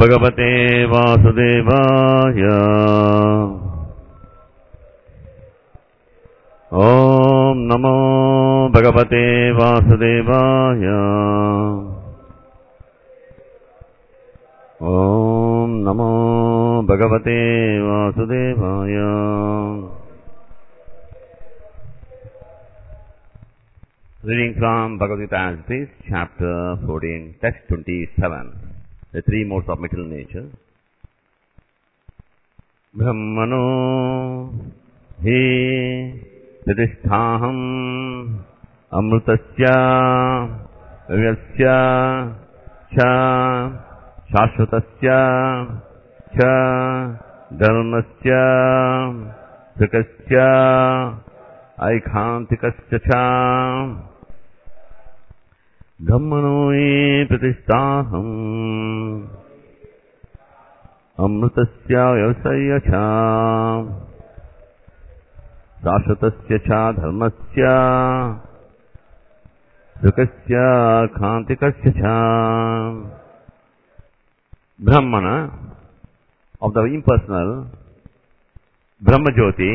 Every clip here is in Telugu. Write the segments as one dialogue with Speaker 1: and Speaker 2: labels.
Speaker 1: भगवते वासुदेवाय ॐ नमो भगवते वासुदेवाय ॐ नमो भगवते वासुदेवाय Reading from Bhagavad Gita as it is, chapter 14, text 27, the three modes of material nature. ब्रह्मणो हि प्रतिष्ठाहम् अमृतस्य व्यस्य च शाश्वतस्य च धर्मस्य सुखस्य ऐकान्तिकस्य च ब्रह्मणो हि प्रतिष्ठाहम् अमृतस्य व्यवसाय च शाश्वतस्य च धर्मस्य सुखस्य कान्तिकस्य च Brahmana of the impersonal Brahmajyoti,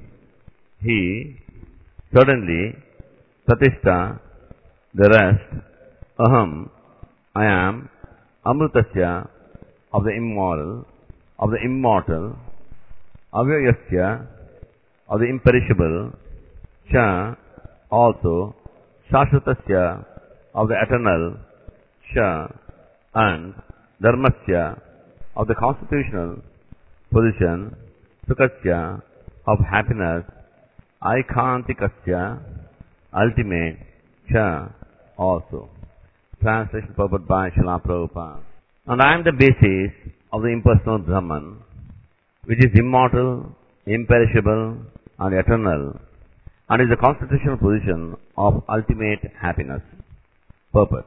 Speaker 1: he certainly Pratishtha, the rest, Aham, I am, Amrutasya, of the immoral, of the immortal, Avyayasya, of the imperishable, Cha, also, Shashvatasya, of the eternal, Sha, and Dharmasya, of the constitutional position, Sukasya, of happiness, Aikantikasya, ultimate, Cha, also. Translation purport by Srila Prabhupada. And I am the basis of the impersonal Brahman, which is immortal, imperishable, and eternal, and is the constitutional position of ultimate happiness. Purport.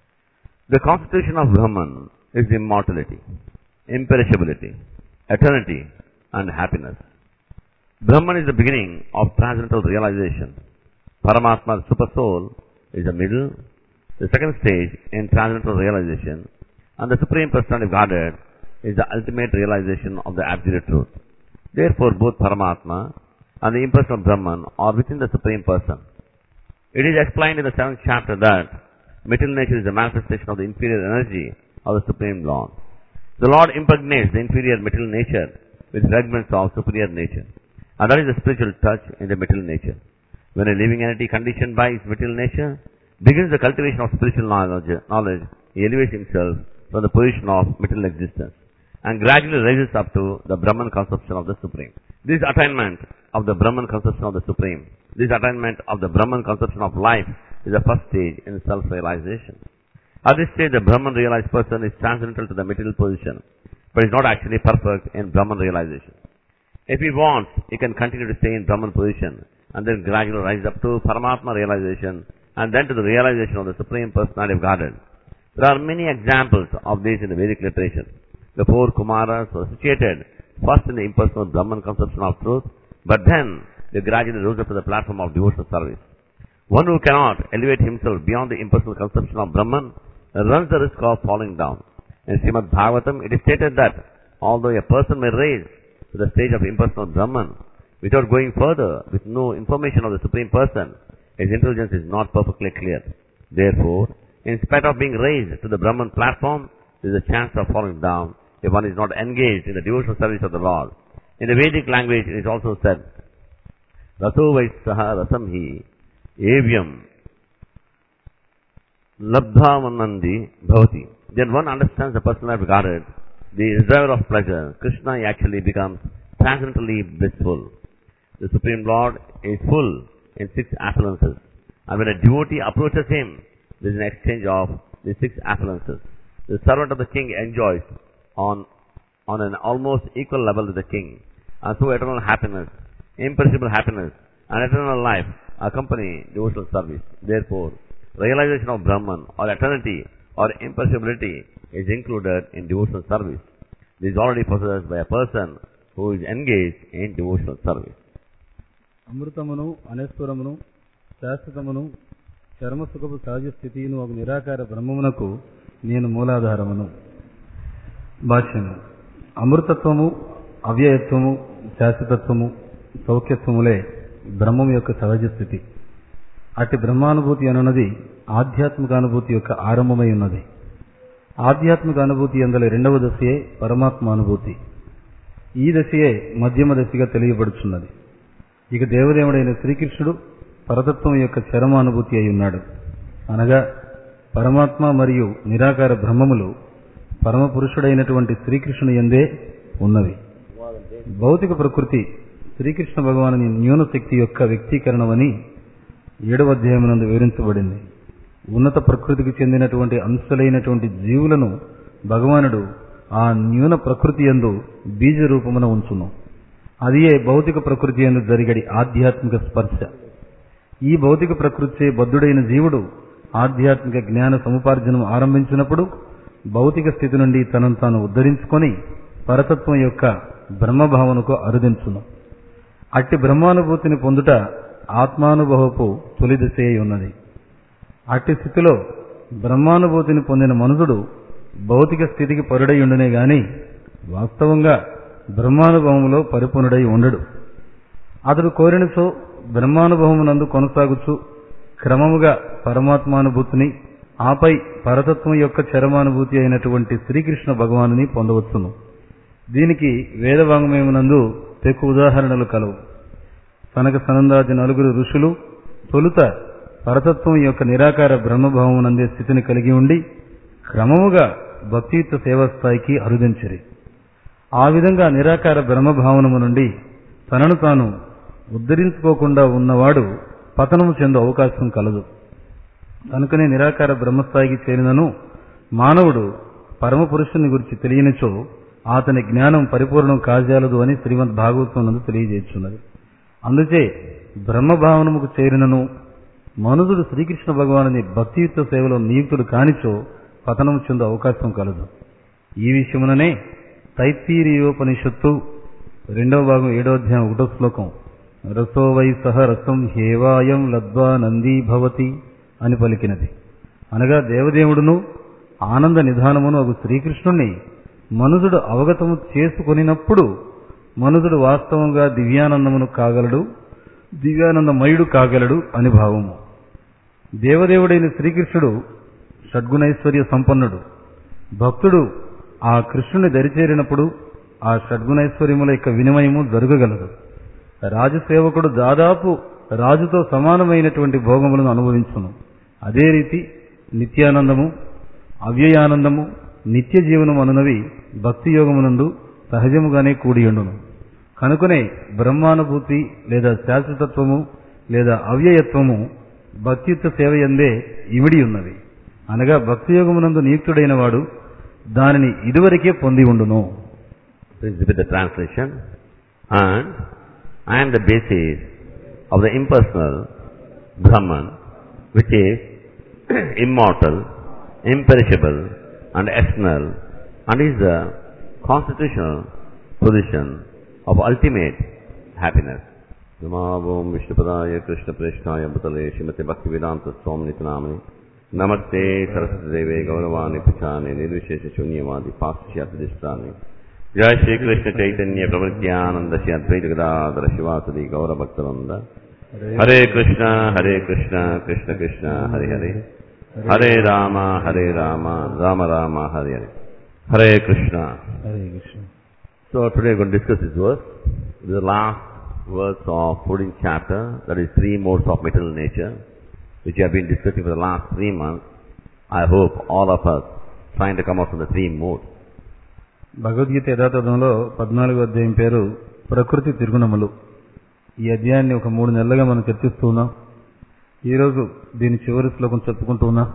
Speaker 1: The constitution of Brahman is immortality, imperishability, eternity, and happiness. Brahman is the beginning of transcendental realization. Paramatma, the super soul, is the middle, the second stage in transcendental realization, and the Supreme Personality of Godhead is the ultimate realization of the absolute truth. Therefore, both Paramatma and the impersonal Brahman are within the Supreme Person. It is explained in the seventh chapter that material nature is a manifestation of the inferior energy of the Supreme Lord. The Lord impregnates the inferior material nature with fragments of superior nature. And that is the spiritual touch in the material nature. When a living entity conditioned by its material nature begins the cultivation of spiritual knowledge, knowledge he elevates himself from the position of material existence and gradually rises up to the Brahman conception of the Supreme. This attainment of the Brahman conception of the Supreme, this attainment of the Brahman conception of life is the first stage in self-realization. At this stage, the Brahman realized person is transcendental to the material position, but is not actually perfect in Brahman realization. If he wants, he can continue to stay in Brahman position and then gradually rise up to Paramatma realization and then to the realization of the Supreme Personality of Godhead. There are many examples of this in the Vedic literature. The four Kumaras were situated first in the impersonal Brahman conception of truth, but then they gradually rose up to the platform of devotional service. One who cannot elevate himself beyond the impersonal conception of Brahman runs the risk of falling down. In Srimad Bhagavatam, it is stated that although a person may rise to the stage of impersonal Brahman without going further with no information of the Supreme Person, his intelligence is not perfectly clear. Therefore, in spite of being raised to the Brahman platform, there is a chance of falling down if one is not engaged in the devotional service of the Lord. In the Vedic language, it is also said, Raso Vaisaha Rasam Hi Evyam Labdhavanandi Bhavati. Then one understands the personality of Godhead, the desire of pleasure. Krishna actually becomes transcendently blissful. The Supreme Lord is full in six affulences. And when a devotee approaches him, there is an exchange of the six affulences. The servant of the king enjoys on, on an almost equal level with the king. And so eternal happiness, imperishable happiness, and eternal life accompany devotional service. Therefore, realization of Brahman or eternity or imperishability is included in devotional service. This is already possessed by a person who is engaged in devotional service.
Speaker 2: అమృతమును అనేశ్వరమును శాశ్వతమును చర్మసుఖపు సహజ స్థితిను ఒక నిరాకార బ్రహ్మమునకు నేను మూలాధారమును భాష్యము అమృతత్వము అవ్యయత్వము శాశ్వతత్వము సౌఖ్యత్వములే బ్రహ్మం యొక్క సహజ స్థితి అట్టి బ్రహ్మానుభూతి అనున్నది ఆధ్యాత్మిక అనుభూతి యొక్క ఆరంభమై ఉన్నది ఆధ్యాత్మిక అనుభూతి అందలి రెండవ దశయే పరమాత్మ అనుభూతి ఈ దశయే మధ్యమ దశగా తెలియబడుచున్నది ఇక దేవదేవుడైన శ్రీకృష్ణుడు పరతత్వం యొక్క చరమ అనుభూతి అయి ఉన్నాడు అనగా పరమాత్మ మరియు నిరాకార బ్రహ్మములు పరమ పురుషుడైనటువంటి శ్రీకృష్ణుని ఎందే ఉన్నవి భౌతిక ప్రకృతి శ్రీకృష్ణ భగవాను న్యూన శక్తి యొక్క వ్యక్తీకరణమని ఏడవ అధ్యాయమునందు వివరించబడింది ఉన్నత ప్రకృతికి చెందినటువంటి అంశాలైనటువంటి జీవులను భగవానుడు ఆ న్యూన ప్రకృతి ఎందు బీజ రూపమున ఉంచును అదియే భౌతిక ప్రకృతి ఎందు జరిగడి ఆధ్యాత్మిక స్పర్శ ఈ భౌతిక ప్రకృతి బద్ధుడైన జీవుడు ఆధ్యాత్మిక జ్ఞాన సముపార్జనం ఆరంభించినప్పుడు భౌతిక స్థితి నుండి తనను తాను ఉద్ధరించుకొని పరతత్వం యొక్క బ్రహ్మభావనకు అరుదించును అట్టి బ్రహ్మానుభూతిని పొందుట ఆత్మానుభవపు తొలి దశే ఉన్నది అట్టి స్థితిలో బ్రహ్మానుభూతిని పొందిన మనుషుడు భౌతిక స్థితికి పరుడై ఉండునే గాని వాస్తవంగా బ్రహ్మానుభవంలో పరిపూర్ణుడై ఉండడు అతడు కోరినచో బ్రహ్మానుభవమునందు కొనసాగుచు క్రమముగా పరమాత్మానుభూతిని ఆపై పరతత్వం యొక్క చరమానుభూతి అయినటువంటి శ్రీకృష్ణ భగవానుని పొందవచ్చును దీనికి వేదవాంగ్మయమునందు తెక్కు ఉదాహరణలు కలవు సనక సనందాది నలుగురు ఋషులు తొలుత పరతత్వం యొక్క నిరాకార బ్రహ్మభావమునందే స్థితిని కలిగి ఉండి క్రమముగా భక్తియుక్త సేవాస్థాయికి అరుదించిరి ఆ విధంగా నిరాకార బ్రహ్మభావనము నుండి తనను తాను ఉద్ధరించుకోకుండా ఉన్నవాడు పతనము చెందు అవకాశం కలదు కనుకనే నిరాకార బ్రహ్మస్థాయికి చేరినను మానవుడు పరమ పురుషుని గురించి తెలియనిచో అతని జ్ఞానం పరిపూర్ణం కాజాలదు అని శ్రీమద్ భాగవతం నందు తెలియజేస్తున్నది అందుచే బ్రహ్మభావనముకు చేరినను మనుషుడు శ్రీకృష్ణ భగవానుని భక్తియుక్త సేవలో నియుక్తుడు కానిచో పతనము చెందు అవకాశం కలదు ఈ విషయముననే తైత్తీరియోపనిషత్తు రెండవ భాగం ఏడో అధ్యాయం ఒకటో శ్లోకం రసో వై సహ రసం హేవాయం లద్వా నందీ భవతి అని పలికినది అనగా దేవదేవుడును ఆనంద నిధానమును ఒక శ్రీకృష్ణుణ్ణి మనుషుడు అవగతము చేసుకొనినప్పుడు మనుషుడు వాస్తవంగా దివ్యానందమును కాగలడు దివ్యానందమయుడు కాగలడు అని భావము దేవదేవుడైన శ్రీకృష్ణుడు షడ్గుణైశ్వర్య సంపన్నుడు భక్తుడు ఆ కృష్ణుని దరిచేరినప్పుడు ఆ షడ్గుణైశ్వర్యముల యొక్క వినిమయము జరగగలదు రాజసేవకుడు దాదాపు రాజుతో సమానమైనటువంటి భోగములను అనుభవించును అదే రీతి నిత్యానందము అవ్యయానందము నిత్య జీవనం అనునవి భక్తి యోగమునందు సహజముగానే కూడియుండును కనుకనే బ్రహ్మానుభూతి లేదా శాశ్వతత్వము లేదా అవ్యయత్వము భక్తియుక్త సేవ ఎందే ఇమిడి ఉన్నవి అనగా భక్తి యోగమునందు నియుక్తుడైన వాడు దానిని ఇదివరకే పొంది ఉండును
Speaker 1: Please repeat the translation. And I am the basis of the impersonal Brahman, which is immortal, imperishable, and external, and is the constitutional position of ultimate happiness. नमावोम विष्णुपदाय कृष्णप्रेष्ठाय भूतले श्रीमते भक्तिवेदांत स्वामी नितनामनि नमस्ते सरस्वती देवे गौरवाणी प्रचाने निर्विशेष शून्यवादी पाश्चात्यदिष्टानि जय श्री कृष्ण चैतन्य प्रवृत्यानंद श्री अद्वैत गदाधर शिवासुदी गौर भक्तवृंद हरे कृष्ण हरे कृष्ण कृष्ण कृष्ण हरे हरे हरे राम हरे राम राम राम हरे हरे हरे Krishna
Speaker 2: Hare Krishna
Speaker 1: So today we're going to discuss this verse. This is the last verse of 14th chapter, that is three modes of material nature, which we have been discussing for the last three months. I hope all of us trying to come out from the three modes.
Speaker 2: Bhagavad Gita యథాతథంలో పద్నాలుగో అధ్యాయం పేరు ప్రకృతి తిరుగునములు ఈ అధ్యాయాన్ని ఒక మూడు నెలలుగా మనం చర్చిస్తూ ఉన్నాం ఈరోజు దీని చివరి శ్లోకం చెప్పుకుంటూ ఉన్నాం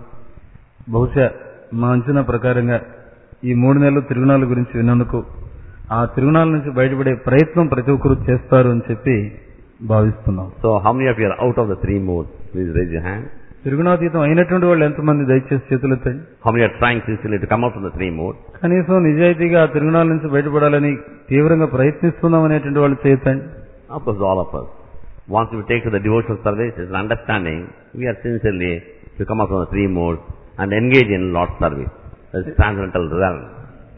Speaker 2: బహుశా మా అంచనా ప్రకారంగా ఈ మూడు నెలలు తిరుగునాల గురించి విన్నందుకు ఆ తిరుగునాల నుంచి బయటపడే ప్రయత్నం ప్రతి ఒక్కరూ చేస్తారు అని చెప్పి భావిస్తున్నాం
Speaker 1: So how many of you are out of the three modes? Please raise your hand.
Speaker 2: తిరుగునాతీతం అయినటువంటి వాళ్ళు ఎంతమంది దయచేసి చేతులెత్తండి
Speaker 1: How many are trying sincerely to come out from the three modes?
Speaker 2: కనీసం నిజాయితీగా ఆ తిరుగునాల నుంచి బయటపడాలని తీవ్రంగా ప్రయత్నిస్తున్నాం అనేటువంటి వాళ్ళు చేయతండి
Speaker 1: Of course, all of us. Once we take to the devotional service, it's an understanding, we are sincerely to come out from the three modes and engage in Lord's service. That's transcendental realm.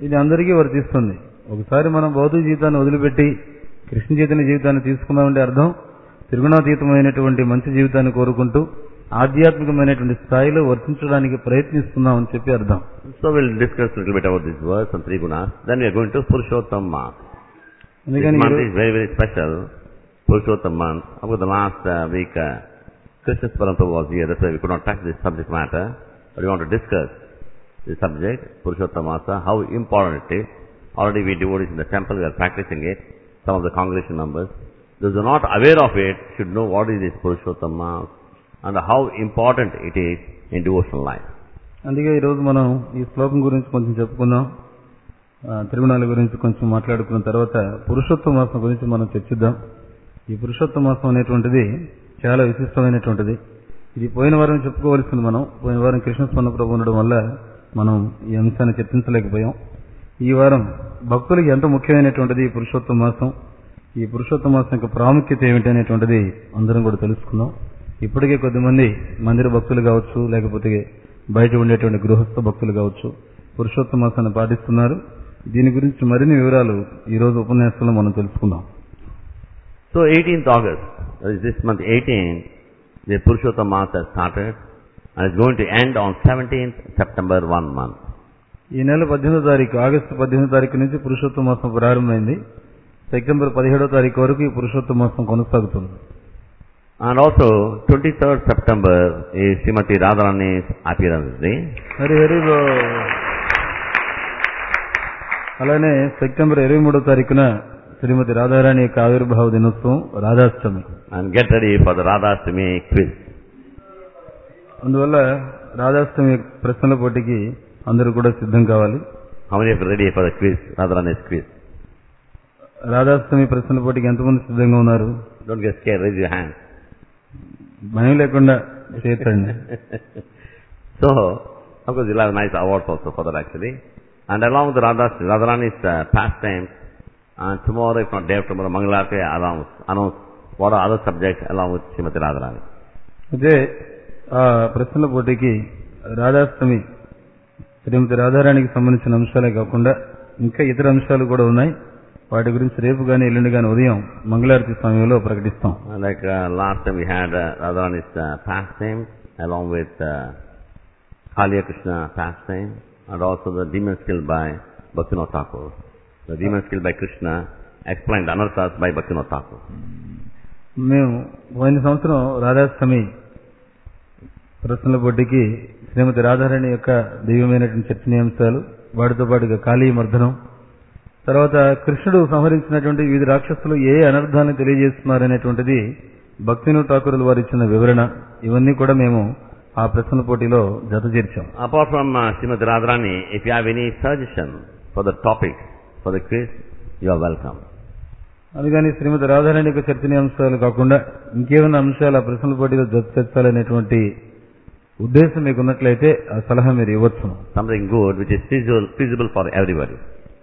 Speaker 2: ఇది అందరికీ వర్తిస్తుంది ఒకసారి మనం భౌతిక జీవితాన్ని వదిలిపెట్టి కృష్ణ చైతన్య జీవితాన్ని తీసుకున్నామంటే అర్థం త్రిగుణాతీతమైనటువంటి మంచి జీవితాన్ని కోరుకుంటూ ఆధ్యాత్మికమైనటువంటి స్థాయిలో వర్తించడానికి ప్రయత్నిస్తున్నామని చెప్పి అర్థం
Speaker 1: So we'll discuss a little bit about this verse and three gunas. Then we are going to Purushottam month. This
Speaker 2: అందుకని
Speaker 1: month
Speaker 2: ఈరో-
Speaker 1: is very, very special. Purushottam month. Of course, the last uh, week, uh, Krishna Parampa was here. That's why we could not touch this subject matter. But we want to discuss this subject, Purushottam Masa, how important it is. Already we devotees in the temple, we are practicing it. Some of the congregation members. Those who are not aware of it should know what is this Purushottam Masa and how important it is in devotional life.
Speaker 2: అందుకే ఈరోజు మనం ఈ శ్లోకం గురించి కొంచెం చెప్పుకుందాం ఆ, తిరుమల గురించి కొంచెం మాట్లాడుకున్న తర్వాత పురుషోత్తమ మాసం గురించి మనం చర్చిద్దాం ఈ పురుషోత్తమ మాసం అనేటువంటిది చాలా విశిష్టమైనటువంటిది ఇది పోయిన వారం చెప్పుకోవాల్సింది మనం పోయిన వారం కృష్ణ స్వర్ణ ప్రభు ఉండడం వల్ల మనం ఈ అంశాన్ని చర్చించలేకపోయాం ఈ వారం భక్తులకి ఎంత ముఖ్యమైనటువంటిది ఈ పురుషోత్తమ మాసం ఈ పురుషోత్తమ మాసం యొక్క ప్రాముఖ్యత ఏమిటి అనేటువంటిది అందరం కూడా తెలుసుకుందాం ఇప్పటికే కొద్దిమంది మందిర భక్తులు కావచ్చు లేకపోతే బయట ఉండేటువంటి గృహస్థ భక్తులు కావచ్చు పురుషోత్తమ మాసాన్ని పాటిస్తున్నారు దీని గురించి మరిన్ని వివరాలు ఈ రోజు ఉపన్యాసంలో మనం తెలుసుకుందాం
Speaker 1: So 18th August, that is this month 18th, the Purushottam Masa has started and it's going to end on 17th September one month.
Speaker 2: ఈ నెల పద్దెనిమిదో తారీఖు ఆగస్టు పద్దెనిమిదో తారీఖు నుంచి పురుషోత్తమ మాసం ప్రారంభమైంది సెప్టెంబర్ పదిహేడో తారీఖు వరకు ఈ పురుషోత్తమ మాసం కొనసాగుతుంది
Speaker 1: And also 23rd September is Srimati Radharani's appearance day.
Speaker 2: Hari Hari బో. అలానే సెప్టెంబర్ ఇరవై మూడో తారీఖున శ్రీమతి రాధారాణి యొక్క ఆవిర్భావ దినోత్సవం Radhashtami
Speaker 1: And get ready for the Radhastami quiz.
Speaker 2: అందువల్ల రాధాష్టమి ప్రశ్నల పోటీకి అందరూ కూడా సిద్ధం కావాలి
Speaker 1: How many are ready for the quiz, Radharani's quiz?
Speaker 2: Radhashtami ప్రశ్నల పోటీకి ఎంతమంది సిద్ధంగా ఉన్నారు
Speaker 1: Don't get scared, raise your hand.
Speaker 2: భయం లేకుండా చేతండి
Speaker 1: So, of course, you'll have nice awards also for that actually. And along with Radha, Radharani's uh, pastimes, and tomorrow, if not day after tomorrow, Mangalarti announce, announce what are other subjects along with Srimati Radharani.
Speaker 2: అయితే ఆ ప్రశ్నల పోటీకి రాధాష్టమి శ్రీమతి రాధారాణికి సంబంధించిన అంశాలే కాకుండా ఇంకా ఇతర అంశాలు కూడా ఉన్నాయి వాటి గురించి రేపు గాని ఎల్లుండి గాని ఉదయం మంగళారతి సమయంలో ప్రకటిస్తాం
Speaker 1: Uh, Like uh, last time we had uh, Radharani's uh, pastimes along with uh, Kaliya Krishna pastime and also the demon skill by Bhaktivinoda Thakur. The demon skill by Krishna explained anarthas by Bhaktivinoda Thakur.
Speaker 2: మేము పోయిన సంవత్సరం రాధాష్టమి ప్రశ్నల పోటీకి శ్రీమతి రాధారాణి యొక్క దివ్యమైనటువంటి చర్చనీయాంశాలు వాటితో పాటుగా కాళీ మర్దనం తర్వాత కృష్ణుడు సంహరించినటువంటి వివిధ రాక్షసులు ఏ అనర్థాన్ని తెలియజేస్తున్నారనేటువంటిది భక్తిను ఠాకూరులు వారు ఇచ్చిన వివరణ ఇవన్నీ కూడా మేము ఆ ప్రశ్నల పోటీలో జత చేర్చాం
Speaker 1: Apart from uh, Srimati Radharani, if you have any suggestion for the topic for the quiz, you are welcome.
Speaker 2: అందుకని శ్రీమతి రాధారాణి యొక్క చర్చనీయాంశాలు కాకుండా ఇంకేమైనా అంశాలు ఆ ప్రశ్నల పోటీలో జత చేర్చాలనేటువంటి ఉద్దేశం మీకు ఉన్నట్లయితే ఆ సలహా మీరు ఇవ్వచ్చు
Speaker 1: Something good which is feasible, feasible for everybody.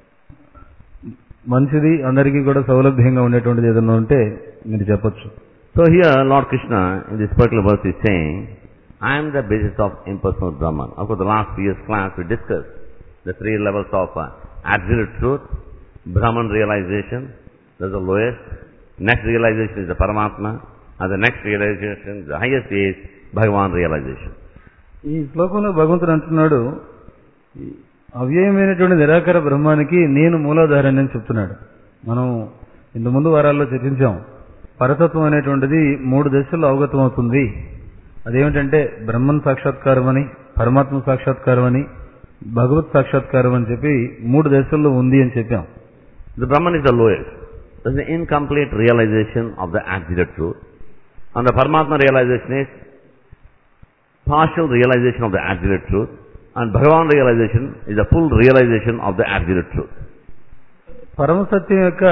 Speaker 2: మంచిది అందరికీ కూడా సౌలభ్యంగా ఉండేటువంటిది ఏదైనా ఉంటే మీరు చెప్పొచ్చు
Speaker 1: So here Lord Krishna in this particular verse is saying, I am the basis of impersonal Brahman. Of course the last few years class we discussed the three levels of uh, absolute truth, Brahman realization, that's the lowest. Next realization is the Paramatma. And the next realization, the highest is Bhagavan realization.
Speaker 2: ఈ శ్లోకంలో భగవంతుడు అంటున్నాడు ఈ అవ్యయమైనటువంటి నిరాకార బ్రహ్మానికి నేను మూలాధారాన్ని అని చెప్తున్నాడు మనం ఇంత ముందు వారాల్లో చర్చించాం పరతత్వం అనేటువంటిది మూడు దశల్లో అవగతం అవుతుంది అదేమిటంటే బ్రహ్మన్ సాక్షాత్కారం అని పరమాత్మ సాక్షాత్కారం అని భగవత్ సాక్షాత్కారం అని చెప్పి మూడు దశల్లో ఉంది అని చెప్పాం
Speaker 1: The Brahman is the lowest. That's the incomplete realization of the absolute truth. And the Paramatma realization is partial realization of the absolute truth. And Bhagavan realization is the full realization of the absolute truth.
Speaker 2: పరమసత్యం యొక్క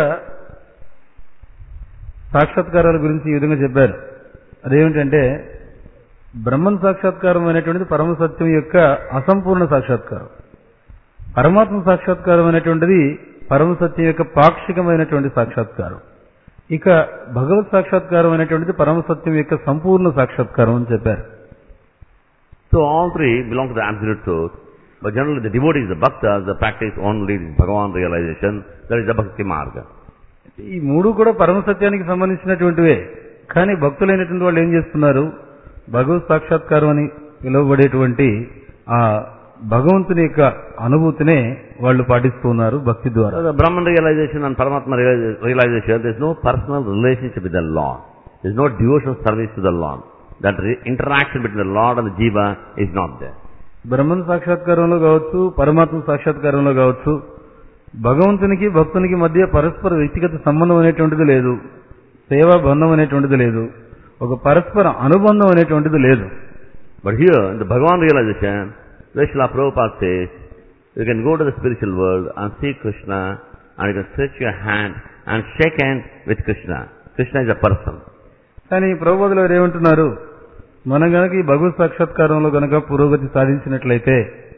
Speaker 2: సాక్షాత్కారాల గురించి ఈ విధంగా చెప్పారు అదేమిటంటే బ్రహ్మన్ సాక్షాత్కారం అనేటువంటిది పరమసత్యం యొక్క అసంపూర్ణ సాక్షాత్కారం పరమాత్మ సాక్షాత్కారం అనేటువంటిది పరమసత్యం యొక్క పాక్షికమైనటువంటి సాక్షాత్కారం ఇక భగవత్ సాక్షాత్కారం అనేటువంటిది పరమసత్యం యొక్క సంపూర్ణ సాక్షాత్కారం అని చెప్పారు
Speaker 1: So all three belong to the absolute truth. But generally the devotees, the bhaktas, the practice only this Bhagavan realization, that is the bhakti marga.
Speaker 2: ఈ మూడు కూడా పరమ సత్యానికి సంబంధించినటువంటివే కానీ భక్తులైనటువంటి వాళ్ళు ఏం చేస్తున్నారు భగవత్ సాక్షాత్కారం అని పిలువబడేటువంటి ఆ భగవంతుని యొక్క అనుభూతినే వాళ్ళు పాటిస్తూ ఉన్నారు భక్తి ద్వారా
Speaker 1: So the Brahman realization and Paramatma realiza- realization, there is no personal relationship with the Lord. There is no devotional service to the Lord. That re- interaction between the Lord and the jiva is not there.
Speaker 2: Brahman సాక్షాత్కారంలో కావచ్చు పరమాత్మ సాక్షాత్కారంలో కావచ్చు భగవంతునికి భక్తునికి మధ్య పరస్పర వ్యక్తిగత సంబంధం అనేటువంటిది లేదు సేవా బంధం అనేటువంటిది లేదు ఒక పరస్పర అనుబంధం అనేటువంటిది లేదు
Speaker 1: But here, in the Bhagavan realization, Srila Prabhupada says, you can go to the spiritual world and see Krishna and you can stretch your hand and shake hands with Krishna. Krishna is a person.
Speaker 2: కానీ ప్రభుబోధులు వారు ఏమంటున్నారు మనం గనక ఈ భగవత్ సాక్షాత్కారంలో గనక పురోగతి సాధించినట్లయితే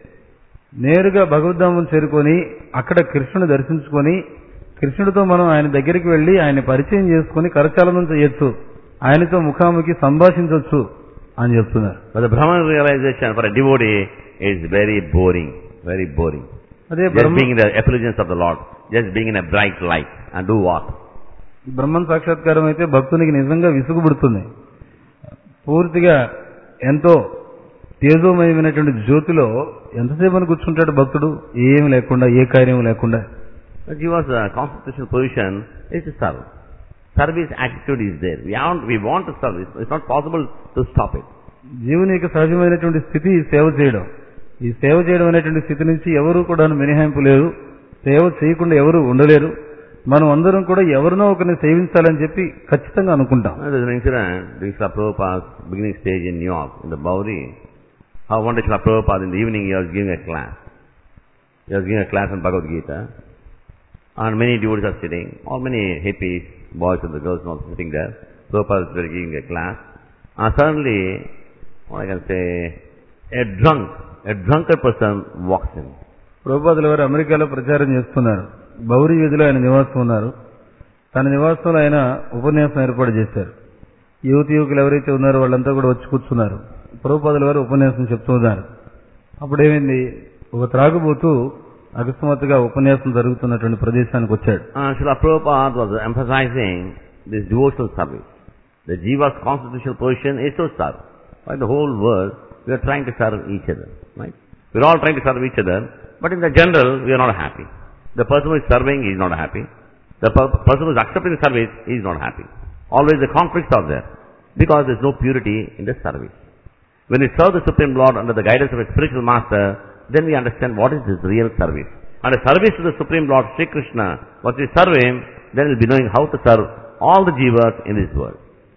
Speaker 2: నేరుగా భగవద్ధామం చేరుకొని అక్కడ కృష్ణుని దర్శించుకొని కృష్ణుడితో మనం ఆయన దగ్గరికి వెళ్లి ఆయన పరిచయం చేసుకొని కరచాలనం చేయొచ్చు ఆయనతో ముఖాముఖి సంభాషించవచ్చు అని చెప్తున్నారు
Speaker 1: But the Brahman realization for a devotee is very boring. Very boring.
Speaker 2: అదే
Speaker 1: Just
Speaker 2: Brahma
Speaker 1: being in the effulgence of the Lord. Just being in a bright light. And do what?
Speaker 2: Brahman సాక్షాత్కారం అయితే భక్తునికి నిజంగా విసుగుబడుతుంది పూర్తిగా ఎంతో తేజోమయమైనటువంటి జ్యోతిలో ఎంతసేపు అని కూర్చుంటాడు భక్తుడు ఏమి లేకుండా ఏ కార్యం లేకుండా
Speaker 1: But Jiva's uh, constitutional position is to serve. Service attitude is there. We want, we want to serve. It's, it's not possible to stop it.
Speaker 2: జీవుని యొక్క సహజమైనటువంటి స్థితి సేవ చేయడం ఈ సేవ చేయడం అనేటువంటి స్థితి నుంచి ఎవరు కూడా మినహాయింపు లేదు సేవ చేయకుండా ఎవరు ఉండలేరు మనం అందరం కూడా ఎవరినో ఒకరిని సేవించాలని చెప్పి ఖచ్చితంగా అనుకుంటాం
Speaker 1: Uh, There's an incident, during Srila Prabhupada's beginning stage in New York, in the Bowery. How one day Srila Prabhupada in the evening he was giving a class. He was giving a class on Bhagavad Gita. And many devotees are sitting, or many hippies, boys and the girls are also sitting there. Prabhupada is giving a class. And suddenly, what I can say, a drunk, a drunkard person walks in.
Speaker 2: ప్రభుపాదుల వారు అమెరికాలో ప్రచారం చేస్తున్నారు బౌరి వీధిలో ఆయన నివాసం ఉన్నారు తన నివాసంలో ఆయన ఉపన్యాసం ఏర్పాటు చేశారు యువతి యువకులు ఎవరైతే ఉన్నారో వాళ్ళంతా కూడా వచ్చి కూర్చున్నారు ప్రభుపాదుల వారు ఉపన్యాసం చెప్తున్నారు అప్పుడు ఏమైంది ఒక త్రాగుబోతూ అకస్మాత్తుగా ఉపన్యాసం జరుగుతున్నటువంటి ప్రదేశానికి వచ్చాడు
Speaker 1: Uh, Srila Prabhupada was emphasizing this devotional service. The Jiva's constitutional position is to serve. Right? The whole world, we are trying to serve each other. Right? We are all trying to serve each other, but in the general, we are not happy. The person who is serving is not happy. The per- person who is accepting the service is not happy. Always the conflicts are there, because there is no purity in the service. When we serve the Supreme Lord under the guidance of a spiritual master, then we understand what is this real service. And a service to the Supreme Lord Sri Krishna, once we serve Him, then we'll be knowing how to serve all the jivas in this world.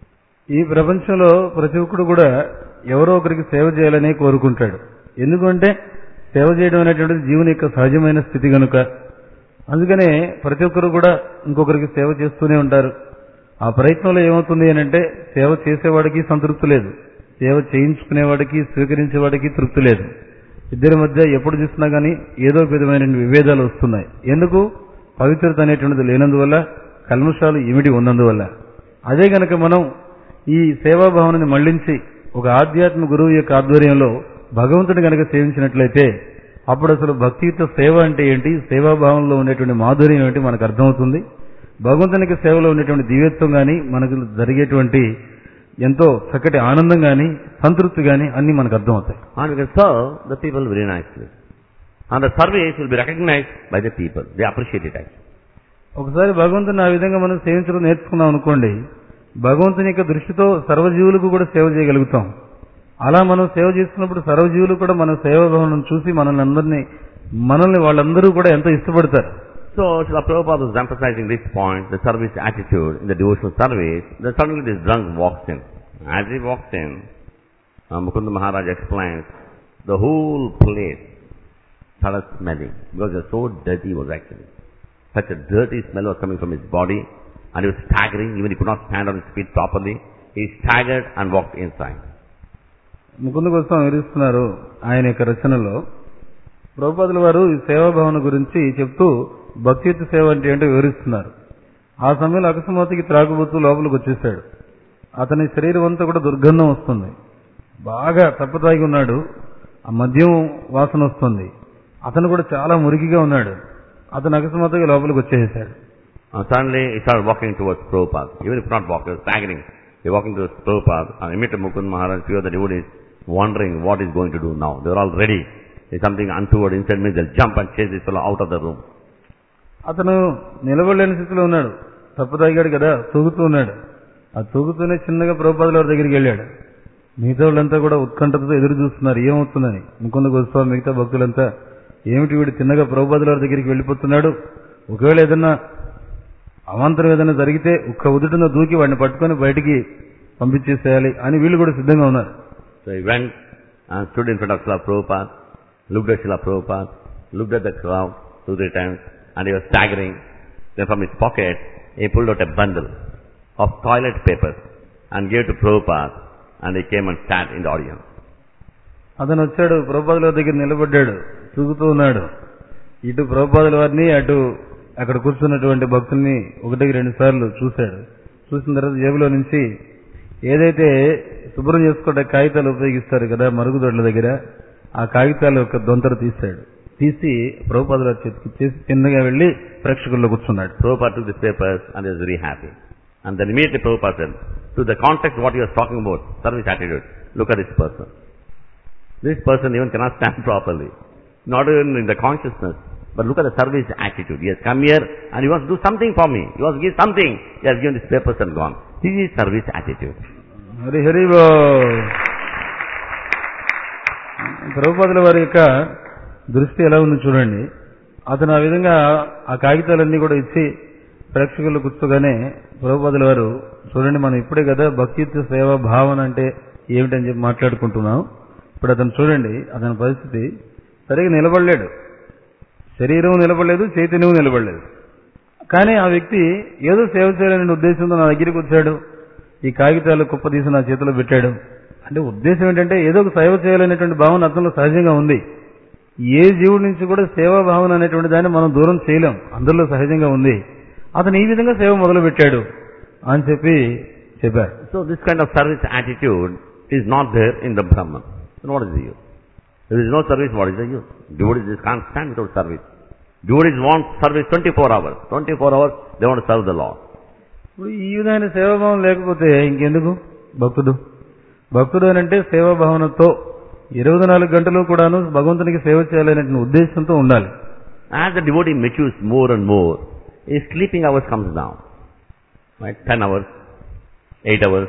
Speaker 2: ఈ ప్రపంచంలో ప్రతి ఒక్కడు కూడా ఎవరో ఒకరికి సేవ చేయాలనే కోరుకుంటాడు ఎందుకంటే సేవ చేయడం అనేటువంటిది జీవుని యొక్క సహజమైన స్థితి కనుక అందుకనే ప్రతి ఒక్కరు కూడా ఇంకొకరికి సేవ చేస్తూనే ఉంటారు ఆ ప్రయత్నంలో ఏమవుతుంది అని అంటే సేవ చేసేవాడికి సంతృప్తి లేదు సేవ చేయించుకునేవాడికి స్వీకరించేవాడికి తృప్తి లేదు ఇద్దరి మధ్య ఎప్పుడు చూసినా కానీ ఏదో ఒక విధమైన విభేదాలు వస్తున్నాయి ఎందుకు పవిత్రత అనేటువంటిది లేనందువల్ల కల్మషాలు ఇమిడి ఉన్నందువల్ల అదే గనక మనం ఈ సేవాభావనని మళ్లించి ఒక ఆధ్యాత్మిక గురువు యొక్క ఆధ్వర్యంలో భగవంతుని గనక సేవించినట్లయితే అప్పుడు అసలు భక్తియుత సేవ అంటే ఏంటి సేవాభావంలో ఉండేటువంటి మాధుర్యం ఏంటి మనకు అర్థమవుతుంది భగవంతునికి సేవలో ఉండేటువంటి దివ్యత్వం గాని మనకు జరిగేటువంటి ఎంతో చక్కటి ఆనందం గాని సంతృప్తి గాని అన్ని మనకు అర్థమవుతాయి
Speaker 1: And we can serve the people very nicely. And the service will be recognized by the people. They appreciate it actually.
Speaker 2: ఒకసారి భగవంతుని ఆ విధంగా మనం సేవించడం నేర్చుకున్నాం అనుకోండి భగవంతుని యొక్క దృష్టితో సర్వజీవులకు కూడా సేవ చేయగలుగుతాం అలా మనం సేవ చేస్తున్నప్పుడు సర్వజీవులు కూడా మన సేవాభావనం చూసి మనల్ని అందరినీ మనల్ని వాళ్ళందరూ కూడా ఎంతో ఇష్టపడతారు
Speaker 1: So, Srila Prabhupada was emphasizing this point, the service attitude in the devotional service. Then suddenly this drunk walks in. As he walks in, uh, Mukunda Maharaj explains, the whole place started smelling because it was so dirty it was actually. Such a dirty smell was coming from his body and he was staggering, even he could not stand on his feet properly. He staggered and walked inside.
Speaker 2: Mukunda కోసం వివరిస్తున్నారు ఆయన యొక్క రచనలో ప్రభుపాదుల వారు ఈ సేవాభావన గురించి చెప్తూ భక్తియుత సేవ అంటే ఏంటో వివరిస్తున్నారు ఆ సమయంలో అకస్మాత్తుకి త్రాగుబోతూ లోపలికి వచ్చేసాడు అతని శరీరం అంతా కూడా దుర్గంధం వస్తుంది బాగా తప్పతాగి ఉన్నాడు ఆ మద్యం వాసన వస్తుంది అతను కూడా చాలా మురికిగా ఉన్నాడు అతను అకస్మాత్తుగా లోపలికి వచ్చేసాడు
Speaker 1: And suddenly he started walking towards Prabhupada. Even if not walking, he was staggering. He walking towards Prabhupada and immediately Mukund Maharaj, few of the devotees wondering what he's going to do now. They were all ready. If something untoward inside me, they'll jump and chase this fellow out of the room.
Speaker 2: అతను నిలబడలేని స్థితిలో ఉన్నాడు తప్పు తాగాడు కదా తూగుతూ ఉన్నాడు ఆ తూగుతూనే చిన్నగా ప్రభుపాదుల వారి దగ్గరికి వెళ్ళాడు మిగతా వాళ్ళంతా కూడా ఉత్కంఠతో ఎదురు చూస్తున్నారు ఏమవుతుందని ముకుంద గోస్వామి మిగతా భక్తులంతా ఏమిటి వీడు చిన్నగా ప్రభుపాదుల వారి దగ్గరికి వెళ్ళిపోతున్నాడు ఒకవేళ ఏదన్నా అవాంతరం ఏదైనా జరిగితే ఒక్క ఉదుటిన దూకి వాడిని పట్టుకొని బయటికి పంపించేసేయాలి అని వీళ్ళు కూడా సిద్ధంగా ఉన్నారు
Speaker 1: So he went and stood in front of Srila Prabhupada, looked at Srila Prabhupada, looked at the crowd two, three times, and he was staggering. Then from his pocket, he pulled out a bundle of toilet papers and gave to Prabhupada, and he came and sat in the audience.
Speaker 2: అతను వచ్చాడు ప్రభుపాదుల వారి దగ్గర నిలబడ్డాడు తూగుతూ ఉన్నాడు ఇటు ప్రభుపాదుల వారిని అటు అక్కడ కూర్చున్నటువంటి భక్తుల్ని ఒకటికి రెండు సార్లు చూశాడు చూసిన తర్వాత జేబులో నుంచి ఏదైతే శుభ్రం చేసుకోవడానికి కాగితాలు ఉపయోగిస్తారు కదా మరుగుదొడ్ల దగ్గర ఆ కాగితాలు యొక్క దొంతరు తీశాడు తీసి ప్రభుపాదుల వారి చేతికి ఇచ్చేసి చిన్నగా వెళ్లి ప్రేక్షకుల్లో కూర్చున్నాడు
Speaker 1: Prabhupada took the papers and he was very happy. And then immediately Prabhupada said, to the context what he was talking about, service attitude, look at this person. This person even cannot stand properly. Not even in the consciousness, but look at the service attitude. He has come here and he wants to do something for me. He wants to give something. He has given these papers and gone. This is service attitude.
Speaker 2: Hari Hari బో ప్రభుపాదుల వారి యొక్క దృష్టి ఎలా ఉంది చూడండి అతను ఆ విధంగా ఆ కాగితాలన్నీ కూడా ఇచ్చి ప్రేక్షకులు కూర్చోగానే ప్రభుపాదుల వారు చూడండి మనం ఇప్పుడే కదా భక్తియుక్త సేవ భావన అంటే ఏమిటని చెప్పి మాట్లాడుకుంటున్నాం ఇప్పుడు అతను చూడండి అతని పరిస్థితి సరిగా నిలబడలేడు శరీరం నిలబడలేదు చైతన్యం నిలబడలేదు కానీ ఆ వ్యక్తి ఏదో సేవ చేయాలనే ఉద్దేశంతో నా దగ్గరికి వచ్చాడు ఈ కాగితాలు కుప్ప తీసి నా చేతిలో పెట్టాడు అంటే ఉద్దేశం ఏంటంటే ఏదో ఒక సేవ చేయాలనేటువంటి భావన అతనిలో సహజంగా ఉంది ఏ జీవుడి నుంచి కూడా సేవా భావన అనేటువంటి దాన్ని మనం దూరం చేయలేం అందరిలో సహజంగా ఉంది అతను ఈ విధంగా సేవ మొదలు పెట్టాడు అని చెప్పి చెప్పారు
Speaker 1: So this kind of service attitude is not there in the Brahman. Then what is the use? If there is no service, what is the use? Devotees just can't stand without service. Devotees want service 24 hours. 24 hours, they want to serve the Lord.
Speaker 2: ఇప్పుడు ఈ విధమైన సేవాభావం లేకపోతే ఇంకెందుకు భక్తుడు భక్తుడు అని అంటే సేవాభావనతో ఇరవై నాలుగు గంటలు కూడాను భగవంతునికి సేవ చేయాలనే ఉద్దేశంతో ఉండాలి
Speaker 1: As the devotee matures more and more, his sleeping hours comes down. Right? 10 hours, 8 hours,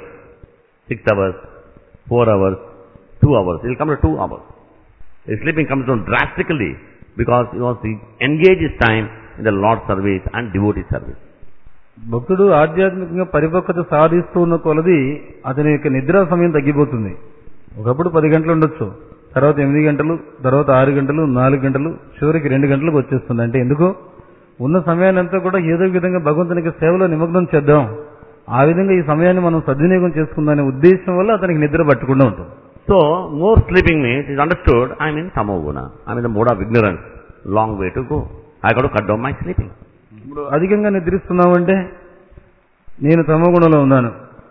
Speaker 1: 6 hours, 4 hours, 2 hours. It will come to 2 hours. His sleeping comes down drastically because he wants to engage his time in the Lord's service and devotee service.
Speaker 2: భక్తుడు ఆధ్యాత్మికంగా పరిపక్వత సాధిస్తూ ఉన్న కొలది అతని యొక్క నిద్రా సమయం తగ్గిపోతుంది ఒకప్పుడు పది గంటలు ఉండొచ్చు తర్వాత ఎనిమిది గంటలు తర్వాత ఆరు గంటలు నాలుగు గంటలు చివరికి రెండు గంటలకు వచ్చేస్తుంది అంటే ఎందుకు ఉన్న సమయాన్ని అంతా కూడా ఏదో ఒక విధంగా భగవంతునికి సేవలో నిమగ్నం చేద్దాం ఆ విధంగా ఈ సమయాన్ని మనం సద్వినియోగం చేసుకుందనే ఉద్దేశం వల్ల అతనికి నిద్ర పట్టకుండా ఉంటుంది
Speaker 1: So, more sleeping means is understood, I am in tamoguna. I am in the mode of ignorance. Long way to go. I got to cut down my sleeping.
Speaker 2: ఇప్పుడు అధికంగా నిద్రిస్తున్నామంటే నేను తమోగుణంలో ఉన్నాను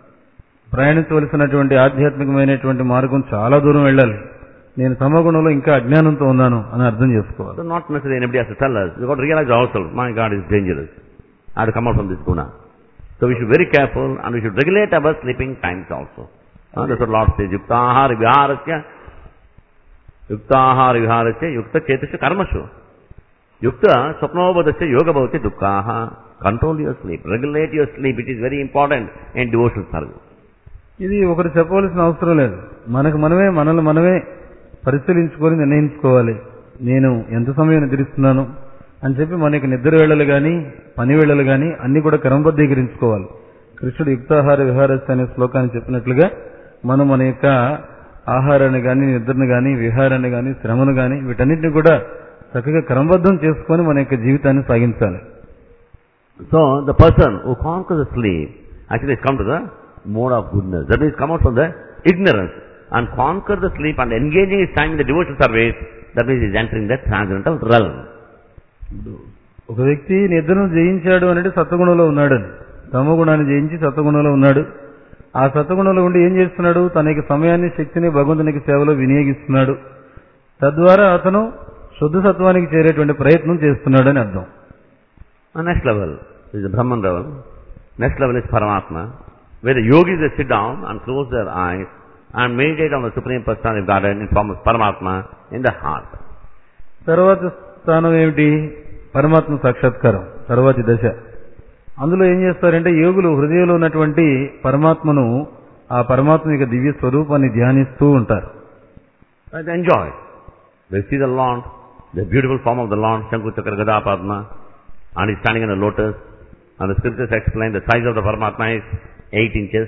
Speaker 2: ప్రయాణించవలసినటువంటి ఆధ్యాత్మికమైనటువంటి మార్గం చాలా దూరం వెళ్ళాలి నేను తమోగుణంలో ఇంకా అజ్ఞానంతో ఉన్నాను అని అర్థం చేసుకోవాలి
Speaker 1: So not necessarily anybody has to tell us. We got to realize ourselves, my God is dangerous. I have to come out from this guna. So we should be very careful and we should regulate our sleeping times also. Uh, that's what Lord says. Yuktahar viharasya Yuktahar viharasya yukta chetasya karmashu. Yukta swapnobodasya yoga bhavati dukkaha. Control your sleep. Regulate your sleep. It is very important in devotional service.
Speaker 2: ఇది ఒకరు చెప్పవలసిన అవసరం లేదు మనకు మనమే మనల్ని మనమే పరిశీలించుకొని నిర్ణయించుకోవాలి నేను ఎంత సమయం నిద్రిస్తున్నాను అని చెప్పి మన యొక్క నిద్ర వేళలు కానీ పని వేళలు కానీ అన్ని కూడా క్రమబద్ధీకరించుకోవాలి కృష్ణుడు యుక్తాహార విహారస్య అనే శ్లోకాన్ని చెప్పినట్లుగా మనం మన యొక్క ఆహారాన్ని కానీ నిద్రను కానీ విహారాన్ని కానీ శ్రమను కానీ వీటన్నిటిని కూడా చక్కగా క్రమబద్ధం చేసుకొని మన యొక్క జీవితాన్ని సాగించాలి
Speaker 1: So the person who conquers the sleep actually has come to the mode of goodness. That means come out from the ignorance and conquer the sleep and engaging his time in the devotional service. That means he is entering the transcendental realm.
Speaker 2: ఒక వ్యక్తి నిద్రను జయించాడు అంటే సత్వగుణంలో ఉన్నాడు తమగుణాన్ని జయించి సత్వగుణంలో ఉన్నాడు ఆ సత్వగుణంలో ఉండి ఏం చేస్తున్నాడు తన యొక్క సమయాన్ని శక్తిని భగవంతునికి సేవలో వినియోగిస్తున్నాడు తద్వారా అతను శుద్ధ సత్వానికి చేరేటువంటి ప్రయత్నం చేస్తున్నాడని అర్థం
Speaker 1: And next level is the Brahman level. Next level is Paramatma, where the yogis they sit down and close their eyes and meditate on the Supreme Personality of Godhead in form of Paramatma in the heart.
Speaker 2: తర్వాత స్థానం ఏమిటి పరమాత్మ సాక్షాత్కారం తర్వాతి దశ అందులో ఏం చేస్తారంటే యోగులు హృదయంలో ఉన్నటువంటి పరమాత్మను ఆ పరమాత్మ యొక్క దివ్య స్వరూపాన్ని ధ్యానిస్తూ ఉంటారు
Speaker 1: And they enjoy. They see the Lord, the beautiful form of the Lord, Shankhu Chakra Gada Padma, and he's standing in a lotus. And the scriptures explain the size of the Paramatma is 8 inches.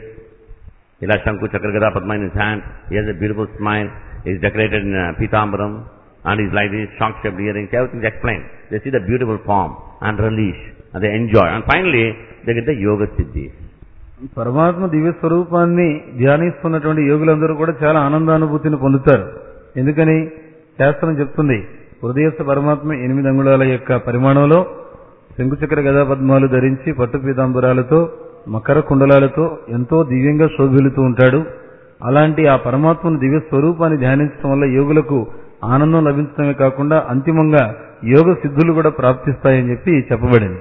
Speaker 1: He has Shankhu Chakra Gada Padma in his hand. He has a beautiful smile. He's decorated in uh, Pitambaram. And he's like this, shock-shaped earrings. Everything's explained. They see the beautiful form and relish. And they enjoy. And finally, they get the yoga siddhis.
Speaker 2: పరమాత్మ దివ్య స్వరూపాన్ని ధ్యానిస్తున్నటువంటి యోగులందరూ కూడా చాలా ఆనందానుభూతిని పొందుతారు ఎందుకని శాస్త్రం చెప్తుంది హృదయస్థ పరమాత్మ ఎనిమిది అంగుళాల యొక్క పరిమాణంలో శంకుచక్ర గదా పద్మాలు ధరించి పట్టు పీతాంబరాలతో మకర కుండలాలతో ఎంతో దివ్యంగా శోభిల్లుతూ ఉంటాడు అలాంటి ఆ పరమాత్మను దివ్య స్వరూపాన్ని ధ్యానించడం వల్ల యోగులకు ఆనందం లభించడమే కాకుండా అంతిమంగా యోగ సిద్ధులు కూడా ప్రాప్తిస్తాయని చెప్పి చెప్పబడింది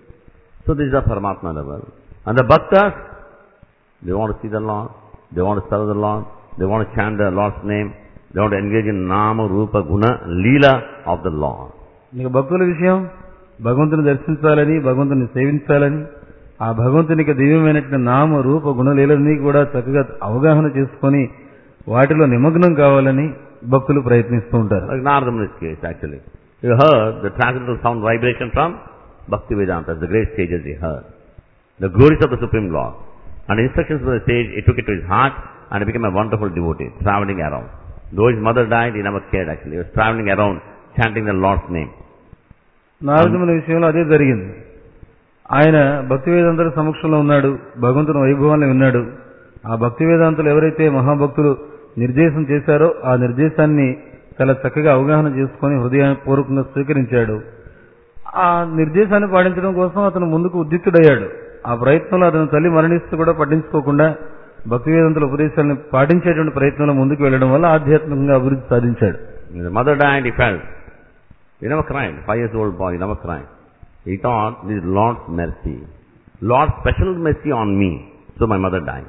Speaker 1: So this is the Paramatma level. And the bhaktas, they want to see the Lord, they want to serve the Lord, they want to chant the Lord's name, they want to engage in Nama, Rupa, Guna, Leela of the Lord.
Speaker 2: ఇక భక్తుల విషయం భగవంతుని దర్శించాలని భగవంతుని సేవించాలని ఆ భగవంతునికి దివ్యమైనటువంటి నామ రూప గుణలీలన్నీ కూడా చక్కగా అవగాహన చేసుకొని వాటిలో నిమగ్నం కావాలని భక్తులు ప్రయత్నిస్తూ ఉంటారు
Speaker 1: Like Narada Muni's case actually. You heard the transcendental sound vibration from Bhakti Vedanta, the great sages he heard. The glories of the Supreme Lord. And instructions from the sage, he took it to his heart and he became a wonderful devotee, traveling around. Though his mother died, he never cared actually. He was traveling around, chanting the Lord's name.
Speaker 2: నారదుని విషయంలో అదే జరిగింది ఆయన భక్తి వేదాంతుల సమక్షంలో ఉన్నాడు భగవంతుని వైభవాన్ని విన్నాడు ఆ భక్తి వేదాంతులు ఎవరైతే మహాభక్తులు నిర్దేశం చేశారో ఆ నిర్దేశాన్ని చాలా చక్కగా అవగాహన చేసుకొని హృదయపూర్వకంగా స్వీకరించాడు ఆ నిర్దేశాన్ని పాటించడం కోసం అతను ముందుకు ఉద్యుక్తుడయ్యాడు ఆ ప్రయత్నంలో అతను తల్లి మరణిస్తూ కూడా పట్టించుకోకుండా భక్తి వేదాంతుల ఉపదేశాలను పాటించేటువంటి ప్రయత్నంలో ముందుకు వెళ్లడం వల్ల ఆధ్యాత్మికంగా అభివృద్ధి సాధించాడు
Speaker 1: When the mother died, he felt. He never cried. Five years old boy, he never cried. He thought, this is Lord's mercy. Lord's special mercy on me. So my mother died.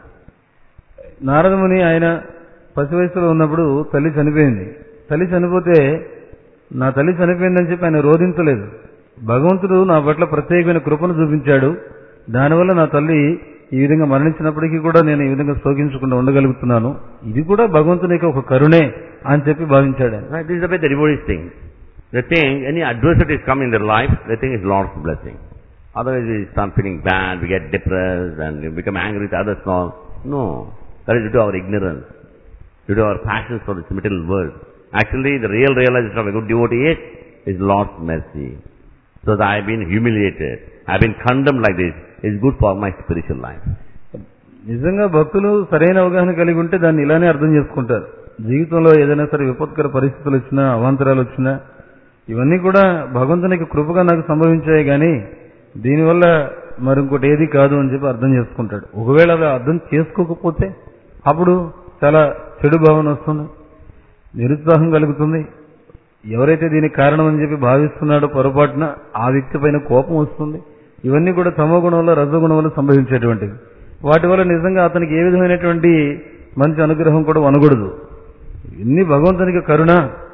Speaker 2: నారదముని ఆయన పసి వయసులో ఉన్నప్పుడు తల్లి చనిపోయింది తల్లి చనిపోతే నా తల్లి చనిపోయిందని చెప్పి ఆయన రోధించలేదు భగవంతుడు నా పట్ల ప్రత్యేకమైన కృపను చూపించాడు దానివల్ల నా తల్లి ఈ విధంగా మరణించినప్పటికీ కూడా నేను ఈ విధంగా శోకించకుండా ఉండగలుగుతున్నాను ఇది కూడా భగవంతుని యొక్క ఒక కరుణే అని చెప్పి భావించాడు ఆయన.
Speaker 1: Right? This is the way the devotees think. They think any adversities come in their life, they think it's Lord's blessing. Otherwise we start feeling bad, we get depressed and we become angry with others and all. No. That is due to our ignorance, due to our passions for this material world. Actually the real realization of a good devotee is, is Lord's mercy. So that I have been humiliated, I have been condemned like this, is good for my spiritual life.
Speaker 2: నిజంగా భక్తులు సరైన అవగాహన కలిగి ఉంటే దాన్ని ఇలానే అర్థం చేసుకుంటారు జీవితంలో ఏదైనా సరే విపత్కర పరిస్థితులు వచ్చినా అవాంతరాలు వచ్చినా ఇవన్నీ కూడా భగవంతునికి కృపగా నాకు సంభవించాయి కానీ దీనివల్ల మరి ఇంకోటి ఏది కాదు అని చెప్పి అర్థం చేసుకుంటాడు ఒకవేళ అలా అర్థం చేసుకోకపోతే అప్పుడు చాలా చెడు భావన వస్తుంది నిరుత్సాహం కలుగుతుంది ఎవరైతే దీనికి కారణం అని చెప్పి భావిస్తున్నాడో పొరపాటున ఆ వ్యక్తి పైన కోపం వస్తుంది ఇవన్నీ కూడా తమో గుణంలో రజగుణం వల్ల సంభవించేటువంటివి వాటి వల్ల నిజంగా అతనికి ఏ విధమైనటువంటి మంచి అనుగ్రహం కూడా అనకూడదు ఇన్ని భగవంతునికి కరుణ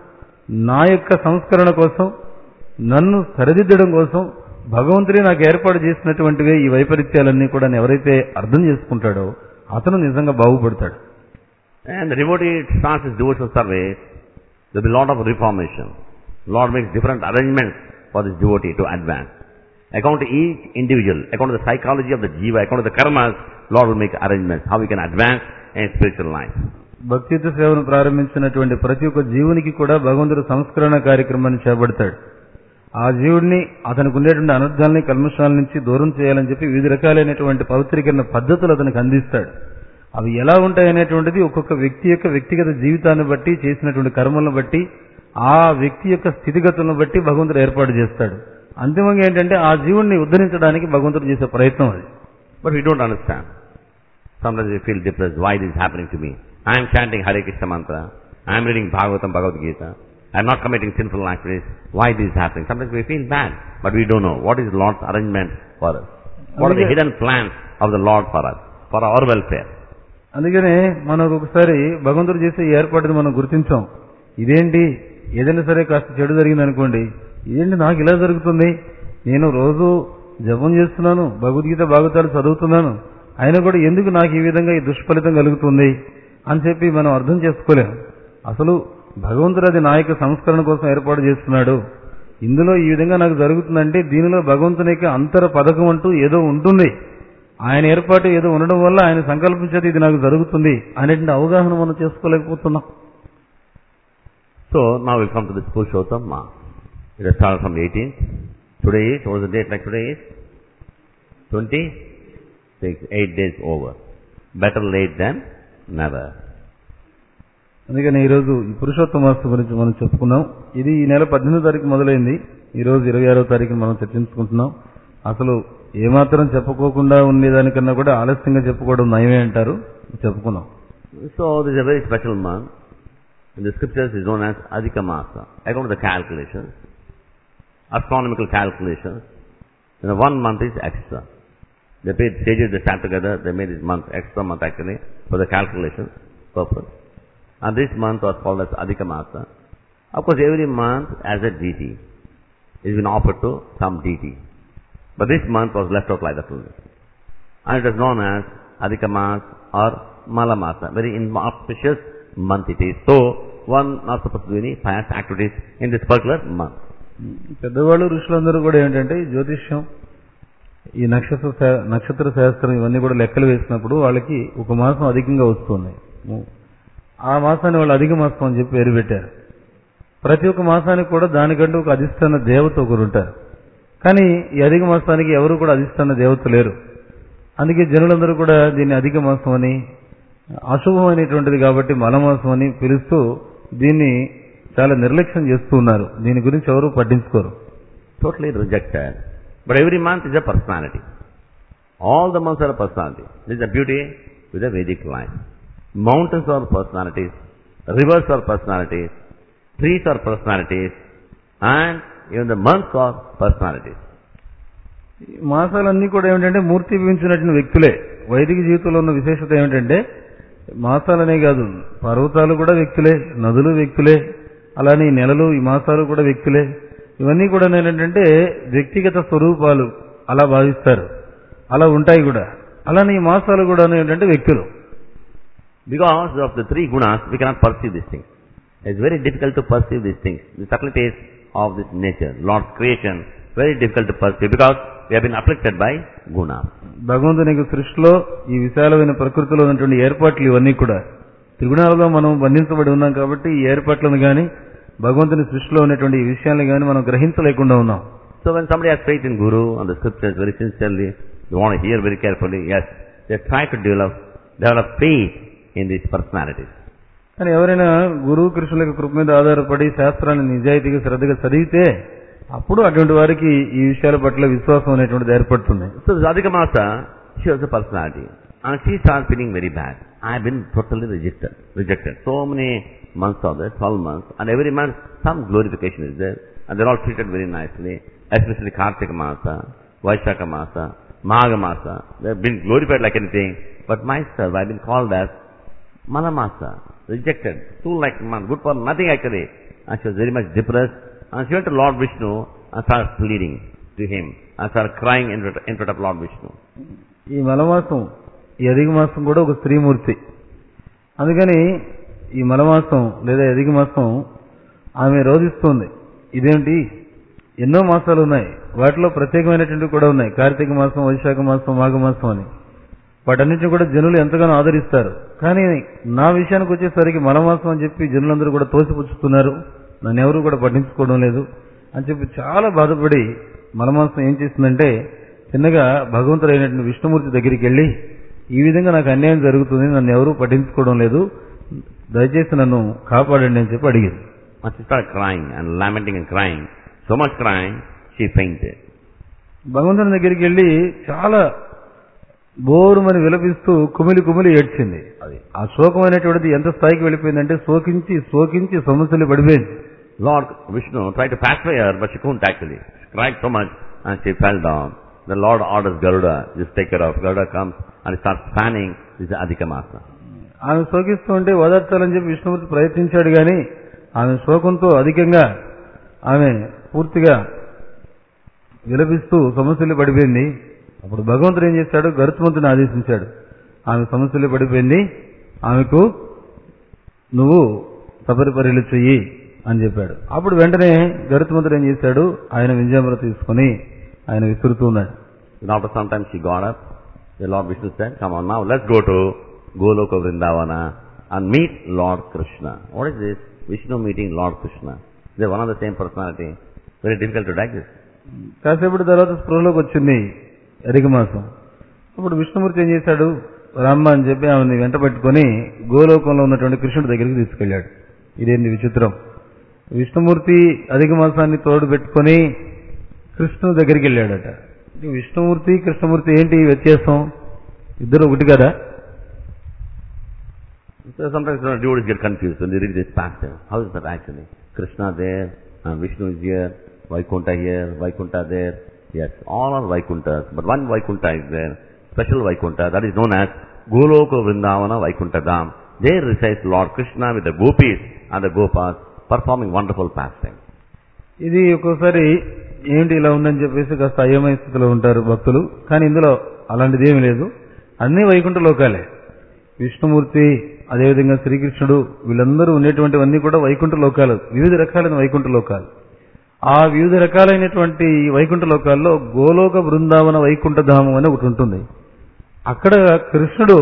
Speaker 2: నా యొక్క సంస్కరణ కోసం నన్ను సరిదిద్దడం కోసం భగవంతుడే నాకు ఏర్పాటు చేసినటువంటివే ఈ వైపరీత్యాలన్నీ కూడా ఎవరైతే అర్థం చేసుకుంటాడో అతను నిజంగా బాగుపడతాడు
Speaker 1: And the devotee starts his devotional service, there will be a lot of reformation. Lord makes different arrangements for this devotee to advance. According to each individual, according to the psychology of the jiva, according to the karmas, Lord will make arrangements how we can advance in spiritual life.
Speaker 2: భక్తియుత సేవను ప్రారంభించినటువంటి ప్రతి ఒక్క జీవునికి కూడా భగవంతుడు సంస్కరణ కార్యక్రమాన్ని చేపడతాడు ఆ జీవుడిని అతనికి ఉండేటువంటి అనర్థాలని కల్మషాల నుంచి దూరం చేయాలని చెప్పి వివిధ రకాలైనటువంటి పవిత్రీకరణ పద్ధతులు అతనికి అందిస్తాడు అవి ఎలా ఉంటాయనేటువంటిది ఒక్కొక్క వ్యక్తి యొక్క వ్యక్తిగత జీవితాన్ని బట్టి చేసినటువంటి కర్మలను బట్టి ఆ వ్యక్తి యొక్క స్థితిగతులను బట్టి భగవంతుడు ఏర్పాటు చేస్తాడు అంతిమంగా ఏంటంటే ఆ జీవుణ్ణి ఉద్ధరించడానికి భగవంతుడు చేసే ప్రయత్నం అది
Speaker 1: But we don't understand. Sometimes we feel depressed. Why this is happening to me? I am chanting Hare Krishna mantra. I am reading Bhagavatam, Bhagavad Gita. I'm not committing sinful activities. Why this is happening? Sometimes we feel bad, but we don't know what is Lord's arrangement for us. What are the
Speaker 2: అందుకే-
Speaker 1: hidden plans of the Lord for us, for our welfare?
Speaker 2: అందుకనే మనం ఒకసారి భగవంతుడు చేసే ఈ ఏర్పాటుని మనం గుర్తించాం ఇదేంటి ఏదైనా సరే కాస్త చెడు జరిగింది అనుకోండి ఇదేంటి నాకు ఇలా జరుగుతుంది నేను రోజు జపం చేస్తున్నాను భగవద్గీత భాగవతాలు చదువుతున్నాను అయినా కూడా ఎందుకు నాకు ఈ విధంగా ఈ దుష్ఫలితం కలుగుతుంది అని చెప్పి మనం అర్థం చేసుకోలేం అసలు భగవంతుడు అది నా యొక్క సంస్కరణ కోసం ఏర్పాటు చేస్తున్నాడు ఇందులో ఈ విధంగా నాకు జరుగుతుందంటే దీనిలో భగవంతుని యొక్క అంతర పథకం అంటూ ఏదో ఉంటుంది ఆయన ఏర్పాటు ఏదో ఉండడం వల్ల ఆయన సంకల్పించేది ఇది నాకు జరుగుతుంది అనేటువంటి అవగాహన మనం చేసుకోలేకపోతున్నాం
Speaker 1: So now we come to this Purushottam Mass. It has started from 18th. Today is, what was the date like today is? 26, 8 days over. Better late than never.
Speaker 2: అందుకని ఈరోజు ఈ పురుషోత్తమ మాసం గురించి మనం చెప్పుకున్నాం ఇది ఈ నెల పద్దెనిమిదో తారీఖు మొదలైంది ఈ రోజు ఇరవై ఆరో తారీఖున మనం చర్చించుకుంటున్నాం అసలు ఏమాత్రం చెప్పుకోకుండా ఉండేదానికన్నా కూడా ఆలస్యంగా చెప్పుకోవడం నయమే అంటారు చెప్పుకున్నాం
Speaker 1: So this is a very special month. In the scriptures is known as Adhika Masa. According to the calculations, astronomical calculations, you know, one month is extra. They paid sages, they sat together, they made this month extra month actually for the calculations purpose. And this month was called as Adhika Masa. Of course, every month as a deity is been offered to some deity. But this month was left out like that only. And it is known as Adhika Mas or Mala Masa. Very inauspicious month it is. So, one not supposed to do any pious activities in this particular month.
Speaker 2: పెద్దవాళ్ళు ఋషులందరూ కూడా ఏంటంటే ఈ జ్యోతిష్యం ఈ నక్షత్ర శా- నక్షత్ర శాస్త్రం ఇవన్నీ కూడా లెక్కలు వేసినప్పుడు వాళ్ళకి ఒక మాసం అధికంగా వస్తుంది ఆ మాసాన్ని వాళ్ళు అధిక మాసం అని చెప్పి పేరు పెట్టారు ప్రతి ఒక్క మాసానికి కూడా దానికంటూ ఒక అధిష్టాన దేవత ఒకరు ఉంటారు కానీ ఈ అధిక మాసానికి ఎవరు కూడా అధిష్టాన దేవత లేరు అందుకే జనులందరూ కూడా దీన్ని అధిక మాసం అని అశుభమైనటువంటిది కాబట్టి మలమాసం అని పిలుస్తూ దీన్ని చాలా నిర్లక్ష్యం చేస్తూ ఉన్నారు దీని గురించి ఎవరు పట్టించుకోరు
Speaker 1: Totally rejected. But every month is a personality. All the months are a personality. This is the beauty with the Vedic life. Mountains are personalities, rivers are personalities, trees are personalities, and even the months are personalities.
Speaker 2: ఈ మాసాలన్నీ కూడా ఏమిటంటే మూర్తి భవించినటువంటి వ్యక్తులే వైదిక జీవితంలో ఉన్న విశేషత ఏమిటంటే మాసాలనే కాదు పర్వతాలు కూడా వ్యక్తులే నదులు వ్యక్తులే అలానే ఈ నెలలు ఈ మాసాలు కూడా వ్యక్తులే ఇవన్నీ కూడా ఏంటంటే వ్యక్తిగత స్వరూపాలు అలా భావిస్తారు అలా ఉంటాయి కూడా అలానే ఈ మాసాలు కూడా ఏంటంటే వ్యక్తులు
Speaker 1: Because of the three gunas, we cannot perceive these things. It's very difficult to perceive these things. The subtleties of this nature, Lord's creation, very difficult to perceive because we have been afflicted by gunas.
Speaker 2: భగవంతుని యొక్క సృష్టిలో ఈ విశాలమైన ప్రకృతిలో ఉన్నటువంటి ఏర్పాట్లు ఇవన్నీ కూడా త్రిగుణాలలో మనం బంధించబడి ఉన్నాం కాబట్టి ఈ ఏర్పాట్లను గాని భగవంతుని సృష్టిలో ఉన్నటువంటి ఈ విషయాన్ని గాని మనం గ్రహించలేకుండా ఉన్నాం
Speaker 1: So when somebody has faith in Guru and the scriptures very sincerely, they want to hear very carefully, yes, they try to develop, develop faith in these personalities.
Speaker 2: కానీ ఎవరైనా గురువు కృష్ణుల యొక్క కృప మీద ఆధారపడి శాస్త్రాన్ని నిజాయితీగా శ్రద్ధగా చదివితే అప్పుడు అటువంటి వారికి ఈ విషయాల పట్ల విశ్వాసం అనేటువంటిది ఏర్పడుతుంది
Speaker 1: So this Adhika Masa, she has a personality. And she starts feeling very bad. I have been totally rejected. Rejected. So many months are there, 12 months. And every month some glorification is there. And they're all treated very nicely. Especially Kartika Masa, Vaishaka Masa, Maga Masa. They've been glorified like anything. But myself, I've been called as Malamasa. Rejected. Too like man. Good for nothing actually. And she was very much depressed. And she went to Lord Vishnu and started pleading to him. And started crying in front- in front of Lord Vishnu.
Speaker 2: ఈ మలమాసం ఈ అధిక మాసం కూడా ఒక స్త్రీమూర్తి అందుకని ఈ మలమాసం లేదా అధిక మాసం ఆమె రోధిస్తుంది ఇదేంటి ఎన్నో మాసాలు ఉన్నాయి వాటిలో ప్రత్యేకమైనటువంటివి కూడా ఉన్నాయి కార్తీక మాసం వైశాఖ మాసం మాఘ మాసం అని వాటన్నిటిని కూడా జనులు ఎంతగానో ఆదరిస్తారు కానీ నా విషయానికి వచ్చేసరికి మలమాసం అని చెప్పి జనులందరూ కూడా తోసిపుచ్చుతున్నారు నన్ను ఎవరు కూడా పట్టించుకోవడం లేదు అని చెప్పి చాలా బాధపడి మలమాసం ఏం చేస్తుందంటే చిన్నగా భగవంతుడైనటువంటి విష్ణుమూర్తి దగ్గరికి వెళ్ళి ఈ విధంగా నాకు అన్యాయం జరుగుతుంది నన్ను ఎవరూ పట్టించుకోవడం లేదు దయచేసి నన్ను కాపాడండి అని చెప్పి అడిగింది
Speaker 1: And she started crying and lamenting and crying. So much crying, she fainted.
Speaker 2: భగవంతుని దగ్గరికి వెళ్ళి చాలా బోరుమని విలపిస్తూ కుమిలి కుమిలి ఏడ్చింది
Speaker 1: అది.
Speaker 2: ఆ శోకం అనేటువంటిది ఎంత స్థాయికి వెళ్ళిపోయిందంటే శోకించి శోకించి సమస్యలు పడిపోయింది
Speaker 1: Lord Vishnu tried to pacify her, but she couldn't actually. She cried so much and she fell down. The Lord orders Garuda, just take care of. Garuda comes and starts fanning. This is Adhikamasa.
Speaker 2: ఆమె శోకిస్తూ ఉంటే ఓదార్చాలని చెప్పి విష్ణుమూర్తి ప్రయత్నించాడు కానీ ఆమె శోకంతో అధికంగా ఆమె పూర్తిగా విలపిస్తూ సమస్యలు పడిపోయింది అప్పుడు భగవంతుడు ఏం చేశాడు గరుత్మంతుని ఆదేశించాడు ఆమె సమస్యలు పడిపోయింది ఆమెకు నువ్వు తపరిపరిలు చెయ్యి అని చెప్పాడు అప్పుడు వెంటనే గరుత్మంతుడు ఏం చేశాడు ఆయన వింజామర తీసుకొని ఆయన విసురుతూ ఉన్నాడు
Speaker 1: And after some time she got up. The Lord Vishnu said, come on now, let's go to Goloka Vrindavana and meet Lord Krishna. What is this? Vishnu meeting Lord Krishna. They're one of the same personality. Very difficult to digest.
Speaker 2: కాసేపటి తర్వాత స్పృహలోకి వచ్చింది అధిక మాసం అప్పుడు విష్ణుమూర్తి ఏం చేశాడు రామ్మ అని చెప్పి ఆమెను వెంట పట్టుకొని గోలోకంలో ఉన్నటువంటి కృష్ణుడి దగ్గరికి తీసుకెళ్లాడు ఇదేంది విచిత్రం విష్ణుమూర్తి అధిక మాసాన్ని తోడు పెట్టుకొని కృష్ణుడి దగ్గరికి వెళ్ళాడట ఈ విష్ణుమూర్తి కృష్ణమూర్తి ఏంటి ఈ వ్యత్యాసం ఇద్దరు ఒకటి కదా
Speaker 1: So sometimes you know, devotees get confused when they read this passage. How is that actually? Krishna there, and Vishnu is here, Vaikuntha here, Vaikuntha there. Yes, all are Vaikunthas, but one Vaikuntha is there, special Vaikuntha, that is known as Goloka Vrindavana Vaikuntha Dham. There resides Lord Krishna with the gopis and the gopas performing wonderful pastimes.
Speaker 2: ఇది ఒక్కోసారి ఏంటి ఇలా ఉందని చెప్పేసి కాస్త అయోమయ స్థితిలో ఉంటారు భక్తులు కానీ ఇందులో అలాంటిది ఏమీ లేదు అన్ని వైకుంఠ లోకాలే విష్ణుమూర్తి అదేవిధంగా శ్రీకృష్ణుడు వీళ్ళందరూ ఉండేటువంటివన్నీ కూడా వైకుంఠ లోకాలు వివిధ రకాలైన వైకుంఠ లోకాలు ఆ వివిధ రకాలైనటువంటి ఈ వైకుంఠ లోకాల్లో గోలోక బృందావన వైకుంఠ ధామం అని ఒకటి ఉంటుంది అక్కడ కృష్ణుడు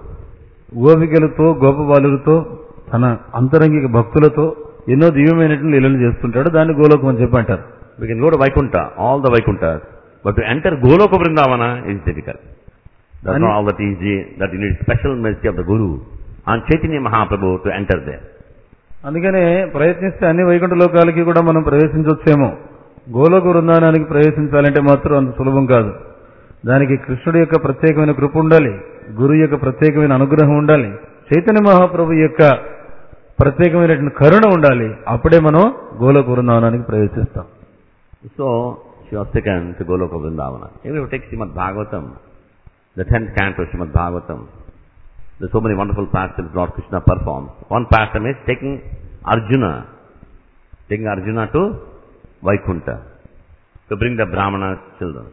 Speaker 2: గోపికలతో గోపబాలులతో తన అంతరంగిక భక్తులతో ఎన్నో దివ్యమైనటువంటి లీలలు చేస్తుంటాడు దాన్ని గోలోకం అని చెప్పి అంటారు
Speaker 1: We can go to Vaikuntha, all the Vaikunthas, but to enter Goloka Vrindavana is difficult. That's
Speaker 2: And-
Speaker 1: not all that easy, that you need special mercy of the Guru and Chaitanya Mahaprabhu to enter there.
Speaker 2: అందుకనే ప్రయత్నిస్తే అన్ని వైకుంఠ లోకాలకి కూడా మనం ప్రవేశించవచ్చేమో గోలోక బృందావనానికి ప్రవేశించాలంటే మాత్రం అంత సులభం కాదు దానికి కృష్ణుడి యొక్క ప్రత్యేకమైన కృప ఉండాలి గురువు యొక్క ప్రత్యేకమైన అనుగ్రహం ఉండాలి చైతన్య మహాప్రభు యొక్క ప్రత్యేకమైనటువంటి కరుణ ఉండాలి అప్పుడే మనం గోలోక బృందావనానికి ప్రవేశిస్తాం
Speaker 1: So, she was taken to Goloka Vrindavana. Even if you take Srimad Bhagavatam, the tenth canto of Srimad Bhagavatam, there's so many wonderful pastimes Lord Krishna performs. One pastime is taking Arjuna, taking Arjuna to Vaikuntha, to bring the Brahmana's children.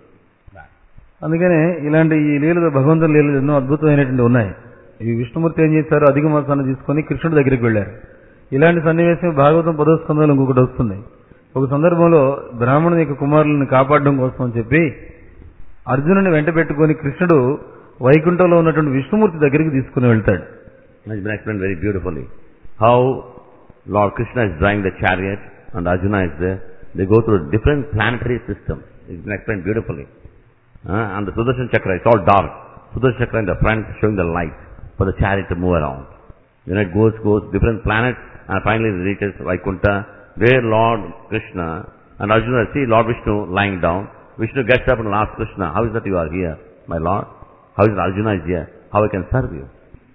Speaker 2: అందుకనే ఇలాంటి ఈ లీలలు భగవంతుని లీలలు ఎన్నో అద్భుతమైనటువంటి ఉన్నాయి ఈ విష్ణుమూర్తి ఏం చేశారు అధిక మాసాన్ని తీసుకొని కృష్ణుడి దగ్గరికి వెళ్లారు ఇలాంటి సన్నివేశం భాగవతం పదో స్కందంలో ఇంకొకటి వస్తుంది ఒక సందర్భంలో బ్రాహ్మణుని యొక్క కుమారులను కాపాడడం కోసం అని చెప్పి అర్జునుని వెంట పెట్టుకొని కృష్ణుడు వైకుంఠంలో ఉన్నటువంటి విష్ణుమూర్తి దగ్గరికి తీసుకుని వెళ్తాడు
Speaker 1: It's been explained very beautifully. How Lord Krishna is driving the chariot and Arjuna is there. They go through different planetary systems. It's been explained beautifully. Uh, and the Sudarshan Chakra, it's all dark. Sudarshan Chakra in the front showing the light for the chariot to move around. When it goes, goes, different planets and finally it reaches Vaikuntha, where Lord Krishna and Arjuna see Lord Vishnu lying down. Vishnu gets up and asks Krishna, how is that you are here, my Lord? How is it Arjuna is here? How I can serve you?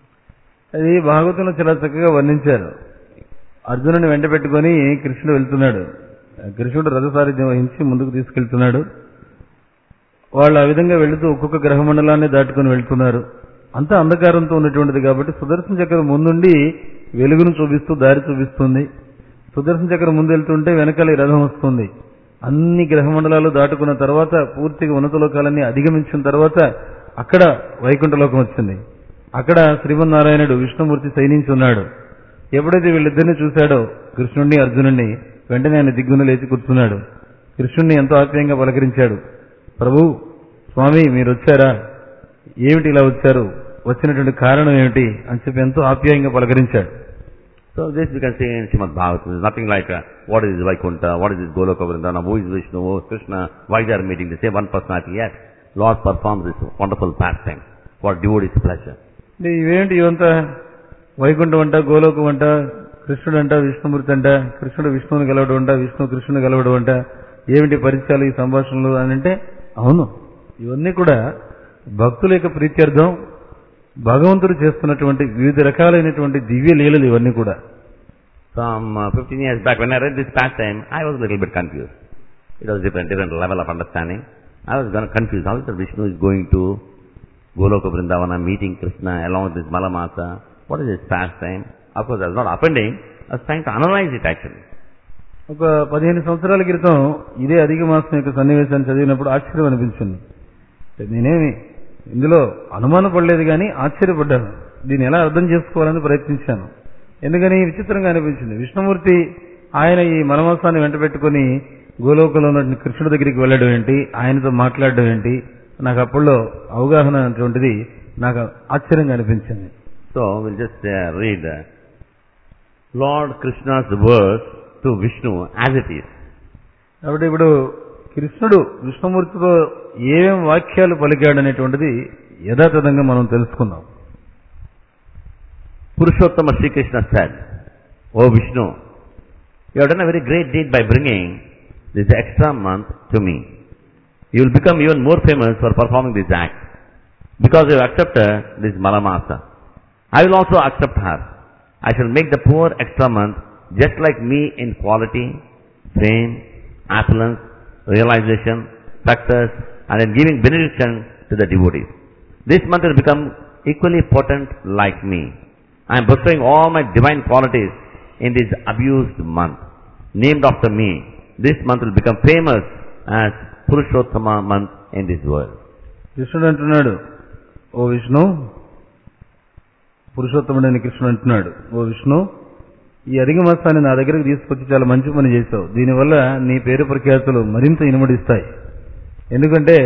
Speaker 2: అది భాగవతంలో చాలా చక్కగా వర్ణించారు అర్జునుని వెంట పెట్టుకొని కృష్ణుడు వెళ్తున్నాడు కృష్ణుడు రథసారథ్యం వహించి ముందుకు తీసుకెళ్తున్నాడు వాళ్ళు ఆ విధంగా వెళుతూ ఒక్కొక్క గ్రహ మండలాన్ని దాటుకొని వెళ్తున్నారు అంతా అంధకారంతో ఉన్నటువంటిది కాబట్టి సుదర్శన చక్రం ముందుండి వెలుగును చూపిస్తూ దారి చూపిస్తుంది సుదర్శన చక్రం ముందు వెళ్తుంటే వెనకాల ఈ రథం వస్తుంది అన్ని గ్రహ మండలాలు దాటుకున్న తర్వాత పూర్తిగా ఉన్నత లోకాలన్నీ అధిగమించిన తర్వాత అక్కడ వైకుంఠ లోకం వచ్చింది అక్కడ శ్రీమన్నారాయణుడు విష్ణుమూర్తి శయనించి ఉన్నాడు ఎప్పుడైతే వీళ్ళిద్దరిని చూశాడో కృష్ణుణ్ణి అర్జునుణ్ణి వెంటనే ఆయన దిగ్గున లేచి కూర్చున్నాడు కృష్ణుణ్ణి ఎంతో ఆత్మీయంగా పలకరించాడు ప్రభు స్వామి మీరు వచ్చారా ఏమిటి ఇలా వచ్చారు వచ్చినటువంటి కారణం ఏమిటి అని చెప్పి ఎంతో ఆప్యాయంగా పలకరించాడు
Speaker 1: So this we can say in Srimad Bhagavatam. There's nothing like uh, what is Vaikuntha, what is this Goloka Vrindana, who is Vishnu, who is Krishna, why they are meeting. They say one personality. Yes, Lord performs this wonderful pastime for devotees' pleasure.
Speaker 2: అంటే ఇవేంటి ఇవంతా వైకుంఠం అంట గోలోకం అంట కృష్ణుడు అంట విష్ణుమూర్తి అంట కృష్ణుడు విష్ణువుని గెలవడం అంట విష్ణు కృష్ణుని గెలవడం అంట ఏమిటి పరిచయాలు ఈ సంభాషణలు అని అంటే అవును ఇవన్నీ కూడా భక్తుల యొక్క ప్రీత్యర్థం భగవంతుడు చేస్తున్నటువంటి వివిధ రకాలైనటువంటి దివ్య లీలలు ఇవన్నీ కూడా
Speaker 1: Some uh, 15 years back, when I read this pastime, I was a little bit confused. It was different, different level of understanding. I was kind of confused. How is it Vishnu is going to Goloka Vrindavana, meeting Krishna along with this Malamasa? What is this pastime? Of course, I was not offending. I was trying to analyze it actually.
Speaker 2: ఒక పదిహేను సంవత్సరాల క్రితం ఇదే అధిక మాసం యొక్క సన్నివేశాన్ని చదివినప్పుడు ఆశ్చర్యం అనిపించింది నేనేమి ఇందులో అనుమానం పడలేదు కానీ ఆశ్చర్యపడ్డాను దీన్ని ఎలా అర్థం చేసుకోవాలని ప్రయత్నించాను ఎందుకని విచిత్రంగా అనిపించింది విష్ణుమూర్తి ఆయన ఈ మనమాసాన్ని వెంట పెట్టుకుని గోలోకంలో ఉన్న కృష్ణుడి దగ్గరికి వెళ్ళడం ఏంటి ఆయనతో మాట్లాడడం ఏంటి నాకు అప్పుల్లో అవగాహన అటువంటిది నాకు ఆశ్చర్యంగా అనిపించింది
Speaker 1: So, we'll just uh, read uh, Lord Krishna's words to Vishnu as it is.
Speaker 2: కాబట్టి ఇప్పుడు కృష్ణుడు విష్ణుమూర్తితో ఏమేం వాక్యాలు పలికాడు అనేటువంటిది యథాతథంగా మనం తెలుసుకుందాం
Speaker 1: Purushottama Sri Krishna said, O Vishnu, you have done a very great deed by bringing this extra month to me. You will become even more famous for performing this act because you have accepted this Malamasa. I will also accept her. I shall make the poor extra month just like me in quality, fame, affluence, realization, success, and in giving benediction to the devotees. This month will become equally potent like me. I am bestowing all my divine qualities in this abused month. Named after me, this month will become famous as Purushottama month in this world.
Speaker 2: కృష్ణుడు అంటున్నాడు ఓ విష్ణు పురుషోత్తముడైన కృష్ణుడు అంటున్నాడు ఓ విష్ణు ఈ అధిక మాసాన్ని నా దగ్గరకు తీసుకొచ్చి చాలా మంచి పని చేశావు దీనివల్ల నీ పేరు ప్రఖ్యాతులు మరింత ఇనుమడిస్తాయి ఎందుకంటే